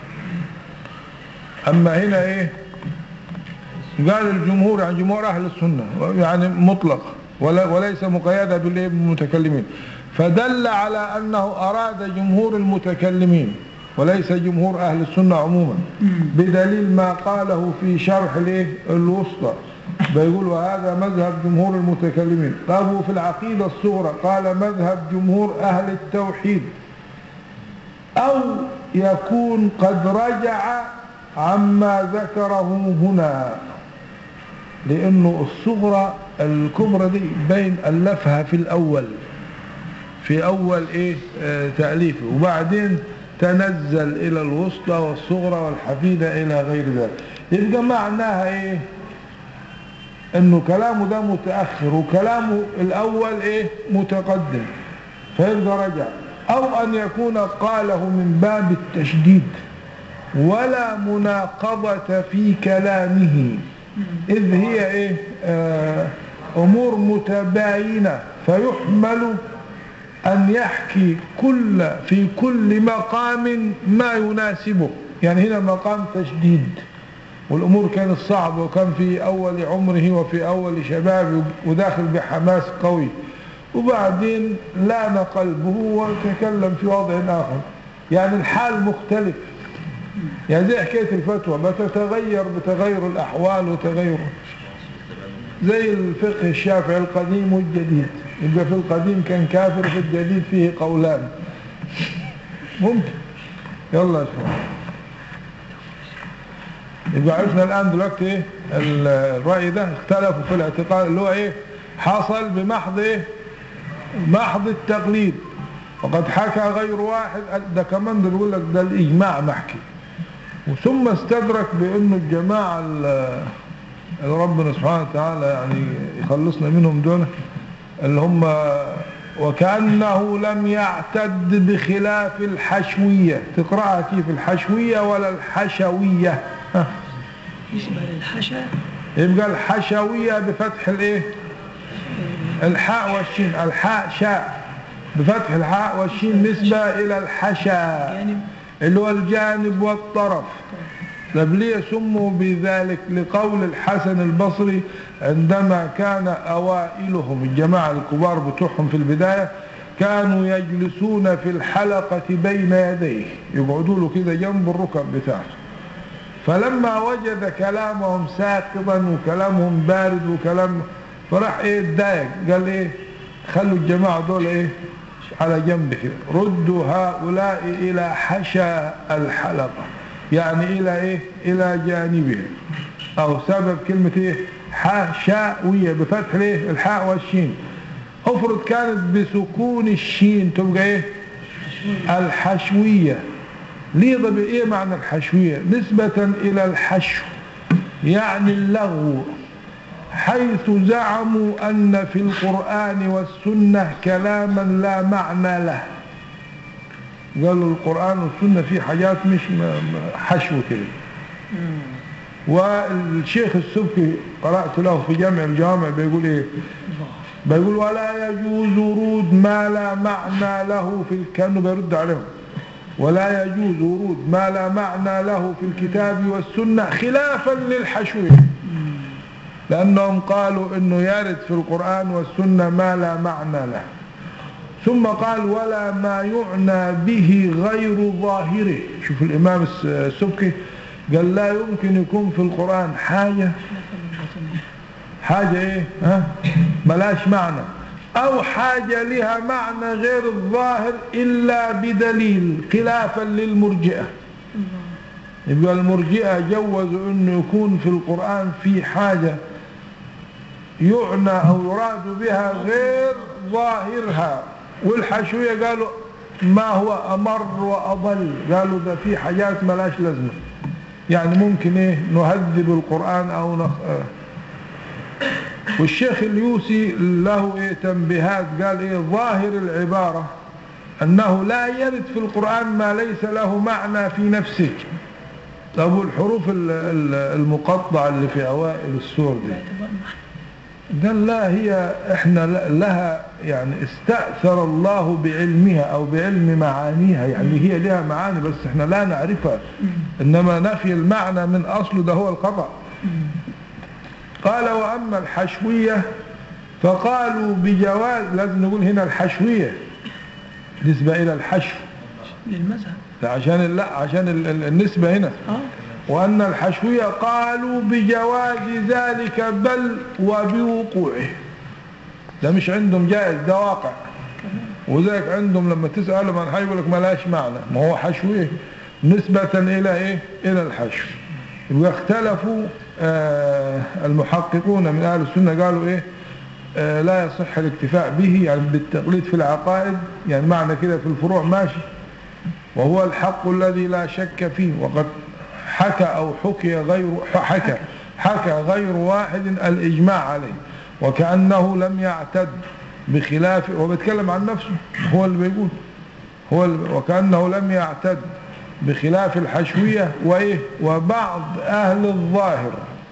A: اما هنا ايه قال الجمهور يعني جمهور أهل السنة يعني مطلق ولا وليس مقيدا بالإيه بالمتكلمين فدل على أنه أراد جمهور المتكلمين وليس جمهور أهل السنة عموما بدليل ما قاله في شرح الإيه الوسطى بيقول وهذا مذهب جمهور المتكلمين قالوا في العقيدة الصغرى قال مذهب جمهور أهل التوحيد أو يكون قد رجع عما ذكره هنا لأنه الصغرى الكبرى دي بين ألفها في الأول في أول إيه آه تأليفه وبعدين تنزل إلى الوسطى والصغرى والحفيدة إلى غير ذلك يبقى معناها إيه إنه كلامه ده متأخر وكلامه الأول إيه متقدم فيبقى رجع أو أن يكون قاله من باب التشديد ولا مناقضة في كلامه إذ هي إيه آه أمور متباينة فيحمل أن يحكي كل في كل مقام ما يناسبه يعني هنا مقام تشديد والأمور كانت صعبة وكان في أول عمره وفي أول شبابه وداخل بحماس قوي وبعدين لان قلبه وتكلم في وضع آخر يعني الحال مختلف يعني زي حكاية الفتوى بتتغير بتغير الأحوال وتغير زي الفقه الشافعي القديم والجديد يبقى في القديم كان كافر في الجديد فيه قولان ممكن يلا يا شباب يبقى عرفنا الآن دلوقتي ايه ال- الرأي ده اختلفوا في الاعتقاد اللي هو ايه حصل بمحض ايه محض التقليد وقد حكى غير واحد ده كمان ده بيقول لك ده الإجماع محكي وثم استدرك بأنه الجماعة ال- اللي ربنا سبحانه وتعالى يعني يخلصنا منهم دول اللي هم وكأنه لم يعتد بخلاف الحشوية تقرأها كيف الحشوية ولا الحشوية ها.
B: يشبه للحشا
A: يبقى الحشوية بفتح الايه الحاء والشين الحاء شاء بفتح الحاء والشين نسبة إلى الحشا
B: جانب
A: اللي هو الجانب والطرف طب ليه سموا بذلك لقول الحسن البصري عندما كان أوائلهم الجماعة الكبار بتوعهم في البداية كانوا يجلسون في الحلقة بين يديه يقعدوا له كده جنب الركب بتاعته فلما وجد كلامهم ساقطا وكلامهم بارد وكلام فراح ايه اتضايق قال ايه خلوا الجماعة دول ايه على جنب كده ردوا هؤلاء الى حشا الحلقة يعني الى ايه الى جانبه او سبب كلمة ايه حشاوية بفتح الايه الحاء والشين افرض كانت بسكون الشين تبقى ايه الحشوية ليه طب ايه معنى الحشوية نسبة الى الحشو يعني اللغو حيث زعموا ان في القرآن والسنة كلاما لا معنى له قالوا القرآن والسنة فيه حاجات مش م- م- حشو كده والشيخ السبكي قرأت له في جامع الجامع بيقول ايه بيقول ولا يجوز ورود ما لا معنى له في كانه بيرد عليهم ولا يجوز ورود ما لا معنى له في الكتاب والسنة خلافا للحشوية لأنهم قالوا أنه يرد في القرآن والسنة ما لا معنى له ثم قال ولا ما يعنى به غير ظاهره شوف الإمام الس- السبكي قال لا يمكن يكون في القرآن حاجة حاجة ايه ها ملاش معنى او حاجة لها معنى غير الظاهر الا بدليل خلافا للمرجئة يبقى المرجئة جوزوا انه يكون في القرآن في حاجة يعنى او يراد بها غير ظاهرها والحشوية قالوا ما هو امر واضل قالوا ده في حاجات ملاش لازمة يعني ممكن ايه نهذب القرآن او نخ... آه والشيخ اليوسي له ايه تنبيهات قال ايه ظاهر العبارة انه لا يرد في القرآن ما ليس له معنى في نفسه طب الحروف ال- ال- المقطعة اللي في اوائل السور دي قال لا هي احنا ل- لها يعني استأثر الله بعلمها او بعلم معانيها يعني هي لها معاني بس احنا لا نعرفها انما نفي المعنى من اصله ده هو الخطأ قال وأما الحشوية فقالوا بجواز لازم نقول هنا الحشوية نسبة إلى الحشو
B: للمذهب
A: لا عشان لا عشان ال- ال- النسبة هنا
B: اه
A: وأن الحشوية قالوا بجواز ذلك بل وبوقوعه ده مش عندهم جائز ده واقع وذلك عندهم لما تسألهم عن حاجة يقول لك ملاش معنى ما هو حشوية نسبة إلى إيه إلى الحشو يبقى اختلفوا آه المحققون من أهل السنة قالوا إيه آه لا يصح الاكتفاء به يعني بالتقليد في العقائد يعني معنى كده في الفروع ماشي وهو الحق الذي لا شك فيه وقد حكى أو حكي غير حكى حكى غير واحد الإجماع عليه وكأنه لم يعتد بخلاف هو بيتكلم عن نفسه هو اللي بيقول هو اللي وكأنه لم يعتد بخلاف الحشوية وإيه وبعض أهل الظاهر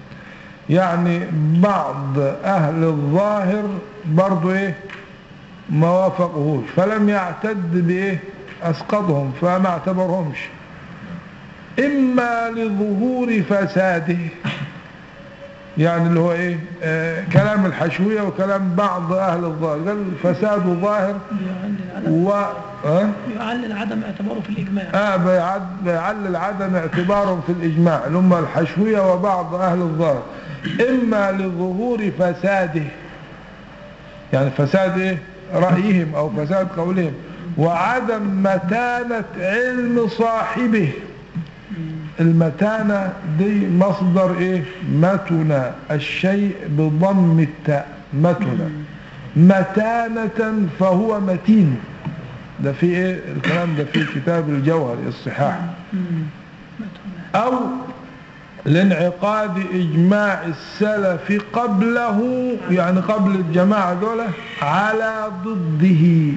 A: يعني بعض أهل الظاهر برضو إيه ما وافقهوش فلم يعتد بإيه أسقطهم فما اعتبرهمش إما لظهور فساده يعني اللي هو إيه آه كلام الحشوية وكلام بعض أهل الظاهر قال فساد ظاهر
B: يعلل عدم
A: و آه
B: يعلل عدم اعتباره في الإجماع
A: آه بيعد بيعلل عدم اعتبارهم في الإجماع اللي هم الحشوية وبعض أهل الظاهر إما لظهور فساده يعني فساد إيه؟ رأيهم أو فساد قولهم وعدم متانة علم صاحبه المتانة دي مصدر إيه متنا الشيء بضم التاء متنا متانة فهو متين ده في ايه الكلام ده في كتاب الجوهر الصحاح او لانعقاد اجماع السلف قبله يعني قبل الجماعة دولة على ضده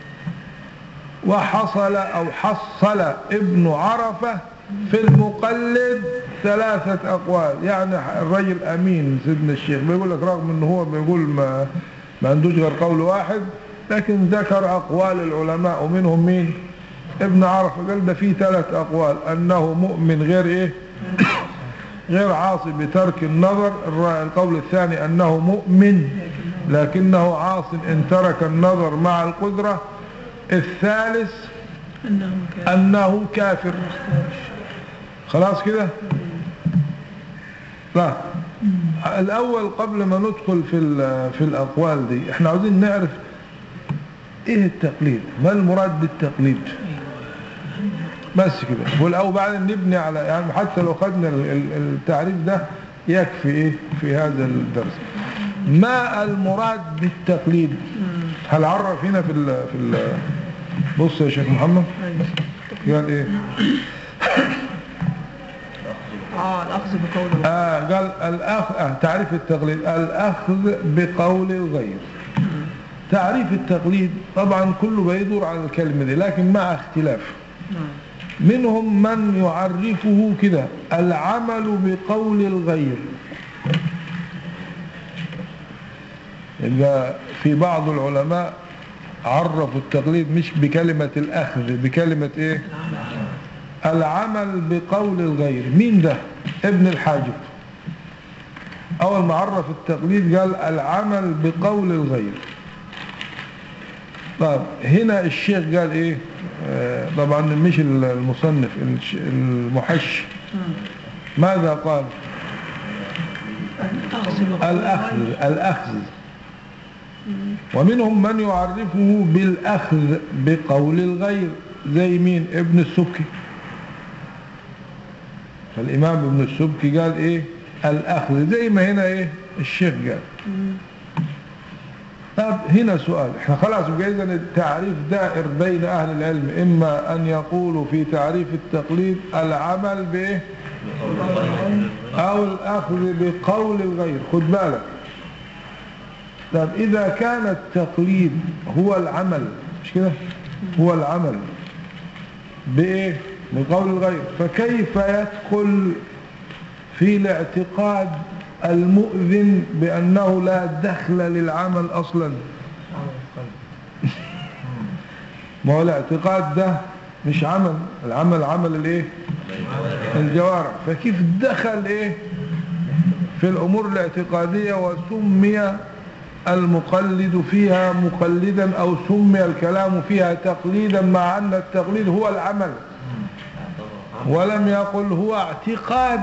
A: وحصل او حصل ابن عرفة في المقلد ثلاثة اقوال يعني الرجل امين سيدنا الشيخ بيقول لك رغم انه هو بيقول ما, ما عندوش غير قول واحد لكن ذكر اقوال العلماء ومنهم مين ابن عرفة قال ده فيه ثلاث اقوال انه مؤمن غير ايه غير عاصي بترك النظر الر- القول الثاني انه مؤمن لكنه عاص ان ترك النظر مع القدرة الثالث
B: أنه كان
A: انه كافر خلاص كده لا الاول قبل ما ندخل في ال- في الاقوال دي احنا عاوزين نعرف ايه التقليد ما المراد بالتقليد بس كده والاول بعدين نبني على يعني حتى لو خدنا ال- ال- التعريف ده يكفي ايه في هذا الدرس ما المراد بالتقليد هل عرف هنا في ال في ال بص يا شيخ محمد قال ايه
B: اه الأخذ بقوله
A: آه قال الأخ آه تعريف التقليد الأخذ بقول الغير تعريف التقليد طبعا كله بيدور على الكلمة دي لكن مع اختلاف منهم من يعرفه كده العمل بقول الغير يبقى في بعض العلماء عرفوا التقليد مش بكلمة الأخذ بكلمة إيه العمل بقول الغير مين ده ابن الحاجب أول ما عرف التقليد قال العمل بقول الغير طيب هنا الشيخ قال ايه آه طبعا مش المصنف الش- المحش ماذا قال
B: الأخذ بقوله
A: الأخذ الأخذ ومنهم من يعرفه بالأخذ بقول الغير زي مين ابن السبكي فالإمام ابن السبكي قال إيه الأخذ زي ما هنا إيه الشيخ قال طب هنا سؤال احنا خلاص بقى إذن التعريف دائر بين أهل العلم إما أن يقولوا في تعريف التقليد العمل بإيه أو الأخذ بقول الغير خد بالك طب إذا كان التقليد هو العمل مش كده هو العمل بإيه بقول الغير فكيف يدخل في الاعتقاد المؤذن بأنه لا دخل للعمل أصلا ما هو الاعتقاد ده مش عمل العمل عمل الايه الجوارح فكيف دخل ايه في الامور الاعتقادية وسمي المقلد فيها مقلدا او سمي الكلام فيها تقليدا مع ان التقليد هو العمل ولم يقل هو اعتقاد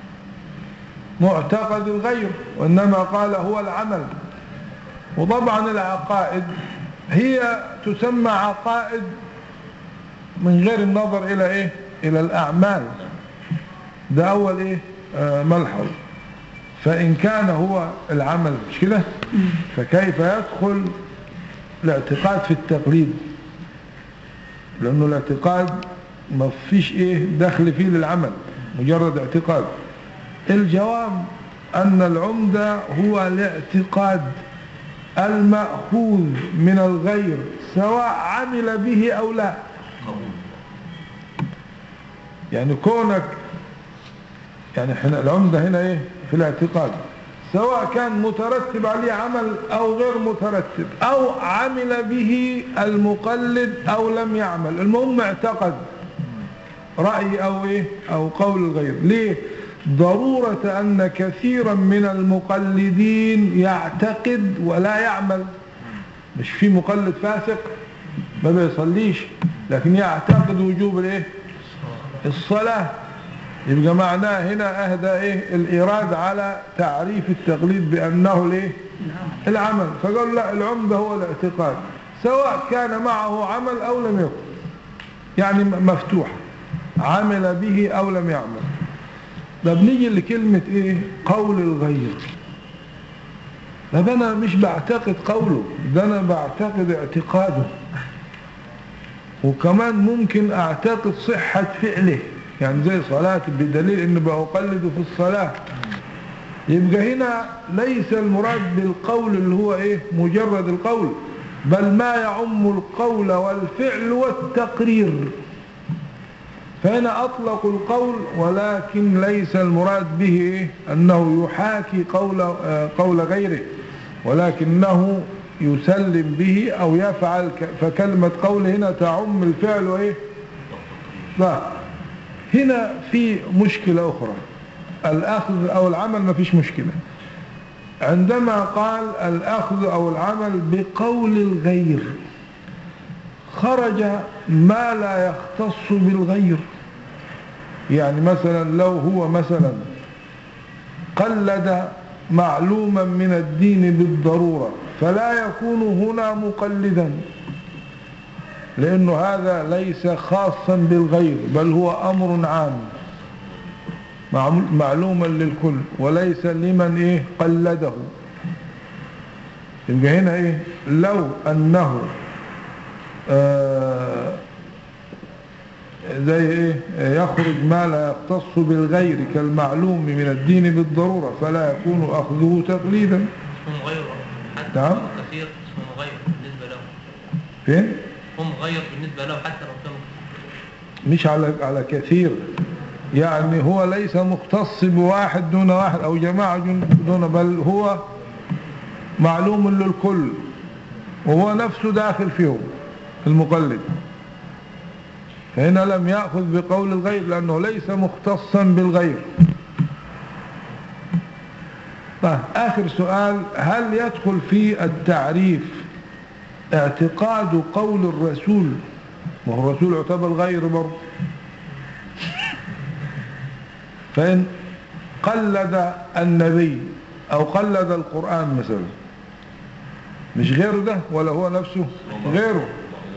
A: معتقد الغير وانما قال هو العمل وطبعا العقائد هي تسمى عقائد من غير النظر الى ايه الى الاعمال ده اول ايه آه ملحظ فان كان هو العمل مش كده فكيف يدخل الاعتقاد في التقليد لانه الاعتقاد ما فيش ايه دخل فيه للعمل مجرد اعتقاد الجواب ان العمدة هو الاعتقاد المأخوذ من الغير سواء عمل به او لا يعني كونك يعني احنا العمدة هنا ايه في الاعتقاد سواء كان مترتب عليه عمل او غير مترتب او عمل به المقلد او لم يعمل المهم اعتقد رأي أو إيه أو قول الغير ليه ضرورة أن كثيرا من المقلدين يعتقد ولا يعمل مش في مقلد فاسق ما بيصليش لكن يعتقد وجوب الايه الصلاة يبقى معناه هنا اهدى ايه الايراد على تعريف التقليد بانه الايه العمل فقال لا العمدة هو الاعتقاد سواء كان معه عمل او لم يكن يعني م- مفتوح عمل به او لم يعمل طب نيجي لكلمة ايه قول الغير طب انا مش بعتقد قوله ده انا بعتقد اعتقاده وكمان ممكن اعتقد صحة فعله يعني زي صلاة بدليل اني بقلده في الصلاة يبقى هنا ليس المراد بالقول اللي هو ايه مجرد القول بل ما يعم القول والفعل والتقرير فهنا أطلقوا القول ولكن ليس المراد به إيه؟ أنه يحاكي قول, آه، قول غيره ولكنه يسلم به أو يفعل ك- فكلمة قول هنا تعم الفعل وإيه لا هنا في مشكلة أخرى الأخذ أو العمل ما فيش مشكلة عندما قال الأخذ أو العمل بقول الغير خرج ما لا يختص بالغير يعني مثلا لو هو مثلا قلد معلوما من الدين بالضرورة فلا يكون هنا مقلدا لأنه هذا ليس خاصا بالغير بل هو أمر عام معمول- معلوما للكل وليس لمن إيه قلده يبقى هنا إيه لو أنه آه، زي ايه آه، يخرج ما لا يختص بالغير كالمعلوم من الدين بالضرورة فلا يكون أخذه تقليدا
F: هم غير حتى
A: نعم.
F: لو كثير اسمهم غير بالنسبة له
A: فين
F: هم غير بالنسبة له حتى لو كانوا
A: مش على على كثير يعني هو ليس مختص بواحد دون واحد أو جماعة دون بل هو معلوم للكل وهو نفسه داخل فيهم المقلد فهنا لم يأخذ بقول الغير لأنه ليس مختصا بالغير طيب آخر سؤال هل يدخل في التعريف اعتقاد قول الرسول وهو الرسول يعتبر غير برضه فإن قلد النبي أو قلد القرآن مثلا مش غيره ده ولا هو نفسه غيره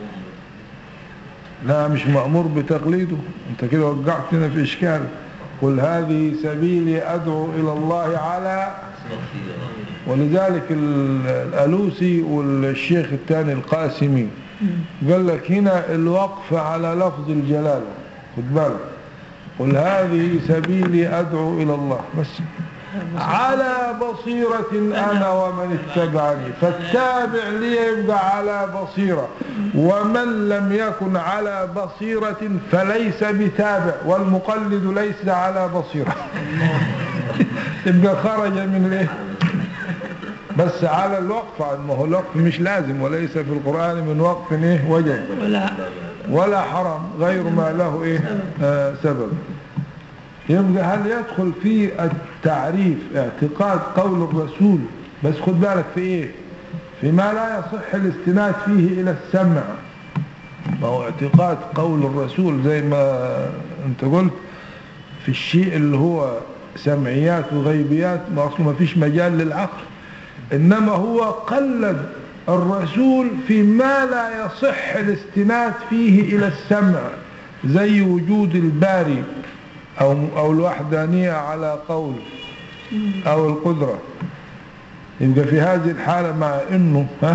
A: لا مش مأمور بتقليده انت كده وقعتنا في إشكال قل هذه سبيلي أدعو إلى الله على ولذلك ال- الألوسي والشيخ الثاني القاسمي قال لك هنا الوقف على لفظ الجلالة خد بالك قل هذه سبيلي أدعو إلى الله بس على بصيرة أنا ومن اتبعني فالتابع لي يبقى على بصيرة ومن لم يكن على بصيرة فليس بتابع والمقلد ليس على بصيرة يبقى خرج من الايه بس على الوقف ما هو الوقف مش لازم وليس في القرآن من وقف ايه وجه
B: ولا
A: ولا حرام غير ما له ايه آه سبب يبقى هل يدخل في التعريف اعتقاد قول الرسول بس خد بالك في ايه فيما لا يصح الاستناد فيه الى السمع ما هو اعتقاد قول الرسول زي ما انت قلت في الشيء اللي هو سمعيات وغيبيات ما اصله ما فيش مجال للعقل انما هو قلد الرسول فيما لا يصح الاستناد فيه الى السمع زي وجود الباري او او الوحدانيه على قول او القدره يبقى في هذه الحاله مع انه ها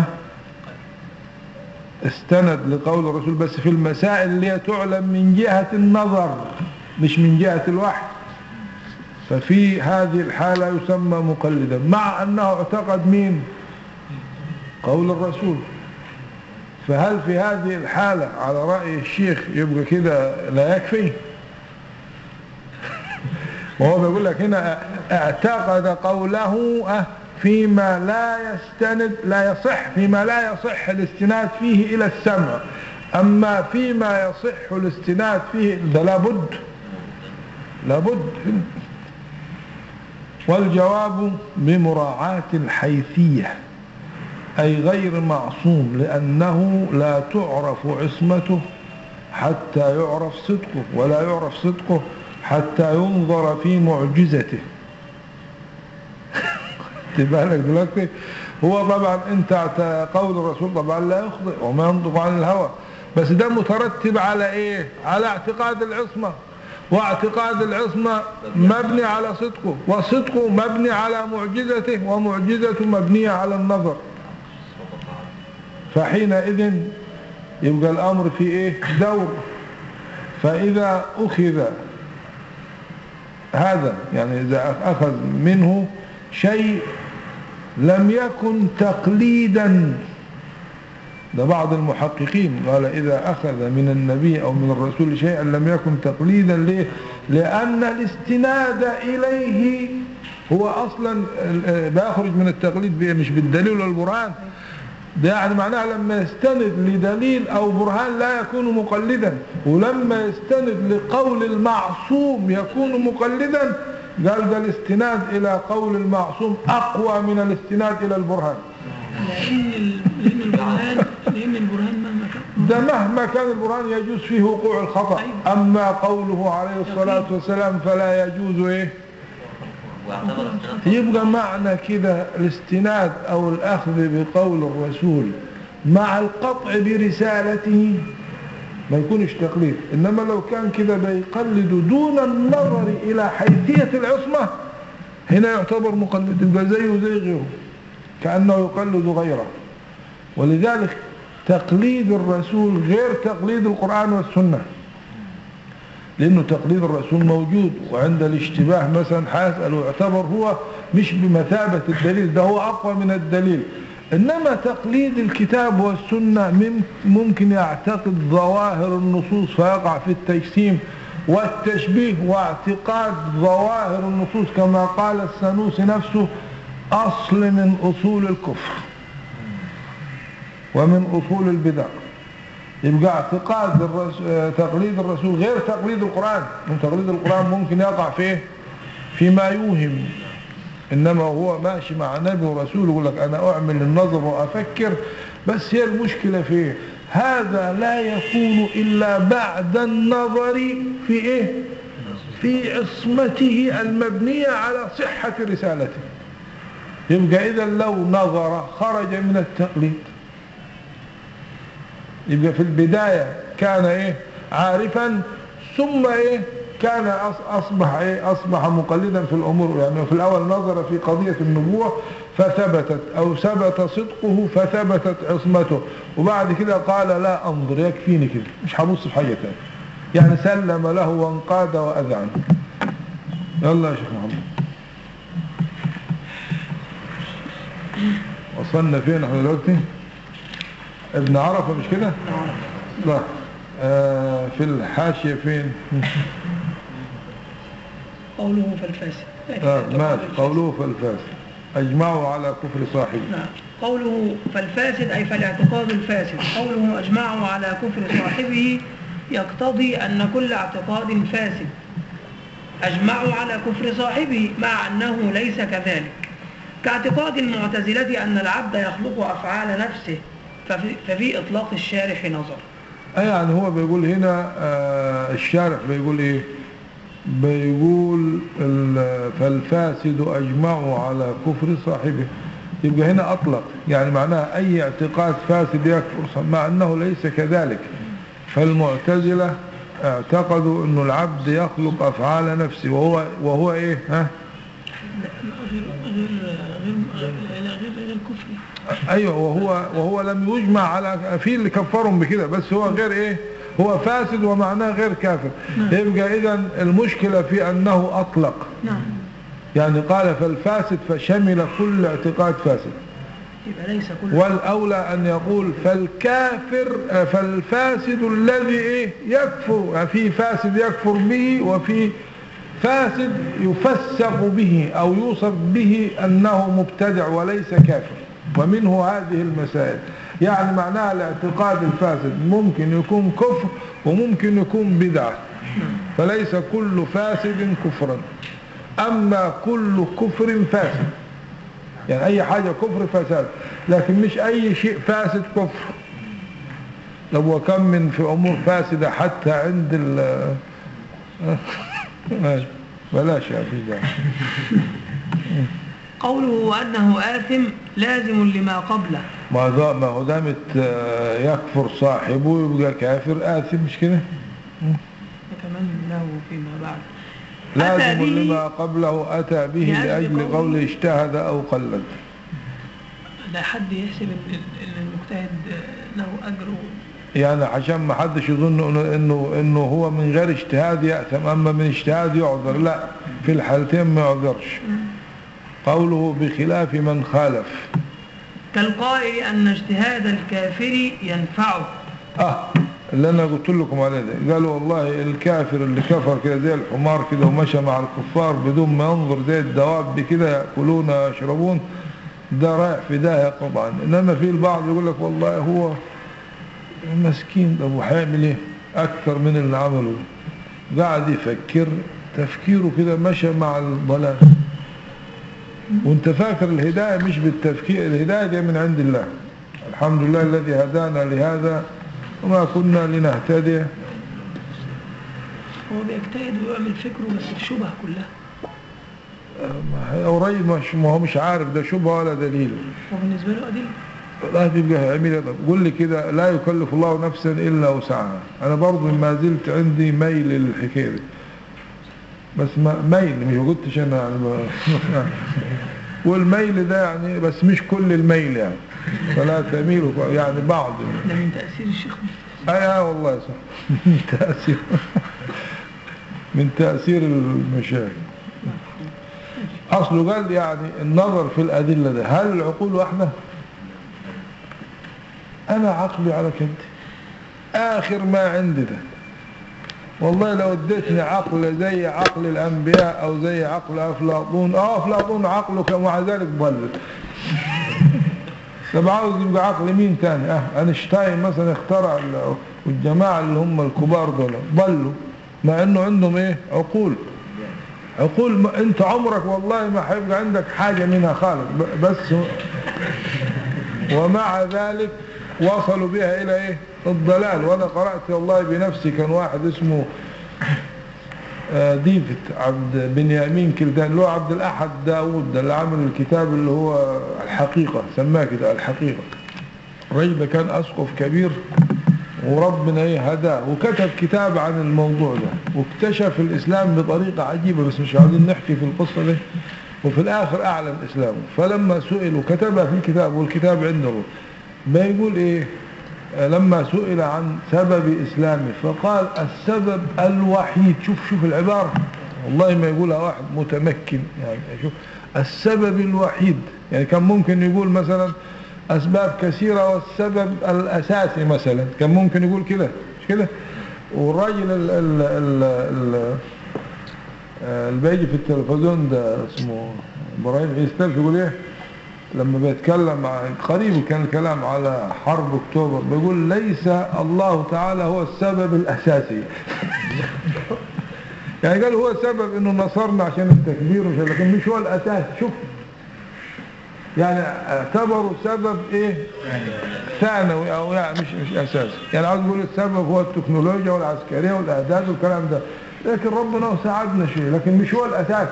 A: استند لقول الرسول بس في المسائل اللي هي تعلم من جهه النظر مش من جهه الوحي ففي هذه الحالة يسمى مقلدا مع أنه اعتقد مين قول الرسول فهل في هذه الحالة على رأي الشيخ يبقى كده لا يكفي وهو بيقول لك هنا اعتقد قوله أه فيما لا يستند لا يصح فيما لا يصح الاستناد فيه إلى السمع أما فيما يصح الاستناد فيه ده لابد لابد والجواب بمراعاة الحيثية أي غير معصوم لأنه لا تعرف عصمته حتى يعرف صدقه ولا يعرف صدقه حتى ينظر في معجزته بالك دلوقتي هو طبعا انت اعت- قول الرسول طبعا لا يخطئ وما ينطق عن الهوى بس ده مترتب على ايه على اعتقاد العصمة واعتقاد العصمة مبني على صدقه وصدقه مبني على معجزته ومعجزته مبنية على النظر فحينئذ يبقى الامر في ايه دور فاذا اخذ هذا يعني اذا اخذ منه شيء لم يكن تقليدا ده بعض المحققين قال إذا أخذ من النبي أو من الرسول شيئا لم يكن تقليدا ليه لأن الاستناد إليه هو أصلا آه، بيخرج من التقليد بإيه؟ مش بالدليل والبرهان ده يعني معناها لما يستند لدليل أو برهان لا يكون مقلدا ولما يستند لقول المعصوم يكون مقلدا قال ده الاستناد إلى قول المعصوم أقوى من الاستناد إلى البرهان
B: لأن ال- لأن البرهان لأن البرهان مهما كان
A: ده مهما كان البرهان يجوز فيه وقوع الخطأ أما قوله عليه الصلاة والسلام فلا يجوز إيه
F: واعتبر استناد
A: يبقى معنى كده الاستناد أو الأخذ بقول الرسول مع القطع برسالته ما يكونش تقليد إنما لو كان كده بيقلد دون النظر إلى حيثية العصمة هنا يعتبر مقلد يبقى زيه زي غيره كأنه يقلد غيره ولذلك تقليد الرسول غير تقليد القرآن والسنة لأنه تقليد الرسول موجود وعند الاشتباه مثلا حيسأل ويعتبر هو مش بمثابة الدليل ده هو أقوى من الدليل إنما تقليد الكتاب والسنة مم- ممكن يعتقد ظواهر النصوص فيقع في التجسيم والتشبيه واعتقاد ظواهر النصوص كما قال السنوسي نفسه أصل من أصول الكفر ومن أصول البدع يبقى اعتقاد الرسول تقليد الرسول غير تقليد القرآن من تقليد القرآن ممكن يقع فيه فيما يوهم إنما هو ماشي مع نبي ورسول يقول لك أنا أعمل النظر وأفكر بس هي المشكلة فيه هذا لا يكون إلا بعد النظر في إيه في عصمته المبنية على صحة رسالته يبقى إذا لو نظر خرج من التقليد يبقى في البداية كان ايه عارفا ثم ايه كان أص- اصبح ايه اصبح مقلدا في الامور يعني في الاول نظر في قضية النبوة فثبتت او ثبت صدقه فثبتت عصمته وبعد كده قال لا انظر يكفيني كده مش هبص في حاجة تانية يعني سلم له وانقاد واذعن يلا يا شيخ محمد وصلنا فين احنا دلوقتي ابن عرفة مش كده لا آه في الحاشية فين
B: قوله فالفاسد
A: آه ماشي قوله فالفاسد اجمعوا على كفر صاحبه
B: نعم قوله فالفاسد أي فالاعتقاد الفاسد قوله أجمعوا على كفر صاحبه يقتضي أن كل اعتقاد فاسد أجمعوا على كفر صاحبه مع أنه ليس كذلك كاعتقاد المعتزلة أن العبد يخلق أفعال نفسه ففي, ففي إطلاق الشارح نظر
A: اي يعني هو بيقول هنا آه الشارح بيقول ايه بيقول ال- فالفاسد اجمعوا على كفر صاحبه يبقى هنا اطلق يعني معناها اي اعتقاد فاسد يكفر ص- مع انه ليس كذلك فالمعتزلة اعتقدوا انه العبد يخلق افعال نفسه وهو وهو ايه ها
B: غير غير غير غير غير كفري
A: ايوه وهو وهو لم يجمع على في اللي كفرهم بكده بس هو غير ايه هو فاسد ومعناه غير كافر يبقى اذا المشكلة في انه اطلق
B: نعم
A: يعني قال فالفاسد فشمل كل اعتقاد فاسد
B: يبقى ليس كل
A: والاولى ان يقول فالكافر آه، فالفاسد الذي ايه يكفر يعني في فاسد يكفر به وفي فاسد يفسق به او يوصف به انه مبتدع وليس كافر ومنه هذه المسائل يعني معناها الاعتقاد الفاسد ممكن يكون كفر وممكن يكون بدعة فليس كل فاسد كفرا أما كل كفر فاسد يعني أي حاجة كفر فساد لكن مش أي شيء فاسد كفر لو وكم من في أمور فاسدة حتى عند ال ماشي. بلاش يا في ذلك
B: قوله وأنه آثم لازم لما قبله
A: ما ذا- ما هو دامت آه، يكفر صاحبه يبقى كافر آثم مش كده
B: كمان له فيما بعد
A: لازم
B: أتى به-
A: لما قبله أتى به
B: لأجل
A: لأجل
B: قوله-
A: قوله اجتهد أو قلد
B: لا حد يحسب إن إن المجتهد له أجر
A: يعني عشان ما حدش يظن انه انه انه هو من غير اجتهاد يأثم اما من اجتهاد يعذر لا في الحالتين ما يعذرش قوله بخلاف من خالف
B: كالقائل أن اجتهاد الكافر ينفعه
A: اه اللي انا قلت لكم عليه ده قالوا والله الكافر اللي كفر كده زي الحمار كده ومشى مع الكفار بدون ما ينظر زي الدواب كده ياكلون ويشربون ده رايح في داهيه طبعا انما في البعض يقول لك والله هو مسكين ده هو هيعمل ايه اكثر من اللي عمله قاعد يفكر تفكيره كده مشى مع الضلال وانت فاكر الهدايه مش بالتفكير الهدايه دي من عند الله الحمد لله الذي هدانا لهذا وما كنا لنهتدي
B: هو بيجتهد ويعمل فكره بس الشبهة كلها
A: ما هي قريب مش ما هو مش عارف ده شبهه ولا دليل
B: وبالنسبة له أدلة
A: لا تبقى هيعمل ايه طب قول لي كده لا يكلف الله نفسا الا وسعها انا برضه ما زلت عندي ميل للحكايه دي بس ما ميل مش قلتش انا يعني ما- والميل ده يعني بس مش كل الميل يعني فلا تميلوا يعني بعض
B: ده من تأثير الشيخ
A: اي اه والله صح من تأثير من تأثير المشايخ اصله قال يعني النظر في الادلة ده هل العقول واحدة انا عقلي على كده اخر ما عندي ده والله لو اديتني عقل زي عقل الانبياء او زي عقل افلاطون اه افلاطون عقله كان مع ذلك ضل طب عاوز يبقى عقل مين تاني اه اينشتاين مثلا اخترع ال- والجماعة اللي هم الكبار دول ضلوا مع انه عندهم ايه عقول عقول ما انت عمرك والله ما هيبقى عندك حاجة منها خالص ب- بس ومع ذلك وصلوا بها الى ايه الضلال وانا قرأت والله بنفسي كان واحد اسمه آه، ديفيد عبد بنيامين كلدان اللي هو عبد الأحد داود ده اللي عامل الكتاب اللي هو الحقيقة سماه كده الحقيقة الراجل ده كان أسقف كبير وربنا ايه هداه وكتب كتاب عن الموضوع ده واكتشف الإسلام بطريقة عجيبة بس مش عايزين نحكي في القصة دي وفي الآخر أعلن إسلامه فلما سئل وكتبها في الكتاب والكتاب عنده ما يقول إيه آه، لما سئل عن سبب إسلامه فقال السبب الوحيد شوف شوف العبارة والله ما يقولها واحد متمكن يعني شوف السبب الوحيد يعني كان ممكن يقول مثلا أسباب كثيرة والسبب الأساسي مثلا كان ممكن يقول كده مش كده والراجل ال ال ال ال آه، اللي بيجي في التلفزيون ده اسمه ابراهيم عيسى يقول ايه لما بيتكلم عن قريب كان الكلام على حرب اكتوبر بيقول ليس الله تعالى هو السبب الاساسي يعني قال هو السبب انه نصرنا عشان التكبير ومش لكن مش هو الاساس شوف يعني اعتبروا سبب ايه ثانوي او يعني مش مش اساسي يعني عاوز يقول السبب هو التكنولوجيا والعسكريه والاعداد والكلام ده لكن ربنا ساعدنا شيء لكن مش هو الاساس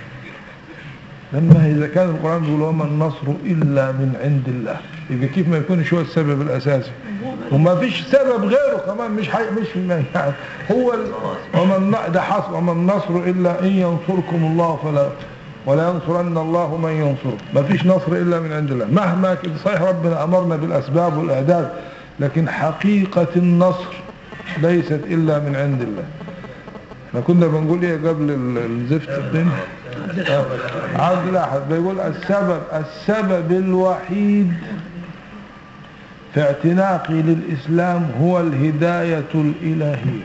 A: لما إذا كان القرآن بيقول وما النصر إلا من عند الله يبقى كيف ما يكونش هو السبب الأساسي وما فيش سبب غيره كمان مش حي... مش يعني هو ال... وما الن... ده حصل وما النصر إلا إن ينصركم الله فلا ولا ينصرن الله من ينصره ما فيش نصر إلا من عند الله مهما كان صحيح ربنا أمرنا بالأسباب والإعداد لكن حقيقة النصر ليست إلا من عند الله احنا كنا بنقول ايه قبل ال- الزفت الدنيا عبد الأحد بيقول السبب السبب الوحيد في اعتناقي للإسلام هو الهداية الإلهية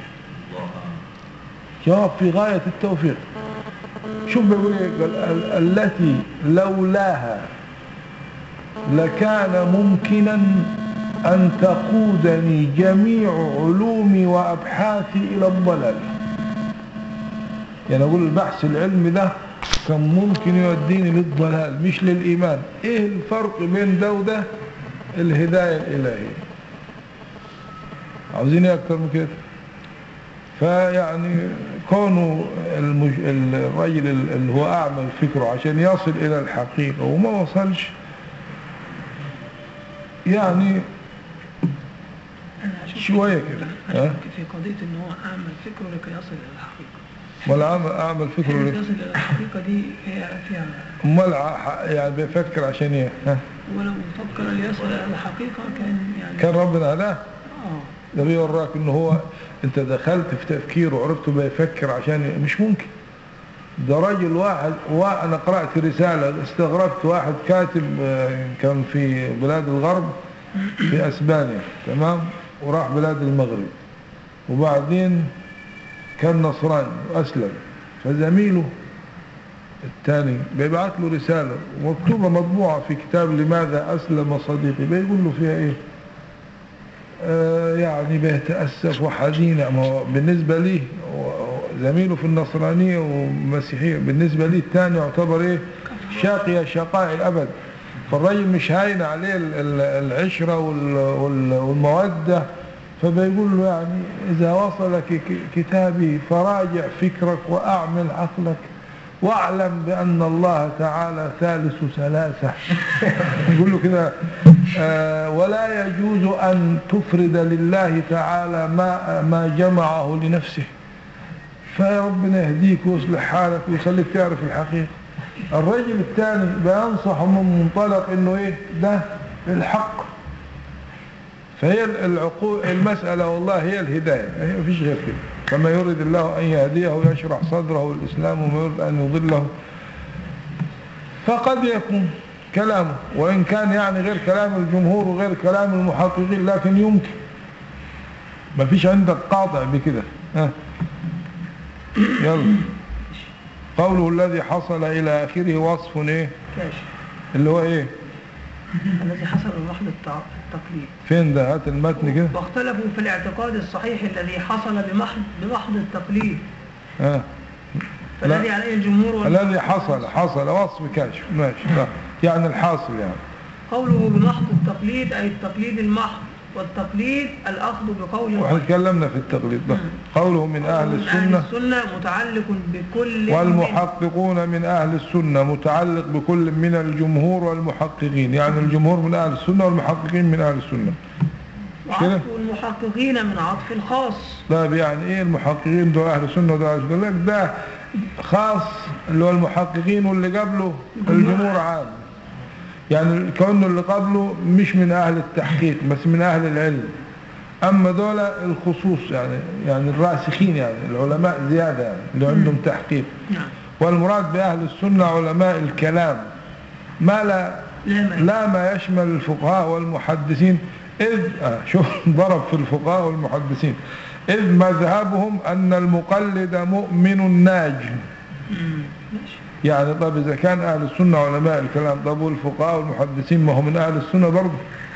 A: جواب في غاية التوفيق شوف بيقول ايه قال ال- التي لولاها لكان ممكنا أن تقودني جميع علومي وأبحاثي إلى الضلال يعني أقول البحث العلمي ده كان ممكن يوديني للضلال مش للإيمان إيه الفرق بين ده وده الهداية الإلهية عاوزين ايه أكتر من كده فيعني كونه المج... الرجل اللي هو أعمل فكره عشان يصل إلى الحقيقة وما وصلش يعني
B: أنا أشك
A: شوية كده ها؟
B: أشك في قضية إن هو أعمل فكره لكي يصل إلى الحقيقة
A: ولا أعمل, أعمل فكره
B: كلمة
A: ليه؟
B: يصل إلى الحقيقة دي هي فيها
A: أمال ع- يعني بيفكر عشان إيه ها؟
B: ولو فكر ليصل إلى الحقيقة كان يعني
A: كان ربنا هداه
B: آه
A: ده بيوراك إن هو أنت دخلت في تفكير وعرفته بيفكر عشان مش ممكن ده راجل واحد وأنا قرأت رسالة استغربت واحد كاتب آه، كان في بلاد الغرب في أسبانيا تمام وراح بلاد المغرب وبعدين كان نصراني وأسلم فزميله الثاني بيبعت له رسالة مكتوبة مطبوعة في كتاب لماذا أسلم صديقي بيقول له فيها إيه آه يعني بيتأسف وحزين ما هو بالنسبة لي زميله في النصرانية والمسيحية بالنسبة لي الثاني يعتبر إيه شاقي شقاء الأبد فالراجل مش هاين عليه ال- ال- العشرة وال- وال- والمودة فبيقول له يعني إذا وصلك ك- كتابي فراجع فكرك وأعمل عقلك واعلم بأن الله تعالى ثالث ثلاثة يقول له كده آه، ولا يجوز أن تفرد لله تعالى ما, ما جمعه لنفسه فربنا يهديك ويصلح حالك ويخليك تعرف الحقيقة الرجل الثاني بينصح من منطلق انه ايه ده الحق فهي العقول المسألة والله هي الهداية هي مفيش غير كده فما يريد الله أن يهديه يشرح صدره الإسلام وما يريد أن يضله فقد يكون كلامه وإن كان يعني غير كلام الجمهور وغير كلام المحققين لكن يمكن ما فيش عندك قاطع بكده ها يلا قوله الذي حصل إلى آخره وصف إيه
B: كاشف
A: اللي هو إيه
B: الذي حصل بمحض التع- التقليد
A: فين ده هات المتن كده
B: واختلفوا في الاعتقاد الصحيح الذي حصل بمحض بمحض التقليد
A: ها
B: فالذي
A: لا.
B: عليه الجمهور وال-
A: الذي حصل حصل وصف كاشف ماشي لا. يعني الحاصل يعني
B: قوله بمحض التقليد أي التقليد المحض والتقليد الأخذ بقول
A: واحنا تكلمنا في التقليد ده قوله من أهل
B: من
A: السنة
B: السنة متعلق بكل
A: والمحققون من أهل السنة متعلق بكل من الجمهور والمحققين يعني الجمهور من أهل السنة والمحققين من أهل السنة كده؟
B: وعطف المحققين من عطف الخاص
A: طيب يعني ايه المحققين دول اهل السنه ودول اهل السنه لك ده خاص اللي هو المحققين واللي قبله الجمهور عام يعني كونه اللي قبله مش من اهل التحقيق بس من اهل العلم اما دول الخصوص يعني يعني الراسخين يعني العلماء زياده يعني اللي عندهم تحقيق
B: نعم
A: والمراد باهل السنه علماء الكلام ما لا
B: لا ما
A: لا ما يشمل الفقهاء والمحدثين إذ آه شوف ضرب في الفقهاء والمحدثين إذ مذهبهم أن المقلد مؤمن ناج
B: مم. ماشي
A: يعني طب إذا كان أهل السنة علماء الكلام طب والفقهاء والمحدثين ما هم من أهل السنة برضه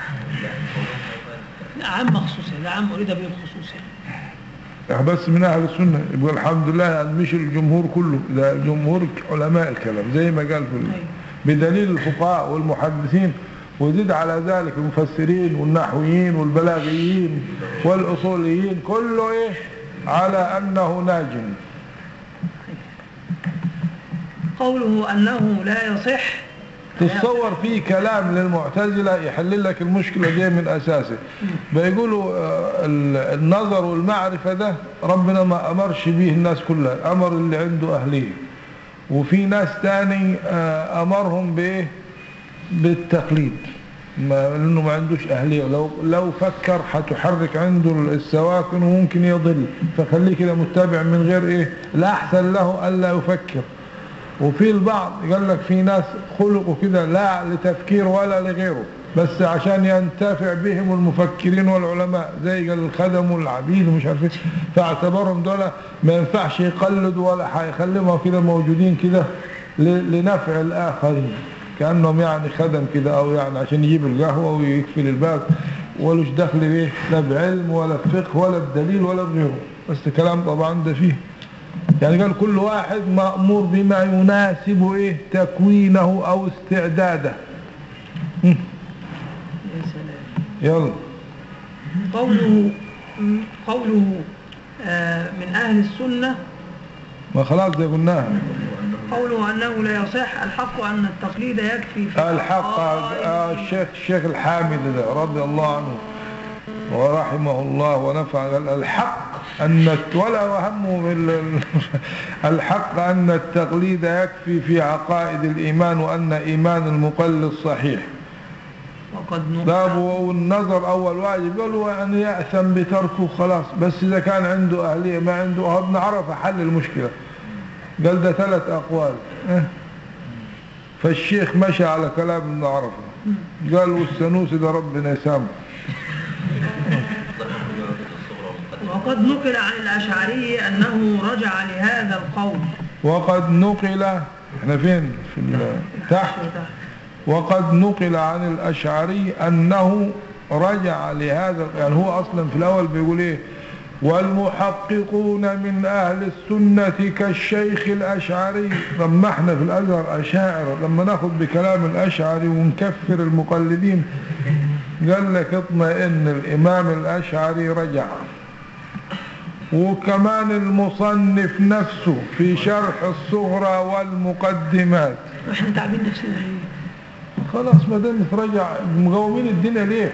B: لا عام مخصوص يعني لا عام أريد به الخصوص يعني
A: بس من أهل السنة يبقى الحمد لله يعني مش الجمهور كله ده الجمهور علماء الكلام زي ما قال في ال-
B: أيوة.
A: بدليل الفقهاء والمحدثين وزيد على ذلك المفسرين والنحويين والبلاغيين والأصوليين كله إيه على أنه ناجم
B: قوله أنه لا يصح
A: تتصور في كلام للمعتزلة يحل لك المشكلة دي من أساسه بيقولوا آه، ال- النظر والمعرفة ده ربنا ما أمرش به الناس كلها أمر اللي عنده أهلية وفي ناس تاني آه، أمرهم بإيه بالتقليد ما لأنه ما عندوش أهلية لو, لو فكر هتحرك عنده السواكن وممكن يضل فخليه كده متبع من غير إيه الأحسن له ألا يفكر وفي البعض قال لك في ناس خلقوا كده لا لتفكير ولا لغيره بس عشان ينتفع بهم المفكرين والعلماء زي قال الخدم والعبيد ومش عارف ايه فاعتبرهم دول ما ينفعش يقلدوا ولا هيخليهم كده موجودين كده ل- لنفع الآخرين كأنهم يعني خدم كده أو يعني عشان يجيب القهوة ويقفل الباب ولوش دخل بايه لا بعلم ولا بفقه ولا بدليل ولا بغيره بس كلام طبعا ده فيه يعني قال كل واحد مأمور بما يناسب ايه تكوينه او استعداده هم،
B: يا سلام
A: يلا
B: قوله قوله آه، من أهل السنة
A: ما خلاص زي قلناها
B: قوله أنه لا يصح الحق أن التقليد يكفي في
A: الحق
B: العقائد.
A: آه، الشيخ الشيخ الحامد ده رضي الله عنه ورحمه الله ونفع قال الحق أن الت- ولا وهمه بال- الحق أن التقليد يكفي في عقائد الإيمان وأن إيمان المقلد صحيح
B: وقد
A: طب
B: نقل
A: والنظر أول واجب قالوا يعني يأثم بتركه خلاص بس إذا كان عنده أهلية ما عنده أهل عرف حل المشكلة قال ده ثلاث أقوال اه. فالشيخ مشى على كلام ابن عرفة قال والسنوسي ده ربنا يسامحه
B: وقد نقل عن الأشعري أنه رجع لهذا القول
A: وقد نقل احنا فين في ال- تحت وقد نقل عن الأشعري أنه رجع لهذا يعني هو أصلا في الأول بيقول إيه والمحققون من أهل السنة كالشيخ الأشعري طب ما احنا في الأزهر أشاعر لما ناخد بكلام الأشعري ونكفر المقلدين قال لك اطمئن الإمام الأشعري رجع وكمان المصنف نفسه في شرح الصغرى والمقدمات
B: احنا تعبين نفسنا ليه؟
A: خلاص ما دام ترجع مقومين الدنيا ليه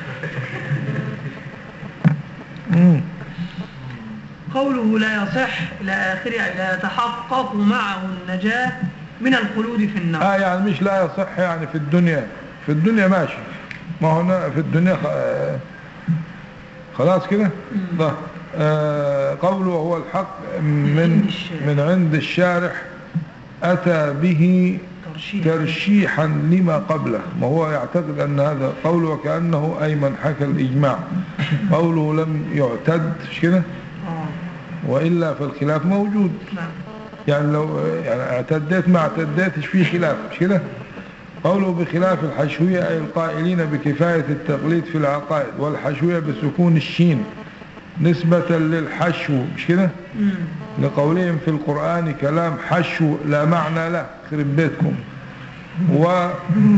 A: مم.
B: قوله لا يصح إلى آخره لا يتحقق معه النجاة من الخلود في النار
A: اه يعني مش لا يصح يعني في الدنيا في الدنيا ماشي ما هنا في الدنيا خ- آه، خلاص كده ده آه قوله هو الحق من من عند الشارح أتى به
B: ترشيح
A: ترشيحا لما قبله ما هو يعتقد أن هذا قوله وكأنه أي من حكى الإجماع قوله لم يعتد مش كده
B: آه.
A: وإلا فالخلاف موجود
B: نعم
A: يعني لو يعني اعتديت ما اعتديتش فيه خلاف مش كده قوله بخلاف الحشوية أي القائلين بكفاية التقليد في العقائد والحشوية بسكون الشين نسبة للحشو مش كده
B: مم.
A: لقولهم في القرآن كلام حشو لا معنى له خرب بيتكم و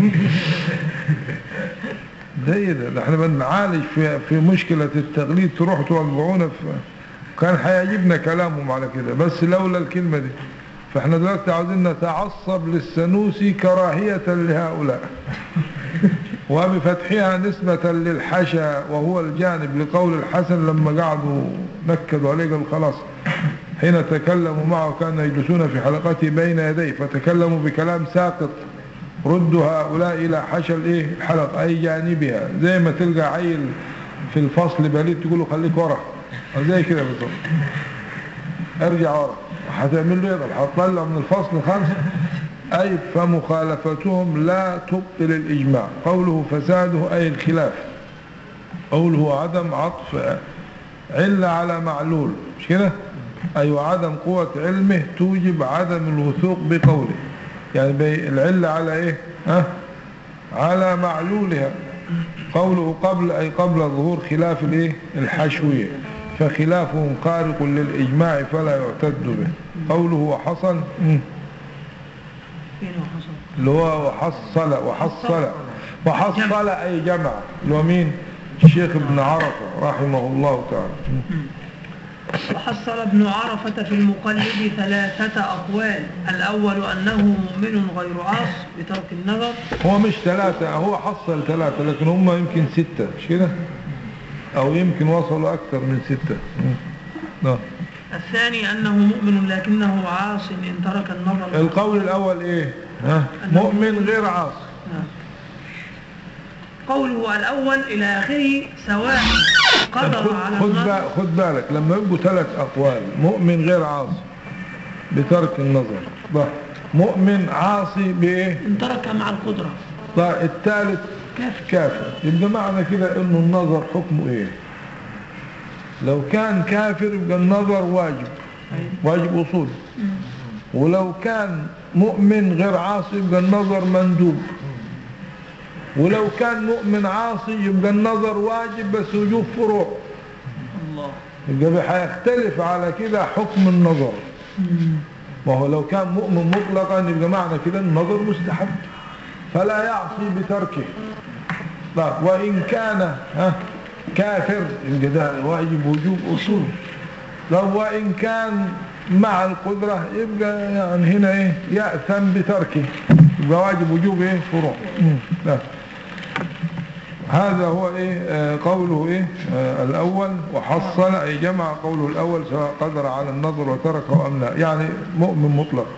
A: ده ايه ده ده احنا بنعالج في في مشكلة التقليد تروح توقعونا في كان هيعجبنا كلامهم على كده بس لولا الكلمة دي فاحنا دلوقتي عاوزين نتعصب للسنوسي كراهية لهؤلاء وبفتحها نسبة للحشا وهو الجانب لقول الحسن لما قعدوا نكدوا عليه قال خلاص حين تكلموا معه كانوا يجلسون في حلقته بين يديه فتكلموا بكلام ساقط ردوا هؤلاء إلى حشا الايه الحلقة أي جانبها زي ما تلقى عيل في الفصل بليد تقول له خليك ورا أو زي كده بالظبط ارجع ورا هتعمل له ايه طب هتطلع من الفصل خمسة أي فمخالفتهم لا تبطل الإجماع قوله فساده أي الخلاف قوله عدم عطف علة على معلول مش كده أي وعدم قوة علمه توجب عدم الوثوق بقوله يعني بي العلة على إيه ها على معلولها قوله قبل أي قبل ظهور خلاف الإيه الحشوية فخلافهم خارق للإجماع فلا يعتد به قوله وحصل مم.
B: فين وحصل
A: اللي هو وحصل وحصل وحصل أي جمع اللي هو مين الشيخ ابن عرفة رحمه الله تعالى
B: وحصل ابن عرفة في المقلد ثلاثة أقوال الأول أنه مؤمن غير عاص بترك النظر
A: هو مش ثلاثة هو حصل ثلاثة لكن هم يمكن ستة مش كده أو يمكن وصلوا أكثر من ستة مم. نعم
B: الثاني أنه مؤمن لكنه عاص إن ترك النظر
A: القول الأول إيه ها؟ مؤمن غير عاص
B: نعم. قوله الأول إلى آخره سواء قدر
A: خد,
B: على
A: خد,
B: النظر
A: با- خد بالك لما يبقوا ثلاث أقوال مؤمن غير عاصي بترك النظر ده مؤمن عاصي بإيه
B: إن ترك مع القدرة
A: طيب الثالث
B: كافر.
A: كافر يبقى معنى كده انه النظر حكمه ايه لو كان كافر يبقى النظر واجب واجب اصول ولو كان مؤمن غير عاصي يبقى النظر مندوب ولو كان مؤمن عاصي يبقى النظر واجب بس وجوب فروع
B: الله
A: يبقى هيختلف على كده حكم النظر ما هو لو كان مؤمن مطلقا يبقى معنى كده النظر مستحب فلا يعصي بتركه طيب وإن كان ها كافر يبقى ده واجب وجوب أصول لو وإن كان مع القدرة يبقى يعني هنا إيه يأثم بتركه يبقى واجب وجوب إيه فروع مم. لا. هذا هو إيه آه قوله إيه آه الأول وحصل أي جمع قوله الأول سواء قدر على النظر وتركه أم لا يعني مؤمن مطلق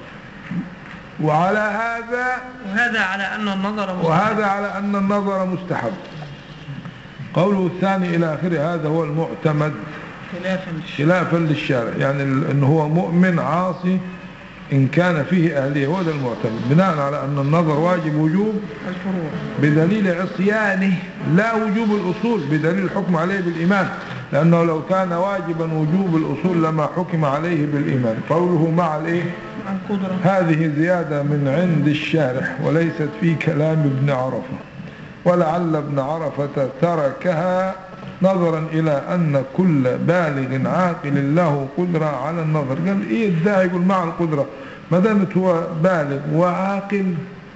A: وعلى هذا
B: وهذا على أن النظر مستحب.
A: وهذا على أن النظر مستحب قوله الثاني إلى آخره هذا هو المعتمد
B: خلافا للشيء
A: خلافا للشارع يعني ال- ان هو مؤمن عاصي ان كان فيه اهليه هو ده المعتمد بناء على ان النظر واجب وجوب
B: الفروع
A: بدليل عصيانه لا وجوب الاصول بدليل الحكم عليه بالايمان لانه لو كان واجبا وجوب الاصول لما حكم عليه بالايمان قوله مع الايه
B: القدرة
A: هذه زيادة من عند الشارح وليست في كلام ابن عرفة ولعل ابن عرفة تركها نظرا إلى أن كل بالغ عاقل له قدرة على النظر قال إيه الداعي يقول مع القدرة ما دامت هو بالغ وعاقل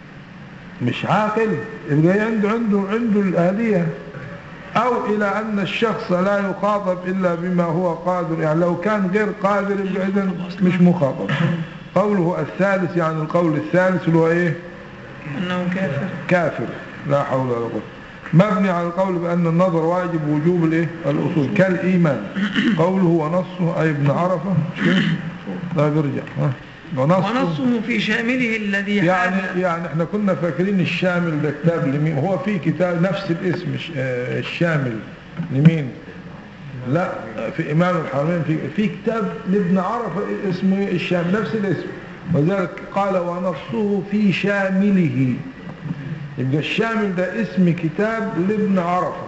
A: مش عاقل يبقى عنده عنده عنده الآلية أو إلى أن الشخص لا يخاطب إلا بما هو قادر يعني لو كان غير قادر يبقى إذن مش مخاطب قوله الثالث يعني القول الثالث اللي هو إيه
B: أنه كافر
A: كافر لا حول ولا قوة مبني على القول بأن النظر واجب وجوب الايه الأصول كالإيمان قوله ونصه أي ابن عرفة مش كده؟ لا بيرجع ها ونصه
B: ونصه في شامله الذي
A: يعني
B: حاد
A: يعني احنا كنا فاكرين الشامل ده كتاب لمين هو في كتاب نفس الاسم ش- آه، الشامل لمين لا في امام الحرمين في في كتاب لابن عرفه اسمه الشامل نفس الاسم وذلك قال ونصه في شامله يبقى الشامل ده اسم كتاب لابن عرفه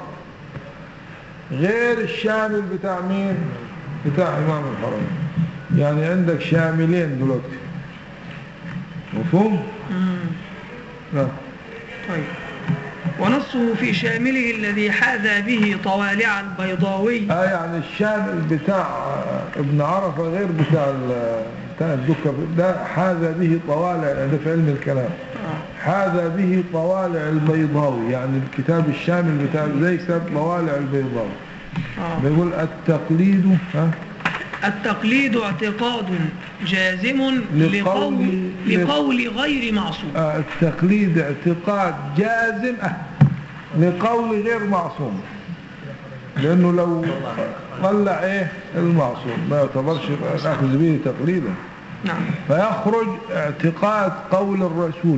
A: غير الشامل بتاع مين بتاع امام الحرمين يعني عندك شاملين دلوقتي مفهوم
B: مم.
A: لا
B: طيب ونصه في شامله الذي حاذى به طوالع البيضاوي
A: اه يعني الشامل بتاع ابن عرفة غير بتاع ال- بتاع الدكة ده حاذى به طوالع ده في علم الكلام
B: آه.
A: حاذى به طوالع البيضاوي يعني الكتاب الشامل بتاع زي كتاب طوالع البيضاوي
B: آه.
A: بيقول التقليد ها
B: التقليد اعتقاد جازم
A: لقول-
B: لقول, لقول غير معصوم
A: آه، التقليد اعتقاد جازم آه، لقول غير معصوم لانه لو طلع ايه المعصوم ما يعتبرش الاخذ به تقليدا
B: نعم
A: فيخرج اعتقاد قول الرسول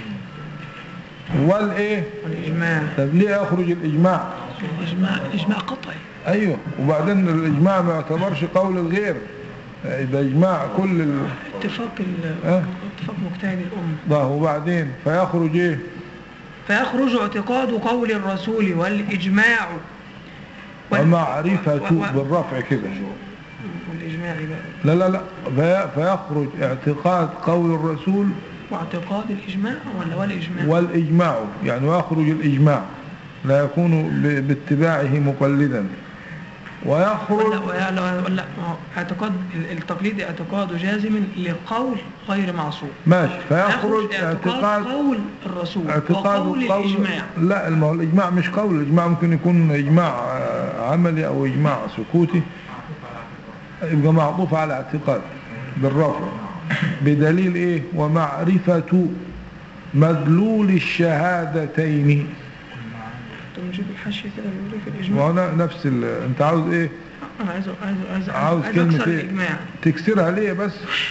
A: والايه
B: والإجماع
A: طب ليه يخرج الاجماع
B: الإجماع الإجماع قطعي
A: ايوه وبعدين الاجماع ما يعتبرش قول الغير اذا اجماع كل ال...
B: اتفاق ال-
A: آه.
B: اتفاق مجتهد الأمة
A: ده وبعدين فيخرج ايه
B: فيخرج اعتقاد قول الرسول والإجماع وال-
A: ومعرفة
B: و- و-
A: بالرفع كده
B: والإجماع بقى
A: لا لا لا في- فيخرج اعتقاد قول الرسول
B: واعتقاد الإجماع ولا والإجماع
A: والإجماع يعني ويخرج الإجماع لا يكون ب- باتباعه مقلدا
B: ولا
A: ويخرج
B: ولا ولا ما هو اعتقاد التقليد اعتقاد جازم لقول غير معصوم
A: ماشي فيخرج
B: يخرج اعتقاد
A: اعتقاد
B: قول الرسول
A: اعتقاد
B: وقول
A: قول
B: الإجماع
A: لا ما هو الإجماع مش قول الإجماع ممكن يكون إجماع آه، عملي أو إجماع سكوتي يبقى معطوف على اعتقاد بالرفع بدليل إيه ومعرفة مدلول الشهادتين
B: طب نشوف الحاشية كده بيقول إيه في الإجماع
A: وهنا نفس ال... انت عاوز ايه
B: أنا عايز عايز عايز
A: عاوز
B: عايز
A: كلمة
B: أكسر
A: ايه
B: الإجماع
A: تكسرها ليه بس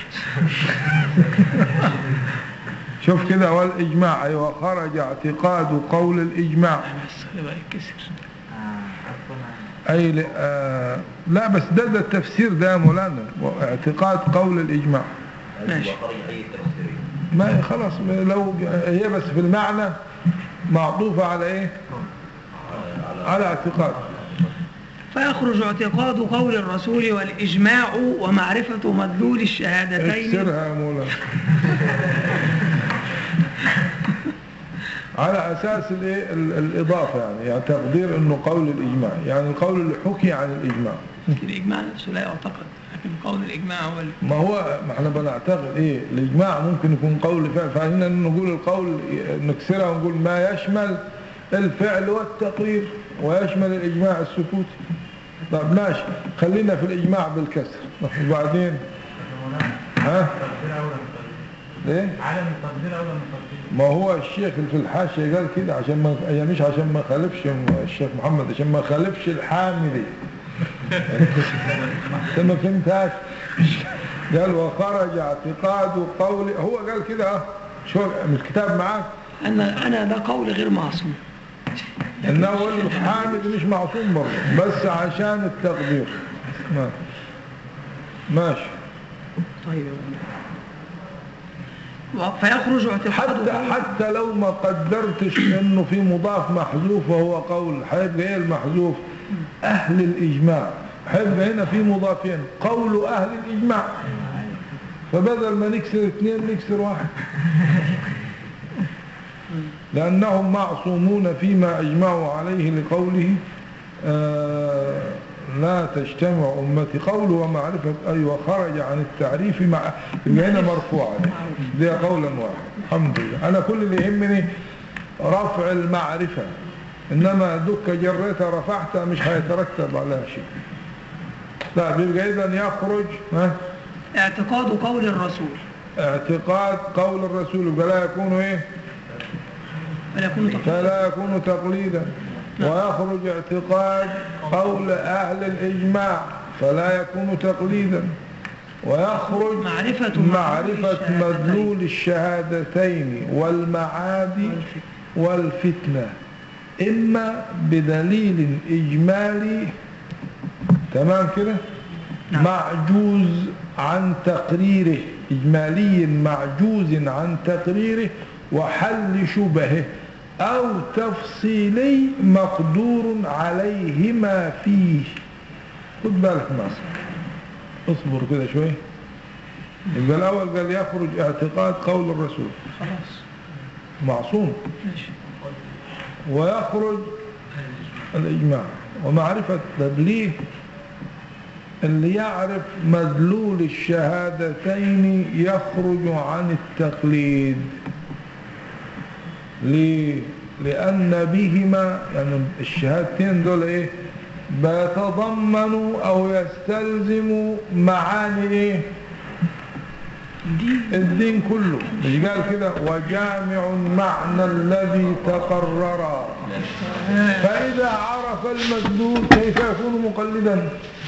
A: شوف كده والاجماع ايوه خرج اعتقاد قول الاجماع
B: بس خلي بقى يتكسر
A: اي ل... آه... لا بس ده ده التفسير ده يا مولانا اعتقاد قول الاجماع
B: ماشي
F: وخرج أي تفسيرين
A: ما خلاص لو هي بس في المعنى معطوفة على ايه على اعتقاد
B: فيخرج اعتقاد قول الرسول والإجماع ومعرفة مدلول الشهادتين
A: اكسرها يا مولانا على أساس الإيه؟ ال- الإضافة يعني يعني تقدير أنه قول الإجماع يعني القول اللي حكي عن الإجماع
B: الإجماع نفسه لا يعتقد لكن قول الإجماع هو ال-
A: ما هو ما احنا بنعتقد ايه الاجماع ممكن يكون قول فعل فعلينا نقول القول نكسرها ونقول ما يشمل الفعل والتقرير ويشمل الاجماع السكوتي طب ماشي خلينا في الاجماع بالكسر وبعدين ها ليه
E: عدم التقدير اولى من التقدير
A: ما هو الشيخ اللي في الحاشيه قال كده عشان ما يعني مش عشان ما خالفش الشيخ محمد عشان ما خالفش الحاملي انت ما فهمتهاش قال وخرج اعتقاد قول هو قال كده اه شو من الكتاب معاك
B: أنا أنا ده قول غير معصوم
A: انه هو الحامد مش معصوم برضه بس عشان التقدير ما- ماشي
B: طيب و- فيخرج اعتقاد
A: حتى حتى لو ما قدرتش انه في مضاف محذوف وهو قول هيبقى ايه المحذوف اهل الاجماع هيبقى هنا في مضافين قول اهل الاجماع فبدل ما نكسر اثنين نكسر واحد لانهم معصومون فيما اجمعوا عليه لقوله آه لا تجتمع أمتي قول ومعرفة أي وخرج عن التعريف مع يبقى هنا مرفوعة دي قولا واحد الحمد لله أنا كل اللي يهمني رفع المعرفة إنما دك جريتها رفعتها مش هيترتب عليها شيء لا بيبقى إذا يخرج ها
B: اعتقاد قول الرسول
A: اعتقاد قول الرسول يبقى لا يكون إيه
B: ولا يكون تقليد
A: فلا يكون تقليدا ويخرج اعتقاد قول أهل الإجماع فلا يكون تقليدا ويخرج
B: معرفة
A: معرفة مدلول الشهادتين والمعاد والفتنة إما بدليل إجمالي تمام كده
B: نعم.
A: معجوز عن تقريره إجمالي معجوز عن تقريره وحل شبهه أو تفصيلي مقدور عليهما فيه خد بالك ناصر اصبر كده شوي يبقى الأول قال يخرج اعتقاد قول الرسول
B: خلاص
A: معصوم
B: ماشي
A: ويخرج الإجماع ومعرفة تبليه اللي يعرف مدلول الشهادتين يخرج عن التقليد ليه؟ لأن بهما يعني الشهادتين دول إيه بيتضمنوا أو يستلزموا معاني إيه
B: دي
A: الدين كله مش قال كده وجامع المعنى الذي تقرر فإذا عرف المدلول كيف يكون مقلدا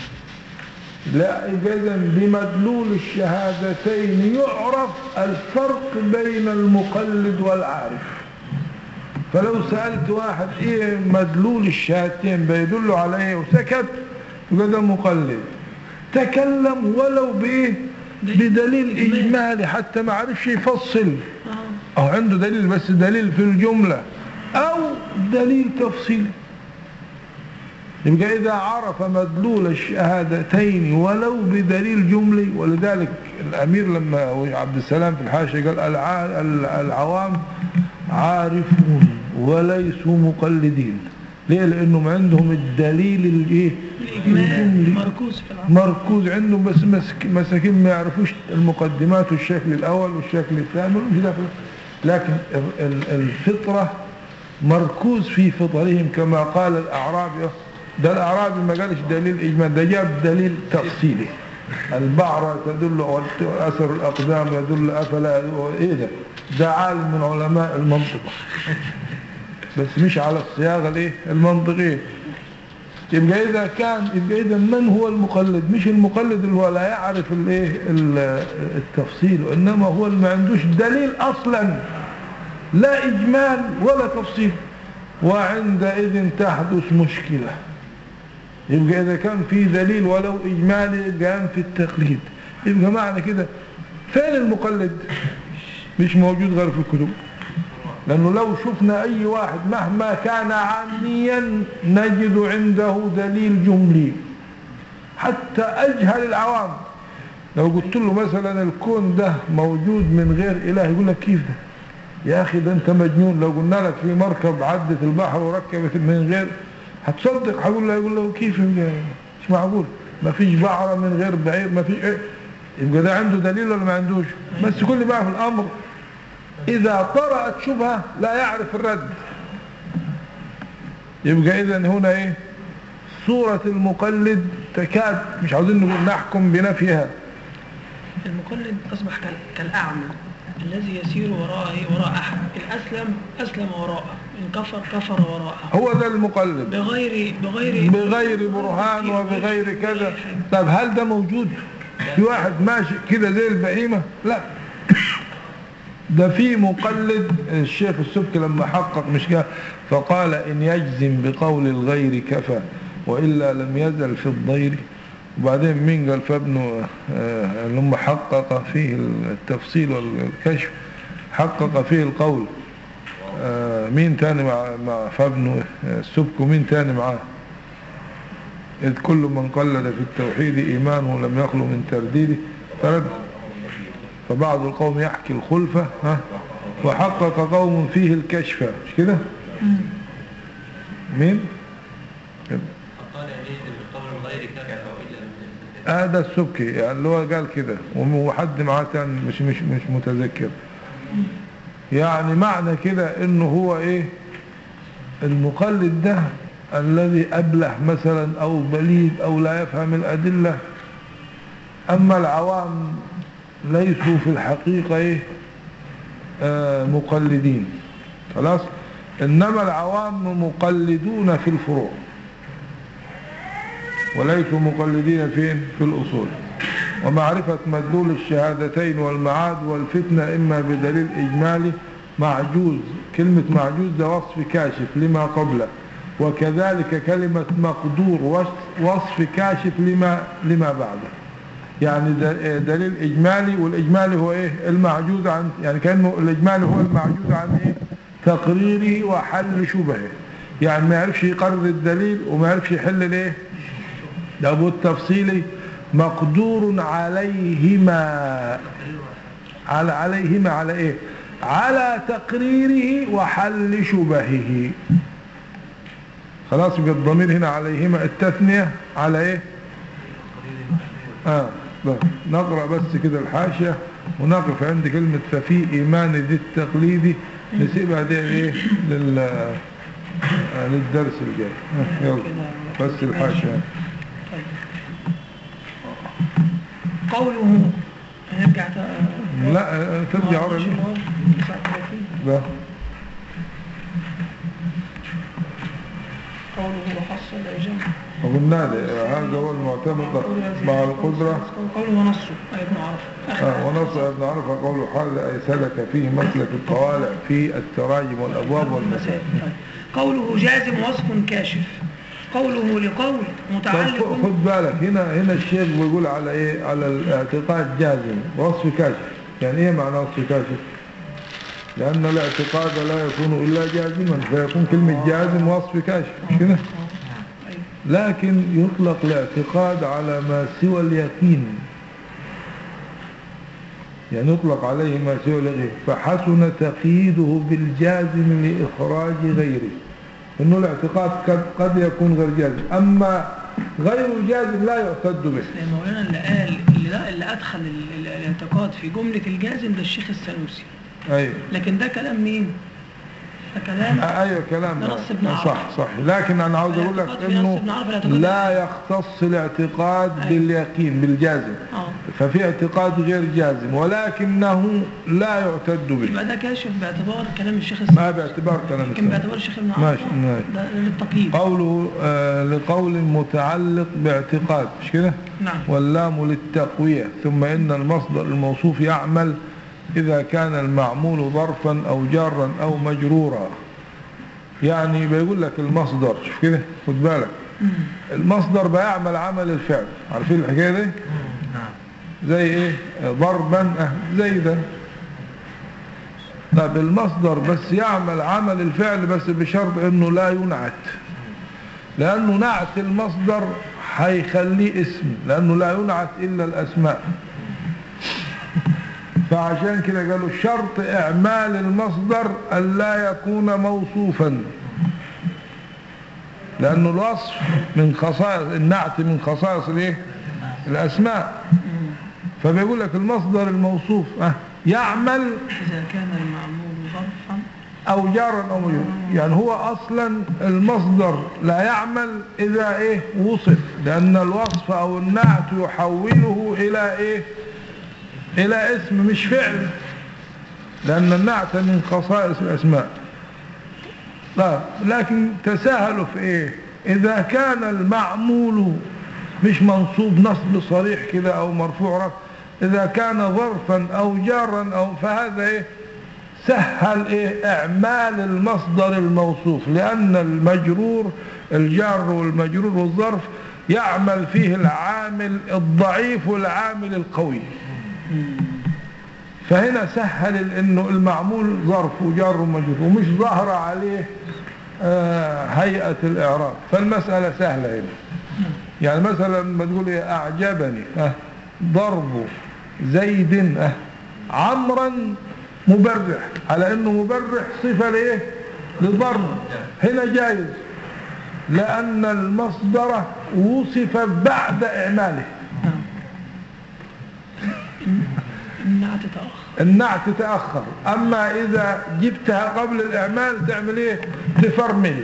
A: لا إذا بمدلول الشهادتين يعرف الفرق بين المقلد والعارف فلو سألت واحد ايه مدلول الشهادتين بيدلوا على ايه وسكت يبقى ده مقلد تكلم ولو بايه بدليل اجمالي حتى ما عرفش يفصل
B: آه.
A: او عنده دليل بس دليل في الجملة او دليل تفصيلي يبقى إذا عرف مدلول الشهادتين ولو بدليل جملي ولذلك الأمير لما عبد السلام في الحاشية قال الع- ال- العوام عارفون وليسوا مقلدين ليه لأنهم عندهم الدليل الايه
B: الإجمال
A: الجملي
B: مركوز في العقل
A: مركوز عندهم بس مسك- مساكين ما يعرفوش المقدمات والشكل الأول والشكل الثاني مش داخل لكن ال- ال- الفطرة مركوز في فطرهم كما قال الأعرابي ده الأعرابي ما قالش دليل إجمال ده جاب دليل تفصيلي البعرة تدل أثر الأقدام يدل أفلا إيه ده ده عالم من علماء المنطق بس مش على الصياغة الايه المنطقية يبقى إذا كان يبقى إذا من هو المقلد مش المقلد اللي هو لا يعرف الايه ال- التفصيل وإنما هو اللي ما عندوش دليل أصلا لا إجمال ولا تفصيل وعندئذ تحدث مشكلة يبقى إذا كان في دليل ولو إجمالي يبقى ينفي التقليد يبقى معنى كده فين المقلد مش موجود غير في الكتب لأنه لو شفنا أي واحد مهما كان عاميا نجد عنده دليل جملي حتى أجهل العوام لو قلت له مثلا الكون ده موجود من غير إله يقول لك كيف ده يا اخي ده انت مجنون لو قلنا لك في مركب عدت البحر وركبت من غير هتصدق هقول له يقول له كيف مش معقول ما فيش بعرة من غير بعير ما فيش ايه يبقى ده عنده دليل ولا ما عندوش بس كل بقى في الامر اذا طرأت شبهة لا يعرف الرد يبقى اذا هنا ايه صورة المقلد تكاد مش عاوزين نقول نحكم بنفيها
B: المقلد أصبح كال- كالأعمى الذي يسير وراءه وراء أحد إن أسلم أسلم وراءه إن كفر كفر وراءه
A: هو ده المقلد
B: بغير بغير
A: بغير برهان وبغير كذا طب هل ده موجود في واحد ماشي كده زي البهيمة لا ده في مقلد الشيخ السبكي لما حقق مش قال فقال إن يجزم بقول الغير كفى وإلا لم يزل في الضير وبعدين مين قال فابنه آه، اللي هم حقق فيه التفصيل والكشف حقق فيه القول آه، مين تاني مع مع فابنه آه، السبك ومين تاني معاه إذ كل من قلد في التوحيد إيمانه لم يخلو من ترديده فرد فبعض القوم يحكي الخلفة ها وحقق قوم فيه الكشف مش كده مين
F: فقال يجوز بقول غير كفى وإلا لم يزل
A: هذا السبكي يعني اللي هو قال كده وحد معاه تاني مش مش مش متذكر يعني معنى كده انه هو ايه المقلد ده الذي ابله مثلا او بليد او لا يفهم الادله اما العوام ليسوا في الحقيقه ايه آه مقلدين خلاص انما العوام مقلدون في الفروع وليسوا مقلدين فين في الأصول ومعرفة مدلول الشهادتين والمعاد والفتنة إما بدليل إجمالي معجوز كلمة معجوز ده وصف كاشف لما قبله وكذلك كلمة مقدور وصف- وصف كاشف لما لما بعده يعني د- دليل إجمالي والإجمالي هو إيه المعجوز عن يعني كأنه الإجمالي هو المعجوز عن إيه تقريره وحل شبهه يعني ما يعرفش يقرر الدليل وما يعرفش يحل الإيه ده أبو التفصيلي مقدور عليهما على عليهما على ايه على تقريره وحل شبهه خلاص يبقى الضمير هنا عليهما التثنية على ايه اه بس. نقرأ بس كده الحاشية ونقف عند كلمة ففي إيمان ذي التقليد نسيبها دي ايه لل آه، للدرس الجاي آه، يلا بس الحاشية
B: قوله هنرجع ت-
A: لا آه، ترجع ورا
B: ماشي،
A: ليه؟
B: هو 39.
A: لا
B: قوله وحصل الإجابة
A: قلنا ده هذا هو المعتمد مع القدرة
B: قوله ونصه أي ابن عرفة
A: آه، ونص ابن عرفة قوله حال أي سلك فيه مسلك الطوالع في التراجم والأبواب والمسائل
B: طيب. قوله جازم وصف كاشف قوله لقول
A: طب
B: متعلق
A: خد بالك هنا هنا الشيخ بيقول على ايه على الاعتقاد جازم وصف كاشف يعني ايه معنى وصف كاشف لأن الاعتقاد لا يكون إلا جازما فيكون كلمة جازم وصف كاشف مش كده لكن يطلق الاعتقاد على ما سوى اليقين يعني يطلق عليه ما سوى اليقين فحسن تقييده بالجازم لإخراج غيره إنه الاعتقاد قد, قد يكون غير جازم أما غير الجازم لا يعتد به
B: لأن مولانا اللي قال اللي, لا اللي أدخل ال- ال- الاعتقاد في جملة الجازم ده الشيخ السنوسي
A: أيوه
B: لكن ده كلام مين؟ ده كلام
A: آه، ايوه كلام
B: ده نص ابن
A: صح
B: عرفة.
A: صح لكن انا عاوز اقول لك
B: الاعتقاد في نص
A: انه
B: ابن عرفة الاعتقاد
A: لا يختص الاعتقاد
B: أيوة.
A: باليقين بالجازم
B: اه
A: ففي اعتقاد غير جازم ولكنه لا يعتد به
B: يبقى ده كاشف باعتبار كلام الشيخ
A: ما
B: السنوسي
A: باعتبار كلام
B: لكن
A: السلف.
B: باعتبار الشيخ ابن
A: ماشي،
B: عرفة
A: ماشي.
B: ده للتقييد
A: قوله آه لقول متعلق باعتقاد مش كده
B: نعم
A: واللام للتقوية ثم إن المصدر الموصوف يعمل إذا كان المعمول ظرفا أو جارا أو مجرورا يعني بيقول لك المصدر شوف كده خد بالك المصدر بيعمل عمل الفعل عارفين الحكاية دي زي ايه ضربا أه، زيدا طب المصدر بس يعمل عمل الفعل بس بشرط انه لا ينعت لانه نعت المصدر هيخليه اسم لانه لا ينعت الا الاسماء فعشان كده قالوا شرط إعمال المصدر ألا يكون موصوفا لأنه الوصف من خصائص النعت من خصائص الايه الأسماء فبيقول لك المصدر الموصوف أه يعمل
B: إذا كان المعمول ظرفا
A: أو جارا أو مجرورا يعني هو أصلا المصدر لا يعمل إذا إيه وصف لأن الوصف أو النعت يحوله إلى إيه إلى اسم مش فعل لأن النعت من خصائص الأسماء لا لكن تساهلوا في إيه إذا كان المعمول مش منصوب نصب صريح كده أو مرفوع رفع إذا كان ظرفا أو جارا أو فهذا إيه سهل إيه إعمال المصدر الموصوف لأن المجرور الجار والمجرور والظرف يعمل فيه العامل الضعيف والعامل القوي فهنا سهل ال- انه المعمول ظرف وجار ومجرور ومش ظاهرة عليه آه، هيئة الإعراب فالمسألة سهلة هنا يعني مثلا لما تقول ايه أعجبني آه، ضرب زيد آه، عمرا مبرح على انه مبرح صفة لايه لضرب هنا جايز لأن المصدر وصف بعد إعماله
B: النعت تأخر
A: النعت تأخر أما إذا جبتها قبل الإعمال تعمل إيه تفرمل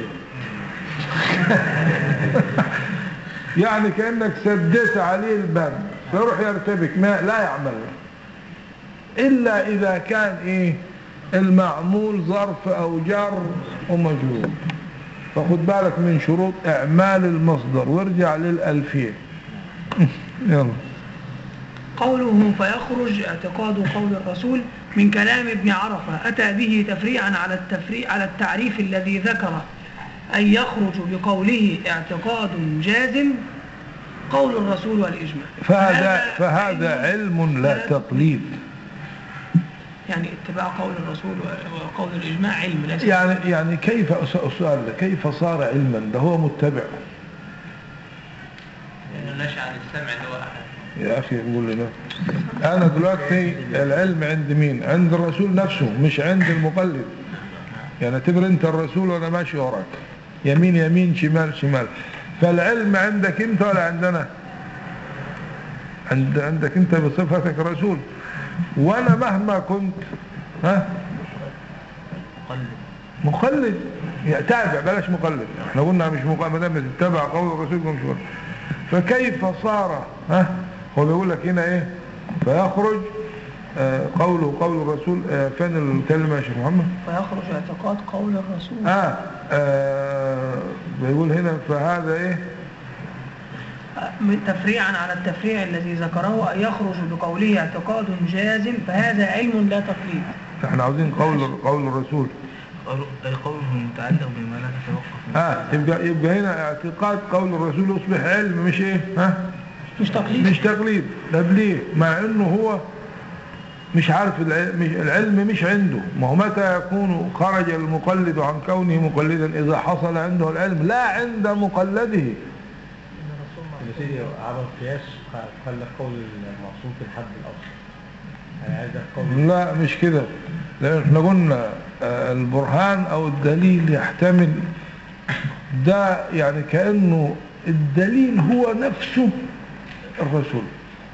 A: يعني كأنك سديت عليه الباب فيروح يرتبك ما لا يعمل إلا إذا كان إيه المعمول ظرف أو جار ومجرور فخد بالك من شروط إعمال المصدر وارجع للألفية يلا
B: قوله فيخرج اعتقاد قول الرسول من كلام ابن عرفة أتى به تفريعا على التفريع على التعريف الذي ذكره أن يخرج بقوله اعتقاد جازم قول الرسول والإجماع
A: فهذا فهذا علم لا تقليد
B: يعني اتباع قول الرسول وقول الإجماع علم ليس
A: يعني يعني كيف السؤال ده كيف صار علما ده هو متبع
F: لأنه نشأ عن السمع اللي هو أحد
A: يا أخي يقول لنا أنا دلوقتي العلم عند مين عند الرسول نفسه مش عند المقلد يعني اعتبر أنت الرسول وأنا ماشي وراك يمين يمين شمال شمال فالعلم عندك أنت ولا عندنا عند عندك أنت بصفتك رسول وأنا مهما كنت ها مقلد يعني تابع بلاش مقلد احنا قلنا مش مقلد ما دام تتبع قول الرسول يكون مش مقلد فكيف صار ها هو بيقول لك هنا ايه فيخرج آه قوله قول الرسول آه فين الكلمة يا شيخ محمد
B: فيخرج اعتقاد قول الرسول
A: آه, آه بيقول هنا فهذا ايه
B: من تفريعا على التفريع الذي ذكره أن يخرج بقوله اعتقاد جازم فهذا علم لا تقليد
A: احنا عاوزين قول القول الرسول
G: أي قوله متعلق بما لا تتوقف
A: اه يبقى, يبقى هنا اعتقاد قول الرسول يصبح علم مش ايه ها
B: مش تقليد
A: مش تقليد طب ليه مع انه هو مش عارف العلم مش العلم مش عنده ما هو متى يكون خرج المقلد عن كونه مقلدا اذا حصل عنده العلم لا عند مقلده
H: يا سيدي عمل قياس خلى قول المعصوم في الحد الاقصى يعني عايز قول
A: لا مش كده لان احنا قلنا آه، البرهان او الدليل يحتمل ده يعني كأنه الدليل هو نفسه الرسول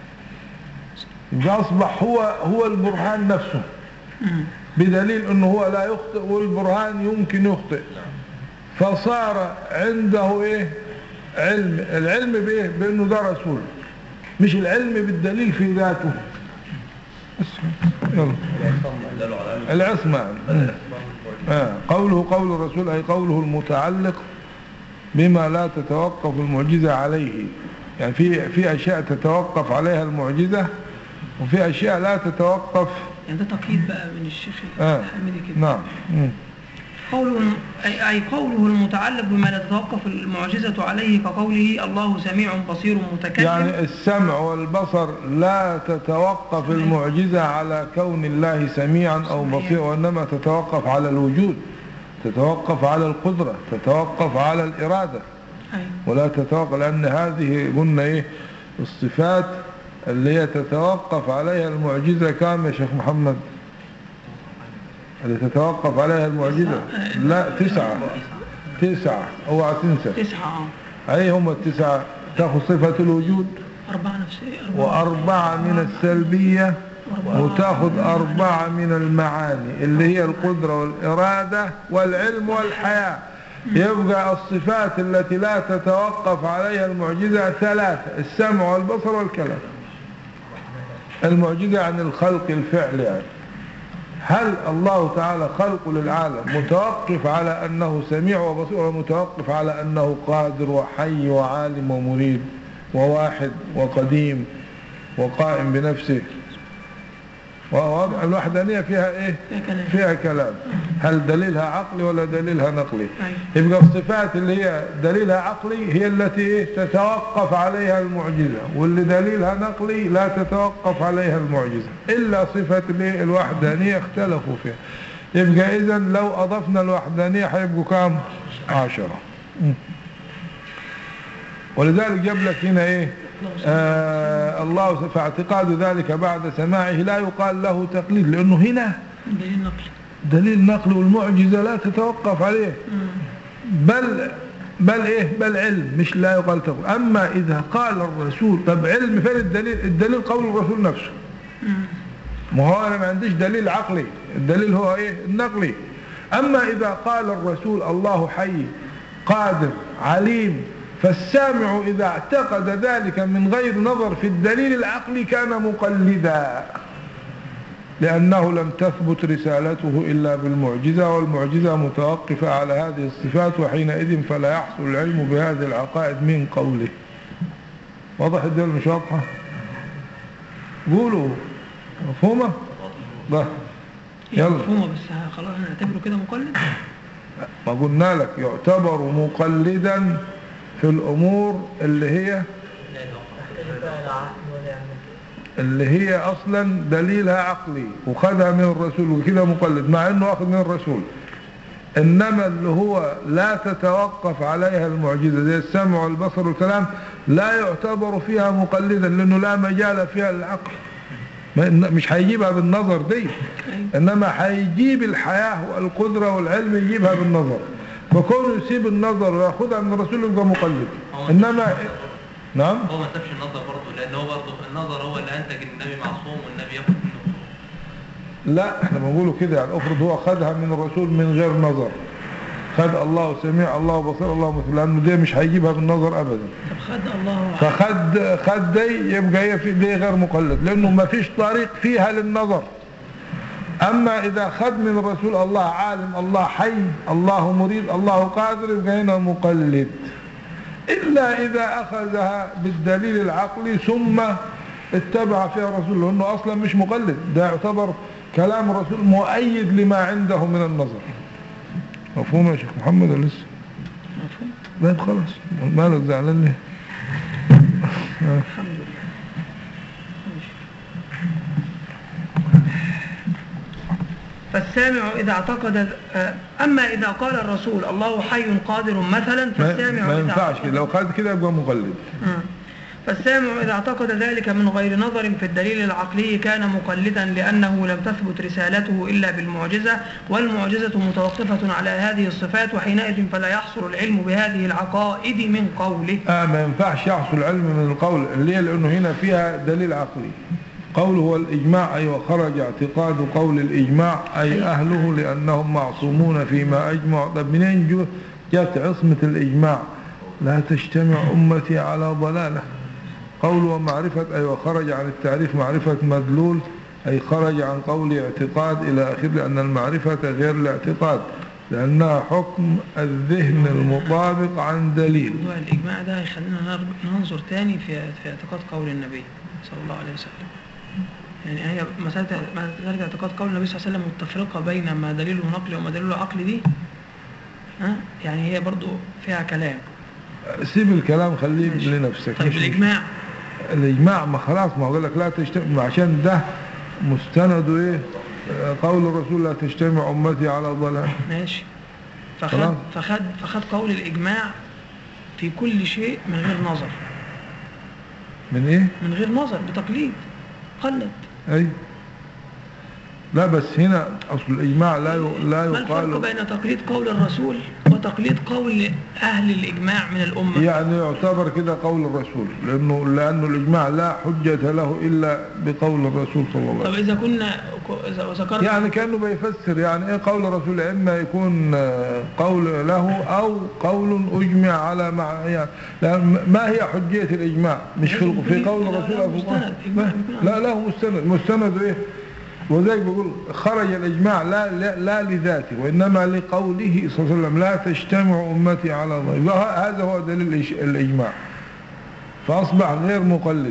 A: يبقى اصبح هو هو البرهان نفسه بدليل انه هو لا يخطئ والبرهان يمكن يخطئ فصار عنده ايه علم العلم بايه بانه ده رسول مش العلم بالدليل في ذاته بس يلا العصمة آه. قوله قول الرسول أي قوله المتعلق بما لا تتوقف المعجزة عليه يعني في في أشياء تتوقف عليها المعجزة وفي أشياء لا تتوقف
B: يعني ده تقييد بقى من الشيخ
A: آه.
B: الحميدي كده
A: نعم مم.
B: قوله أي أي قوله المتعلق بما لا تتوقف المعجزة عليه كقوله الله سميع بصير متكلم
A: يعني السمع والبصر لا تتوقف المعجزة على كون الله سميعا أو بصيرا وإنما تتوقف على الوجود تتوقف على القدرة تتوقف على الإرادة
B: أي.
A: ولا تتوقف لأن هذه قلنا إيه الصفات اللي هي تتوقف عليها المعجزة كام يا شيخ محمد اللي تتوقف عليها المعجزة لا تسعة تسعة اوعى تنسى
B: تسعة اه
A: اي هم التسعة تاخذ صفة الوجود
B: أربعة نفسية أربعة
A: وأربعة من السلبية وتاخذ أربعة من المعاني اللي هي القدرة والإرادة والعلم والحياة يبقى الصفات التي لا تتوقف عليها المعجزة ثلاثة السمع والبصر والكلام المعجزة عن الخلق الفعل يعني هل الله تعالى خلق للعالم متوقف على أنه سميع وبصير ومتوقف على أنه قادر وحي وعالم ومريد وواحد وقديم وقائم بنفسه ووضع الوحدانية فيها ايه
B: فيها كلام.
A: فيها كلام هل دليلها عقلي ولا دليلها نقلي
B: أيوة.
A: يبقى الصفات اللي هي دليلها عقلي هي التي إيه؟ تتوقف عليها المعجزة واللي دليلها نقلي لا تتوقف عليها المعجزة إلا صفة الإيه؟ الوحدانية اختلفوا فيها يبقى إذا لو أضفنا الوحدانية هيبقوا كام عشرة م. ولذلك جاب لك هنا ايه آه الله فاعتقاد ذلك بعد سماعه لا يقال له تقليد لانه هنا
B: دليل نقلي
A: دليل نقل والمعجزة لا تتوقف عليه بل بل ايه بل علم مش لا يقال تقليد اما اذا قال الرسول طب علم فين الدليل الدليل قول الرسول نفسه ما هو انا ما عنديش دليل عقلي الدليل هو ايه النقلي اما اذا قال الرسول الله حي قادر عليم فالسامع اذا اعتقد ذلك من غير نظر في الدليل العقلي كان مقلدا لأنه لم تثبت رسالته إلا بالمعجزة والمعجزة متوقفة على هذه الصفات وحينئذ فلا يحصل العلم بهذه العقائد من قوله واضح الدليل مش واضحة قولوا مفهومة ده
B: هي
A: يلا
B: مفهومة بس خلاص هنعتبره كده مقلد
A: ما قلنا لك يعتبر مقلدا في الأمور اللي هي اللي هي أصلا دليلها عقلي وخدها من الرسول وكده مقلد مع أنه أخذ من الرسول إنما اللي هو لا تتوقف عليها المعجزة زي السمع والبصر والكلام لا يعتبر فيها مقلدا لأنه لا مجال فيها للعقل ما- مش هيجيبها بالنظر دي إنما هيجيب الحياة والقدرة والعلم يجيبها بالنظر فكونه يسيب النظر ويأخذها من الرسول يبقى مقلد إنما نعم
F: هو ما سابش النظر برضه لان هو برضه النظر هو اللي انتج إن النبي معصوم والنبي ياخد منه
A: لا احنا بنقوله كده يعني افرض هو خدها من الرسول من غير نظر خد الله سميع الله بصير الله مثل لانه دي مش هيجيبها بالنظر ابدا
B: طب خد الله
A: فخد خد دي يبقى هي في دي غير مقلد لانه ما فيش طريق فيها للنظر اما اذا خد من الرسول الله عالم الله حي الله مريد الله قادر يبقى هنا مقلد الا اذا اخذها بالدليل العقلي ثم اتبع فيها الرسول لانه اصلا مش مقلد ده يعتبر كلام الرسول مؤيد لما عنده من النظر مفهوم يا شيخ محمد ولا لسه
B: مفهوم
A: لا خلاص مالك زعلان ليه
B: الحمد لله ماشي. فالسامع إذا اعتقد آه، أما إذا قال الرسول الله حي قادر مثلا
A: ما,
B: فالسامع
A: ما
B: إذا
A: ينفعش
B: اعتقد-
A: كده لو خد كده يبقى مقلد
B: مم. فالسامع إذا اعتقد ذلك من غير نظر في الدليل العقلي كان مقلدا لأنه لم تثبت رسالته إلا بالمعجزة والمعجزة متوقفة على هذه الصفات وحينئذ فلا يحصل العلم بهذه العقائد من قوله
A: آه ما ينفعش يحصل علم من القول ليه لأنه هنا فيها دليل عقلي قوله هو الإجماع أي وخرج اعتقاد قول الإجماع أي أهله لأنهم معصومون فيما أجمع طب منين جو جت عصمة الإجماع لا تجتمع أمتي على ضلالة قول ومعرفة أي وخرج عن التعريف معرفة مدلول أي خرج عن قول اعتقاد إلى آخر لأن المعرفة غير الاعتقاد لأنها حكم الذهن المطابق عن دليل
B: موضوع الإجماع ده يخلينا نر- ننظر تاني في في اعتقاد قول النبي صلى الله عليه وسلم يعني هي مسألة مسألة اعتقاد قول النبي صلى الله عليه وسلم والتفرقة بين ما دليله نقلي وما دليله عقلي دي ها يعني هي برضو فيها كلام
A: سيب الكلام خليه
B: ماشي.
A: لنفسك
B: طيب
A: مش-
B: الإجماع
A: الإجماع ما خلاص ما أقول لك لا تجتمع عشان ده مستنده إيه آه، قول الرسول لا تجتمع أمتي على ضلال
B: ماشي فخد
A: خلاص.
B: فخد فخد قول الإجماع في كل شيء من غير نظر
A: من ايه
B: من غير نظر بتقليد قلد
A: اي لا بس هنا اصل الاجماع لا ي- لا
B: ما الفرق
A: يقال
B: بين تقليد قول الرسول وتقليد قول أهل الإجماع من الأمة
A: يعني يعتبر كده قول الرسول لانه لانه الاجماع لا حجة له الا بقول الرسول صلى الله عليه
B: طب
A: وسلم
B: إذا كنا إذا ذكرنا
A: يعني كانه بيفسر يعني ايه قول الرسول اما يكون آه، قول له او قول اجمع على مع يعني لا ما هي حجية الاجماع مش في في قول
B: لا،
A: الرسول
B: لا،
A: أو في
B: مستند. إجماع
A: لا,
B: يكون
A: لا له مستند مستند ايه وذلك بيقول خرج الإجماع لا, لا, لا لذاته وإنما لقوله صلى الله عليه وسلم لا تجتمع أمتي على ضيف هذا هو دليل الإج- الإجماع فأصبح غير مقلد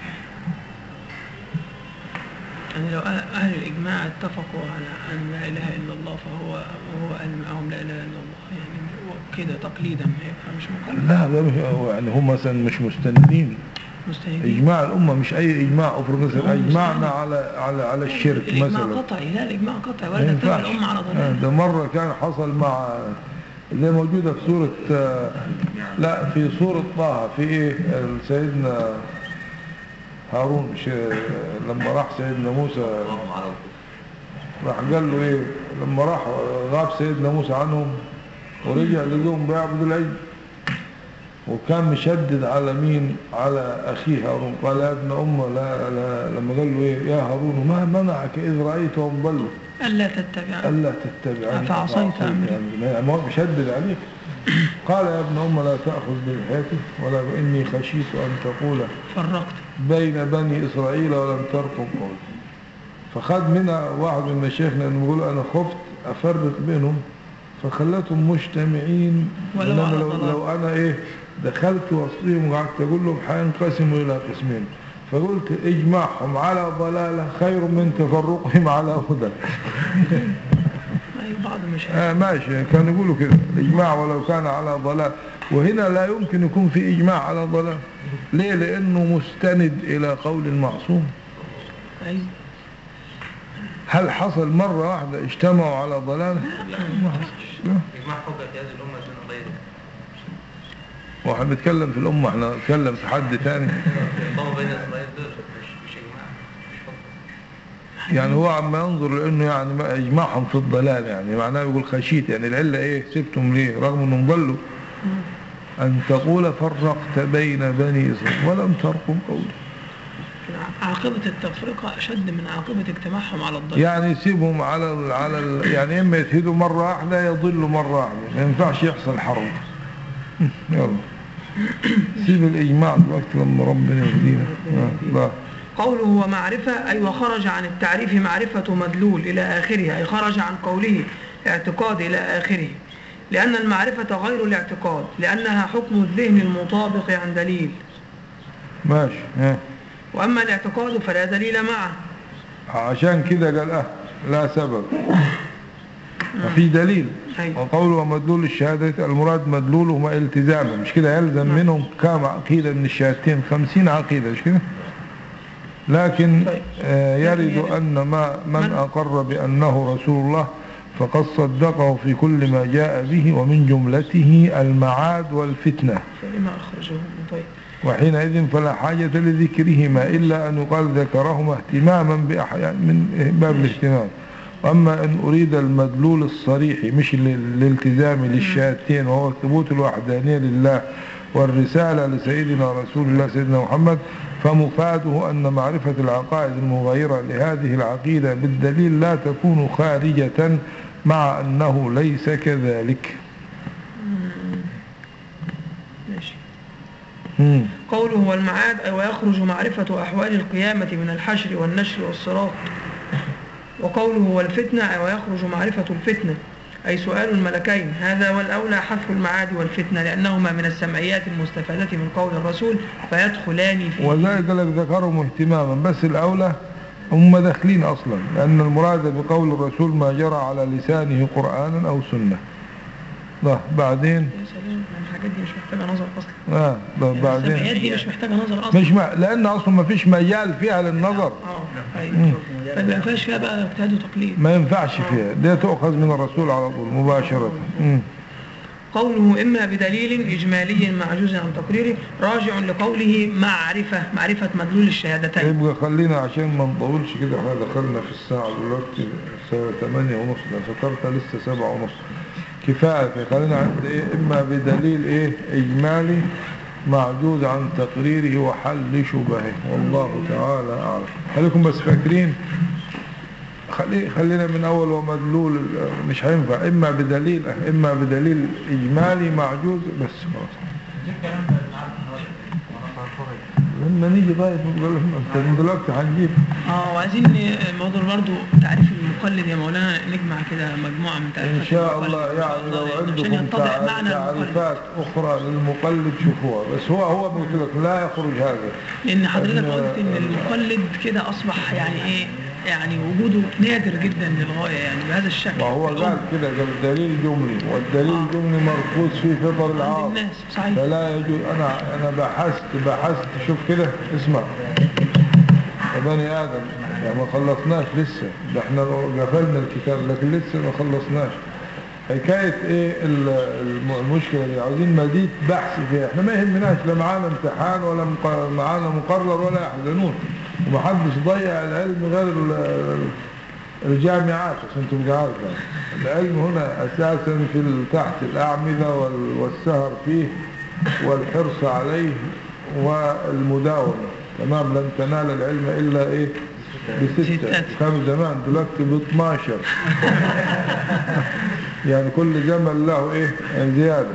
B: يعني لو أه- أهل الإجماع اتفقوا على أن لا إله إلا الله فهو وهو قال معهم لا إله إلا الله يعني هو كده تقليدا يبقى مش مقلد
A: لا ده مش يعني هم مثلا مش مستندين
B: مستهدين
A: إجماع الأمة مش أي إجماع أفرض مثلا
B: هم
A: أجمعنا
B: مستند.
A: على على على الشرك
B: الإجماع
A: مثلا
B: قطعي لا الإجماع قطعي
A: ما
B: ولا تتبع
A: ينفعش.
B: الأمة على
A: آه،
B: ضلال
A: ده مرة كان حصل مع زي موجودة في سورة آه، لا في سورة طه في ايه سيدنا هارون ش- لما راح سيدنا موسى راح قال له ايه لما راح غاب سيدنا موسى عنهم ورجع لقوم بيعبدوا العجل وكان مشدد على مين على أخيه هارون قال يا ابن أمه لا, لا لما قال له إيه يا هارون ما منعك إذ رأيتهم ضلوا
B: ألا تتبع
A: ألا تتبعني
B: أفعصيت
A: فعصيت
B: أمري.
A: أمري يعني ما هو مشدد عليك قال يا ابن أم لا تأخذ بلحيته ولا إني خشيت أن تقول
B: فرقت
A: بين بني إسرائيل ولم ترقب قولي فخد منها واحد من مشايخنا انه يقول أنا خفت أفرق بينهم فخلتهم مجتمعين
B: ولو
A: إنما
B: على
A: لو,
B: ضلال.
A: لو أنا إيه دخلت وسطهم وقعدت أقول لهم حينقسموا إلى قسمين فقلت اجمعهم على ضلالة خير من تفرقهم على هدى
B: أي بعض مش
A: آه ماشي كانوا يقولوا كده الإجماع ولو كان على ضلال وهنا لا يمكن يكون في إجماع على ضلال ليه لأنه مستند إلى قول المعصوم
B: أي
A: هل حصل مرة واحدة اجتمعوا على ضلال ما حصلش لا.
F: إجماع حجة في هذه الأمة دون غيره
A: واحنا بنتكلم في الأمة احنا بنتكلم في حد تاني
F: الإقامة بين إسرائيل دول مش مش إجماع مش حجة
A: يعني هو عم ينظر لأنه يعني ما إجماعهم في الضلال يعني معناه يقول خشيت يعني العلة إيه سبتم ليه رغم أنهم ضلوا أن تقول فرقت بين بني إسرائيل ولم ترقم قولي
B: عاقبة التفرقة أشد من عاقبة اجتماعهم على الضلال
A: يعني يسيبهم على ال على ال يعني اما يتهدوا مرة واحدة يضلوا مرة واحدة ما ينفعش يحصل حرب يلا سيب الإجماع دلوقتي لما ربنا يهدينا آه، لا
B: قوله ومعرفة أي وخرج عن التعريف معرفة مدلول إلى آخره أي خرج عن قوله اعتقاد إلى آخره لأن المعرفة غير الاعتقاد لأنها حكم الذهن المطابق عن دليل
A: ماشي ها
B: وأما الاعتقاد فلا دليل معه
A: عشان كده قال اه لا سبب ففي دليل
B: أيوة.
A: وقوله ومدلول الشهادة المراد مدلولهما التزاما مش كده يلزم منهم كام عقيدة من الشهادتين خمسين عقيدة مش كده لكن
B: طيب.
A: آه يرد
B: يرد.
A: أن ما من
B: من-
A: أقر بأنه رسول الله فقد صدقه في كل ما جاء به ومن جملته المعاد والفتنة
B: فلما أخرجه طيب
A: وحينئذ فلا حاجة لذكرهما إلا أن يقال ذكرهما اهتماما بأحيان من باب الاهتمام وأما أن أريد المدلول الصريح مش ال- الالتزام للشهادتين وهو ثبوت الوحدانية لله والرسالة لسيدنا رسول الله سيدنا محمد فمفاده أن معرفة العقائد المغايرة لهذه العقيدة بالدليل لا تكون خارجة مع أنه ليس كذلك
B: ماشي
A: مم.
B: قوله والمعاد أي ويخرج معرفة أحوال القيامة من الحشر والنشر والصراط وقوله والفتنة أي ويخرج معرفة الفتنة أي سؤال الملكين هذا والأولى حذف المعاد والفتنة لأنهما من السمعيات المستفادة من قول الرسول فيدخلان فيه
A: وذلك لك ذكرهم اهتماما بس الأولى هم داخلين أصلا لأن المراد بقول الرسول ما جرى على لسانه قرآنا أو سنة لا بعدين
B: يا سلام الحاجات دي مش محتاجة نظر أصلا
A: آه لا،
B: السمعيات
A: بعدين
B: دي مش محتاجة نظر أصلا
A: مش ما لأن أصلا ما فيش مجال فيها للنظر
B: اه ايوه فما ينفعش فيها بقى اجتهاد وتقليد
A: ما ينفعش فيها دي تؤخذ من الرسول على طول مباشرة مم.
B: قوله إما بدليل إجمالي معجوز عن تقريره راجع لقوله معرفة معرفة مدلول الشهادتين
A: يبقى خلينا عشان ما نطولش كده احنا دخلنا في الساعة دلوقتي الساعة 8 ونص ده فطرت لسه 7 ونص كفاية خلينا عند ايه اما بدليل ايه اجمالي معجوز عن تقريره وحل شبهه والله تعالى اعلم خليكم بس فاكرين خلي خلينا من اول ومدلول مش هينفع اما بدليل اما بدليل اجمالي معجوز بس خلاص لما نيجي طيب نقول لهم انت من دلوقتي هنجيب
B: اه وعايزين موضوع برضو تعريف المقلد يا مولانا نجمع كده مجموعة من تعريفات
A: ان شاء
B: المقلد
A: الله
B: إن شاء
A: يعني لو
B: الله، عشان
A: عندكم
B: يتضح
A: تع-
B: معنى المقلد
A: تعريفات اخرى للمقلد شوفوها بس هو هو قلت لك لا يخرج هذا
B: لان حضرتك
A: إن-
B: قلت ان المقلد كده اصبح يعني ايه يعني وجوده نادر جدا للغايه يعني بهذا الشكل
A: وهو
B: الأم
A: قال كده قال دليل جملي والدليل
B: آه.
A: الجملي مركوز في فطر
B: عند
A: العاص
B: الناس صحيح
A: فلا يجوز انا انا بحثت بحثت شوف كده اسمع يا بني ادم يعني ما خلصناش لسه ده احنا قفلنا الكتاب لكن لسه ما خلصناش حكاية ايه ال- الم- المشكلة دي عاوزين مزيد بحث فيها احنا ما يهمناش لا معانا امتحان ولا مق- معانا مقرر ولا يحزنون ومحدش ضيع العلم غير ال- ال- الجامعات عشان تبقى عارفة العلم هنا اساسا في ال- تحت الاعمدة وال- والسهر فيه والحرص عليه والمداومة تمام لن تنال العلم الا ايه بستة
B: ستات.
A: كانوا زمان دلوقتي ب 12 يعني كل زمن له ايه زيادة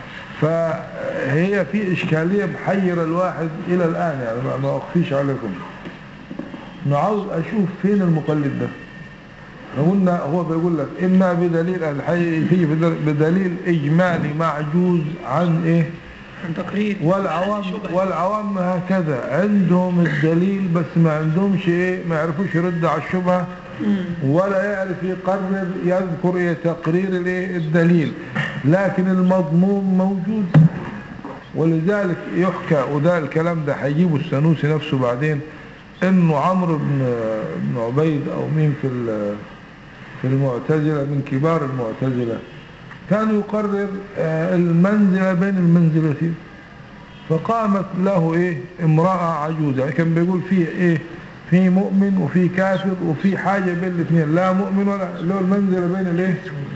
A: فهي في اشكالية محيرة الواحد الى الان يعني ما- ما اخفيش عليكم انا عاوز اشوف فين المقلد ده لو قلنا هو بيقول لك اما بدليل الحي في بدل- بدليل اجمالي معجوز عن ايه
B: عن تقرير
A: والعوام
B: شبه.
A: والعوام هكذا عندهم الدليل بس ما عندهمش ايه ما يعرفوش يردوا على الشبهه
B: مم.
A: ولا يعرف يقرر يذكر ايه تقرير الايه الدليل لكن المضمون موجود ولذلك يحكى وده الكلام ده هيجيبه السنوسي نفسه بعدين انه عمرو بن بن عبيد او مين في ال- في المعتزله من كبار المعتزله كان يقرر آه، المنزله بين المنزلتين فقامت له ايه امرأة عجوزة يعني كان بيقول فيه ايه في مؤمن وفي كافر وفي حاجة بين الاثنين لا مؤمن ولا له المنزلة بين الايه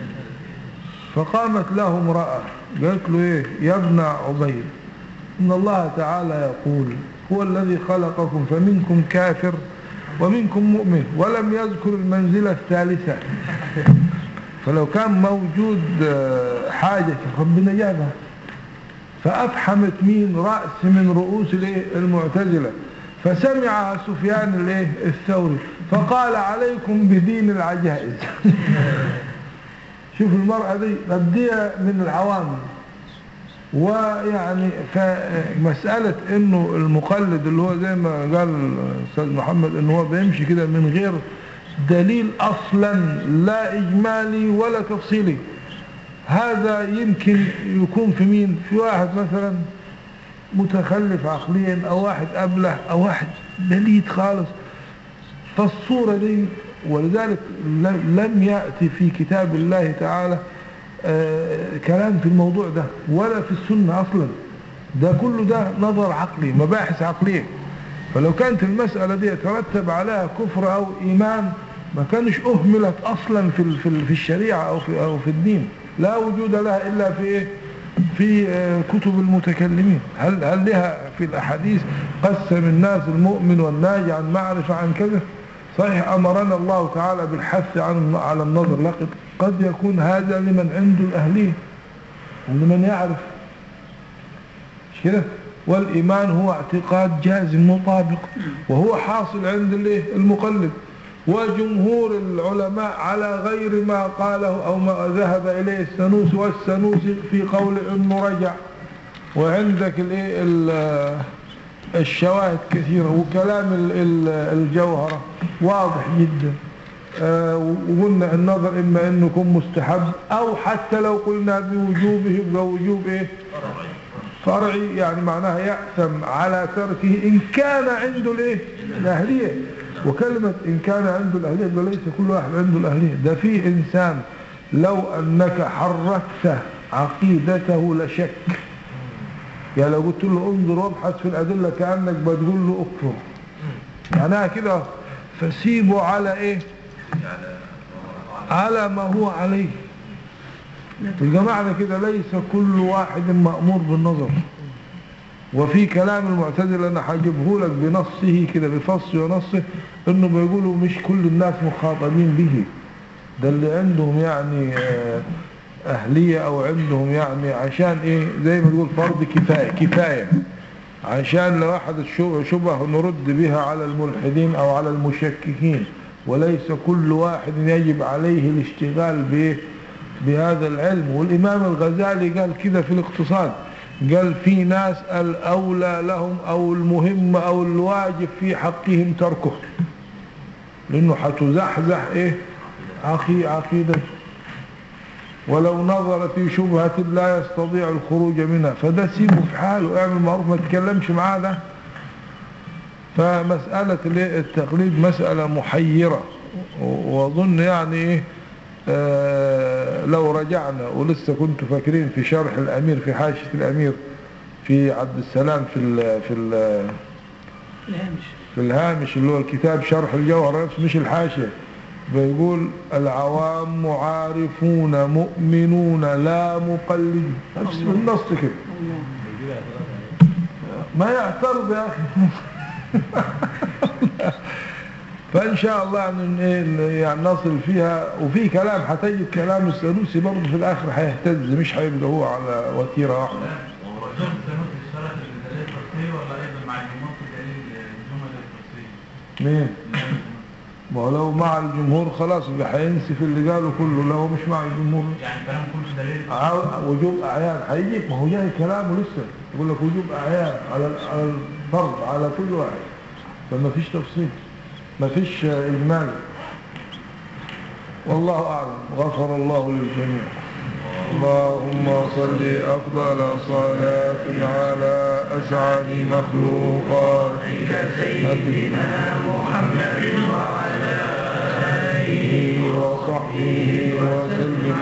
A: فقامت له امرأة قالت له ايه يا ابن عبيد ان الله تعالى يقول هو الذي خلقكم فمنكم كافر ومنكم مؤمن ولم يذكر المنزلة الثالثة فلو كان موجود آه، حاجة كان ربنا جابها فأفحمت مين رأس من رؤوس الايه المعتزلة فسمعها سفيان الايه الثوري فقال عليكم بدين العجائز شوف المرأة دي ردية من العوام ويعني فمسألة انه المقلد اللي هو زي ما قال الاستاذ محمد انه هو بيمشي كده من غير دليل اصلا لا اجمالي ولا تفصيلي هذا يمكن يكون في مين في واحد مثلا متخلف عقليا او واحد ابله او واحد بليد خالص فالصورة دي ولذلك لم لم يأتي في كتاب الله تعالى آه، كلام في الموضوع ده ولا في السنة أصلا ده كله ده نظر عقلي مباحث عقلية فلو كانت المسألة دي يترتب عليها كفر أو إيمان ما كانش أهملت أصلا في ال- في ال- في الشريعة أو في أو في الدين لا وجود لها إلا في إيه في آه، كتب المتكلمين هل هل لها في الأحاديث قسم الناس المؤمن والناجي عن معرفة عن كذا صحيح أمرنا الله تعالى بالحث عن على النظر لكن قد يكون هذا لمن عنده الأهلية ولمن يعرف مش كده والإيمان هو اعتقاد جازم مطابق وهو حاصل عند الايه المقلد وجمهور العلماء على غير ما قاله أو ما ذهب إليه السنوسي والسنوسي في قول انه رجع وعندك الايه ال- الشواهد كثيرة وكلام ال- ال- الجوهرة واضح جدا آه، وقلنا النظر إما أنه يكون مستحب أو حتى لو قلنا بوجوبه يبقى وجوب إيه فرعي يعني معناها يأثم على تركه إن كان عنده الإيه الأهلية وكلمة إن كان عنده الأهلية يبقى ليس كل واحد عنده الأهلية ده في إنسان لو أنك حركته عقيدته لشك يعني لو قلت له انظر وابحث في الأدلة كأنك بتقول له اكفر معناها كده فسيبه على ايه على ما هو عليه الجماعة كده ليس كل واحد مأمور بالنظر وفي كلام المعتزله انا هجيبه لك بنصه كده بفصل ونصه انه بيقولوا مش كل الناس مخاطبين به ده اللي عندهم يعني آه، اهليه او عندهم يعني عشان ايه زي ما تقول فرض كفايه كفايه عشان لو احد الشو- شبه نرد بها على الملحدين او على المشككين وليس كل واحد يجب عليه الاشتغال بايه بهذا العلم والامام الغزالي قال كده في الاقتصاد قال في ناس الاولى لهم او المهم او الواجب في حقهم تركه لانه هتزحزح ايه عقي عقيدته ولو نظر في شبهة لا يستطيع الخروج منها فده سيبه في حاله اعمل معروف ما تتكلمش معاه ده فمسألة الايه التقليد مسألة محيرة و- واظن يعني ايه آه لو رجعنا ولسه كنت فاكرين في شرح الامير في حاشية الامير في عبد السلام في ال في ال
B: الهامش
A: في الهامش اللي هو الكتاب شرح الجوهر نفسه مش الحاشية بيقول العوام عارفون مؤمنون لا مقلدون نفس النص كده ما يعترض يا اخي فان شاء الله ان إيه يعني نصل فيها وفي كلام هتجد كلام السنوسي برضه في الاخر هيهتز مش هيبقى هو على وتيره واحده
F: ورجل السنوات اشترط الدليل الفرسية ولا أيضا مع الجمهور في دليل الجمل الفرسية؟
A: مين ما هو لو مع الجمهور خلاص يبقى هينسف اللي قاله كله لو مش مع الجمهور
F: يعني كلام كله دليل
A: عاو- وجوب اعيان هيجيك ما هو جاي كلامه لسه يقول لك وجوب اعيان على على الفرض على كل واحد فما فيش تفصيل ما فيش آه، اجمال والله اعلم غفر الله للجميع اللهم صل افضل صلاه على اسعد مخلوقاتك سيدنا محمد وعلى اله وصحبه وسلم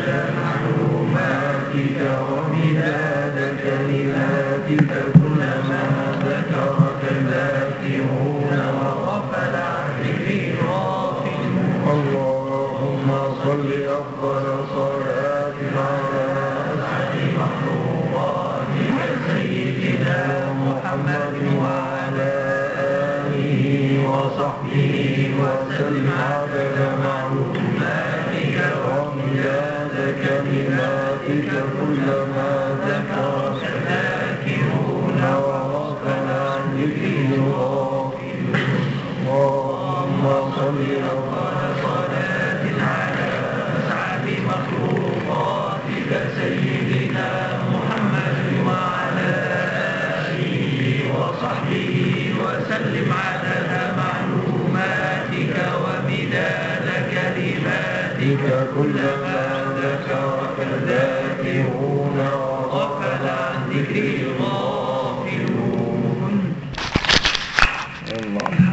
A: معلوماتك ومداد كلماتك كلما ذكرك الذاكرون وغفل عن ذكر الغافلون اللهم صل افضل صلاه على اسعد مخلوقاتك سيدنا محمد وعلى اله وصحبه وسلم عدد معلوماتك ومداد كلماتك كلما ذكرك الذاكرون وغفل عن ذكر الغافلون اللهم صل افضل صلاه على اسعد مخلوقاتك سيدنا محمد وعلى اله وصحبه وسلم عدد معلوماتك ومداد كلماتك كلما ذكرك الذاكرون وغفل عن ذكر الغافلون الله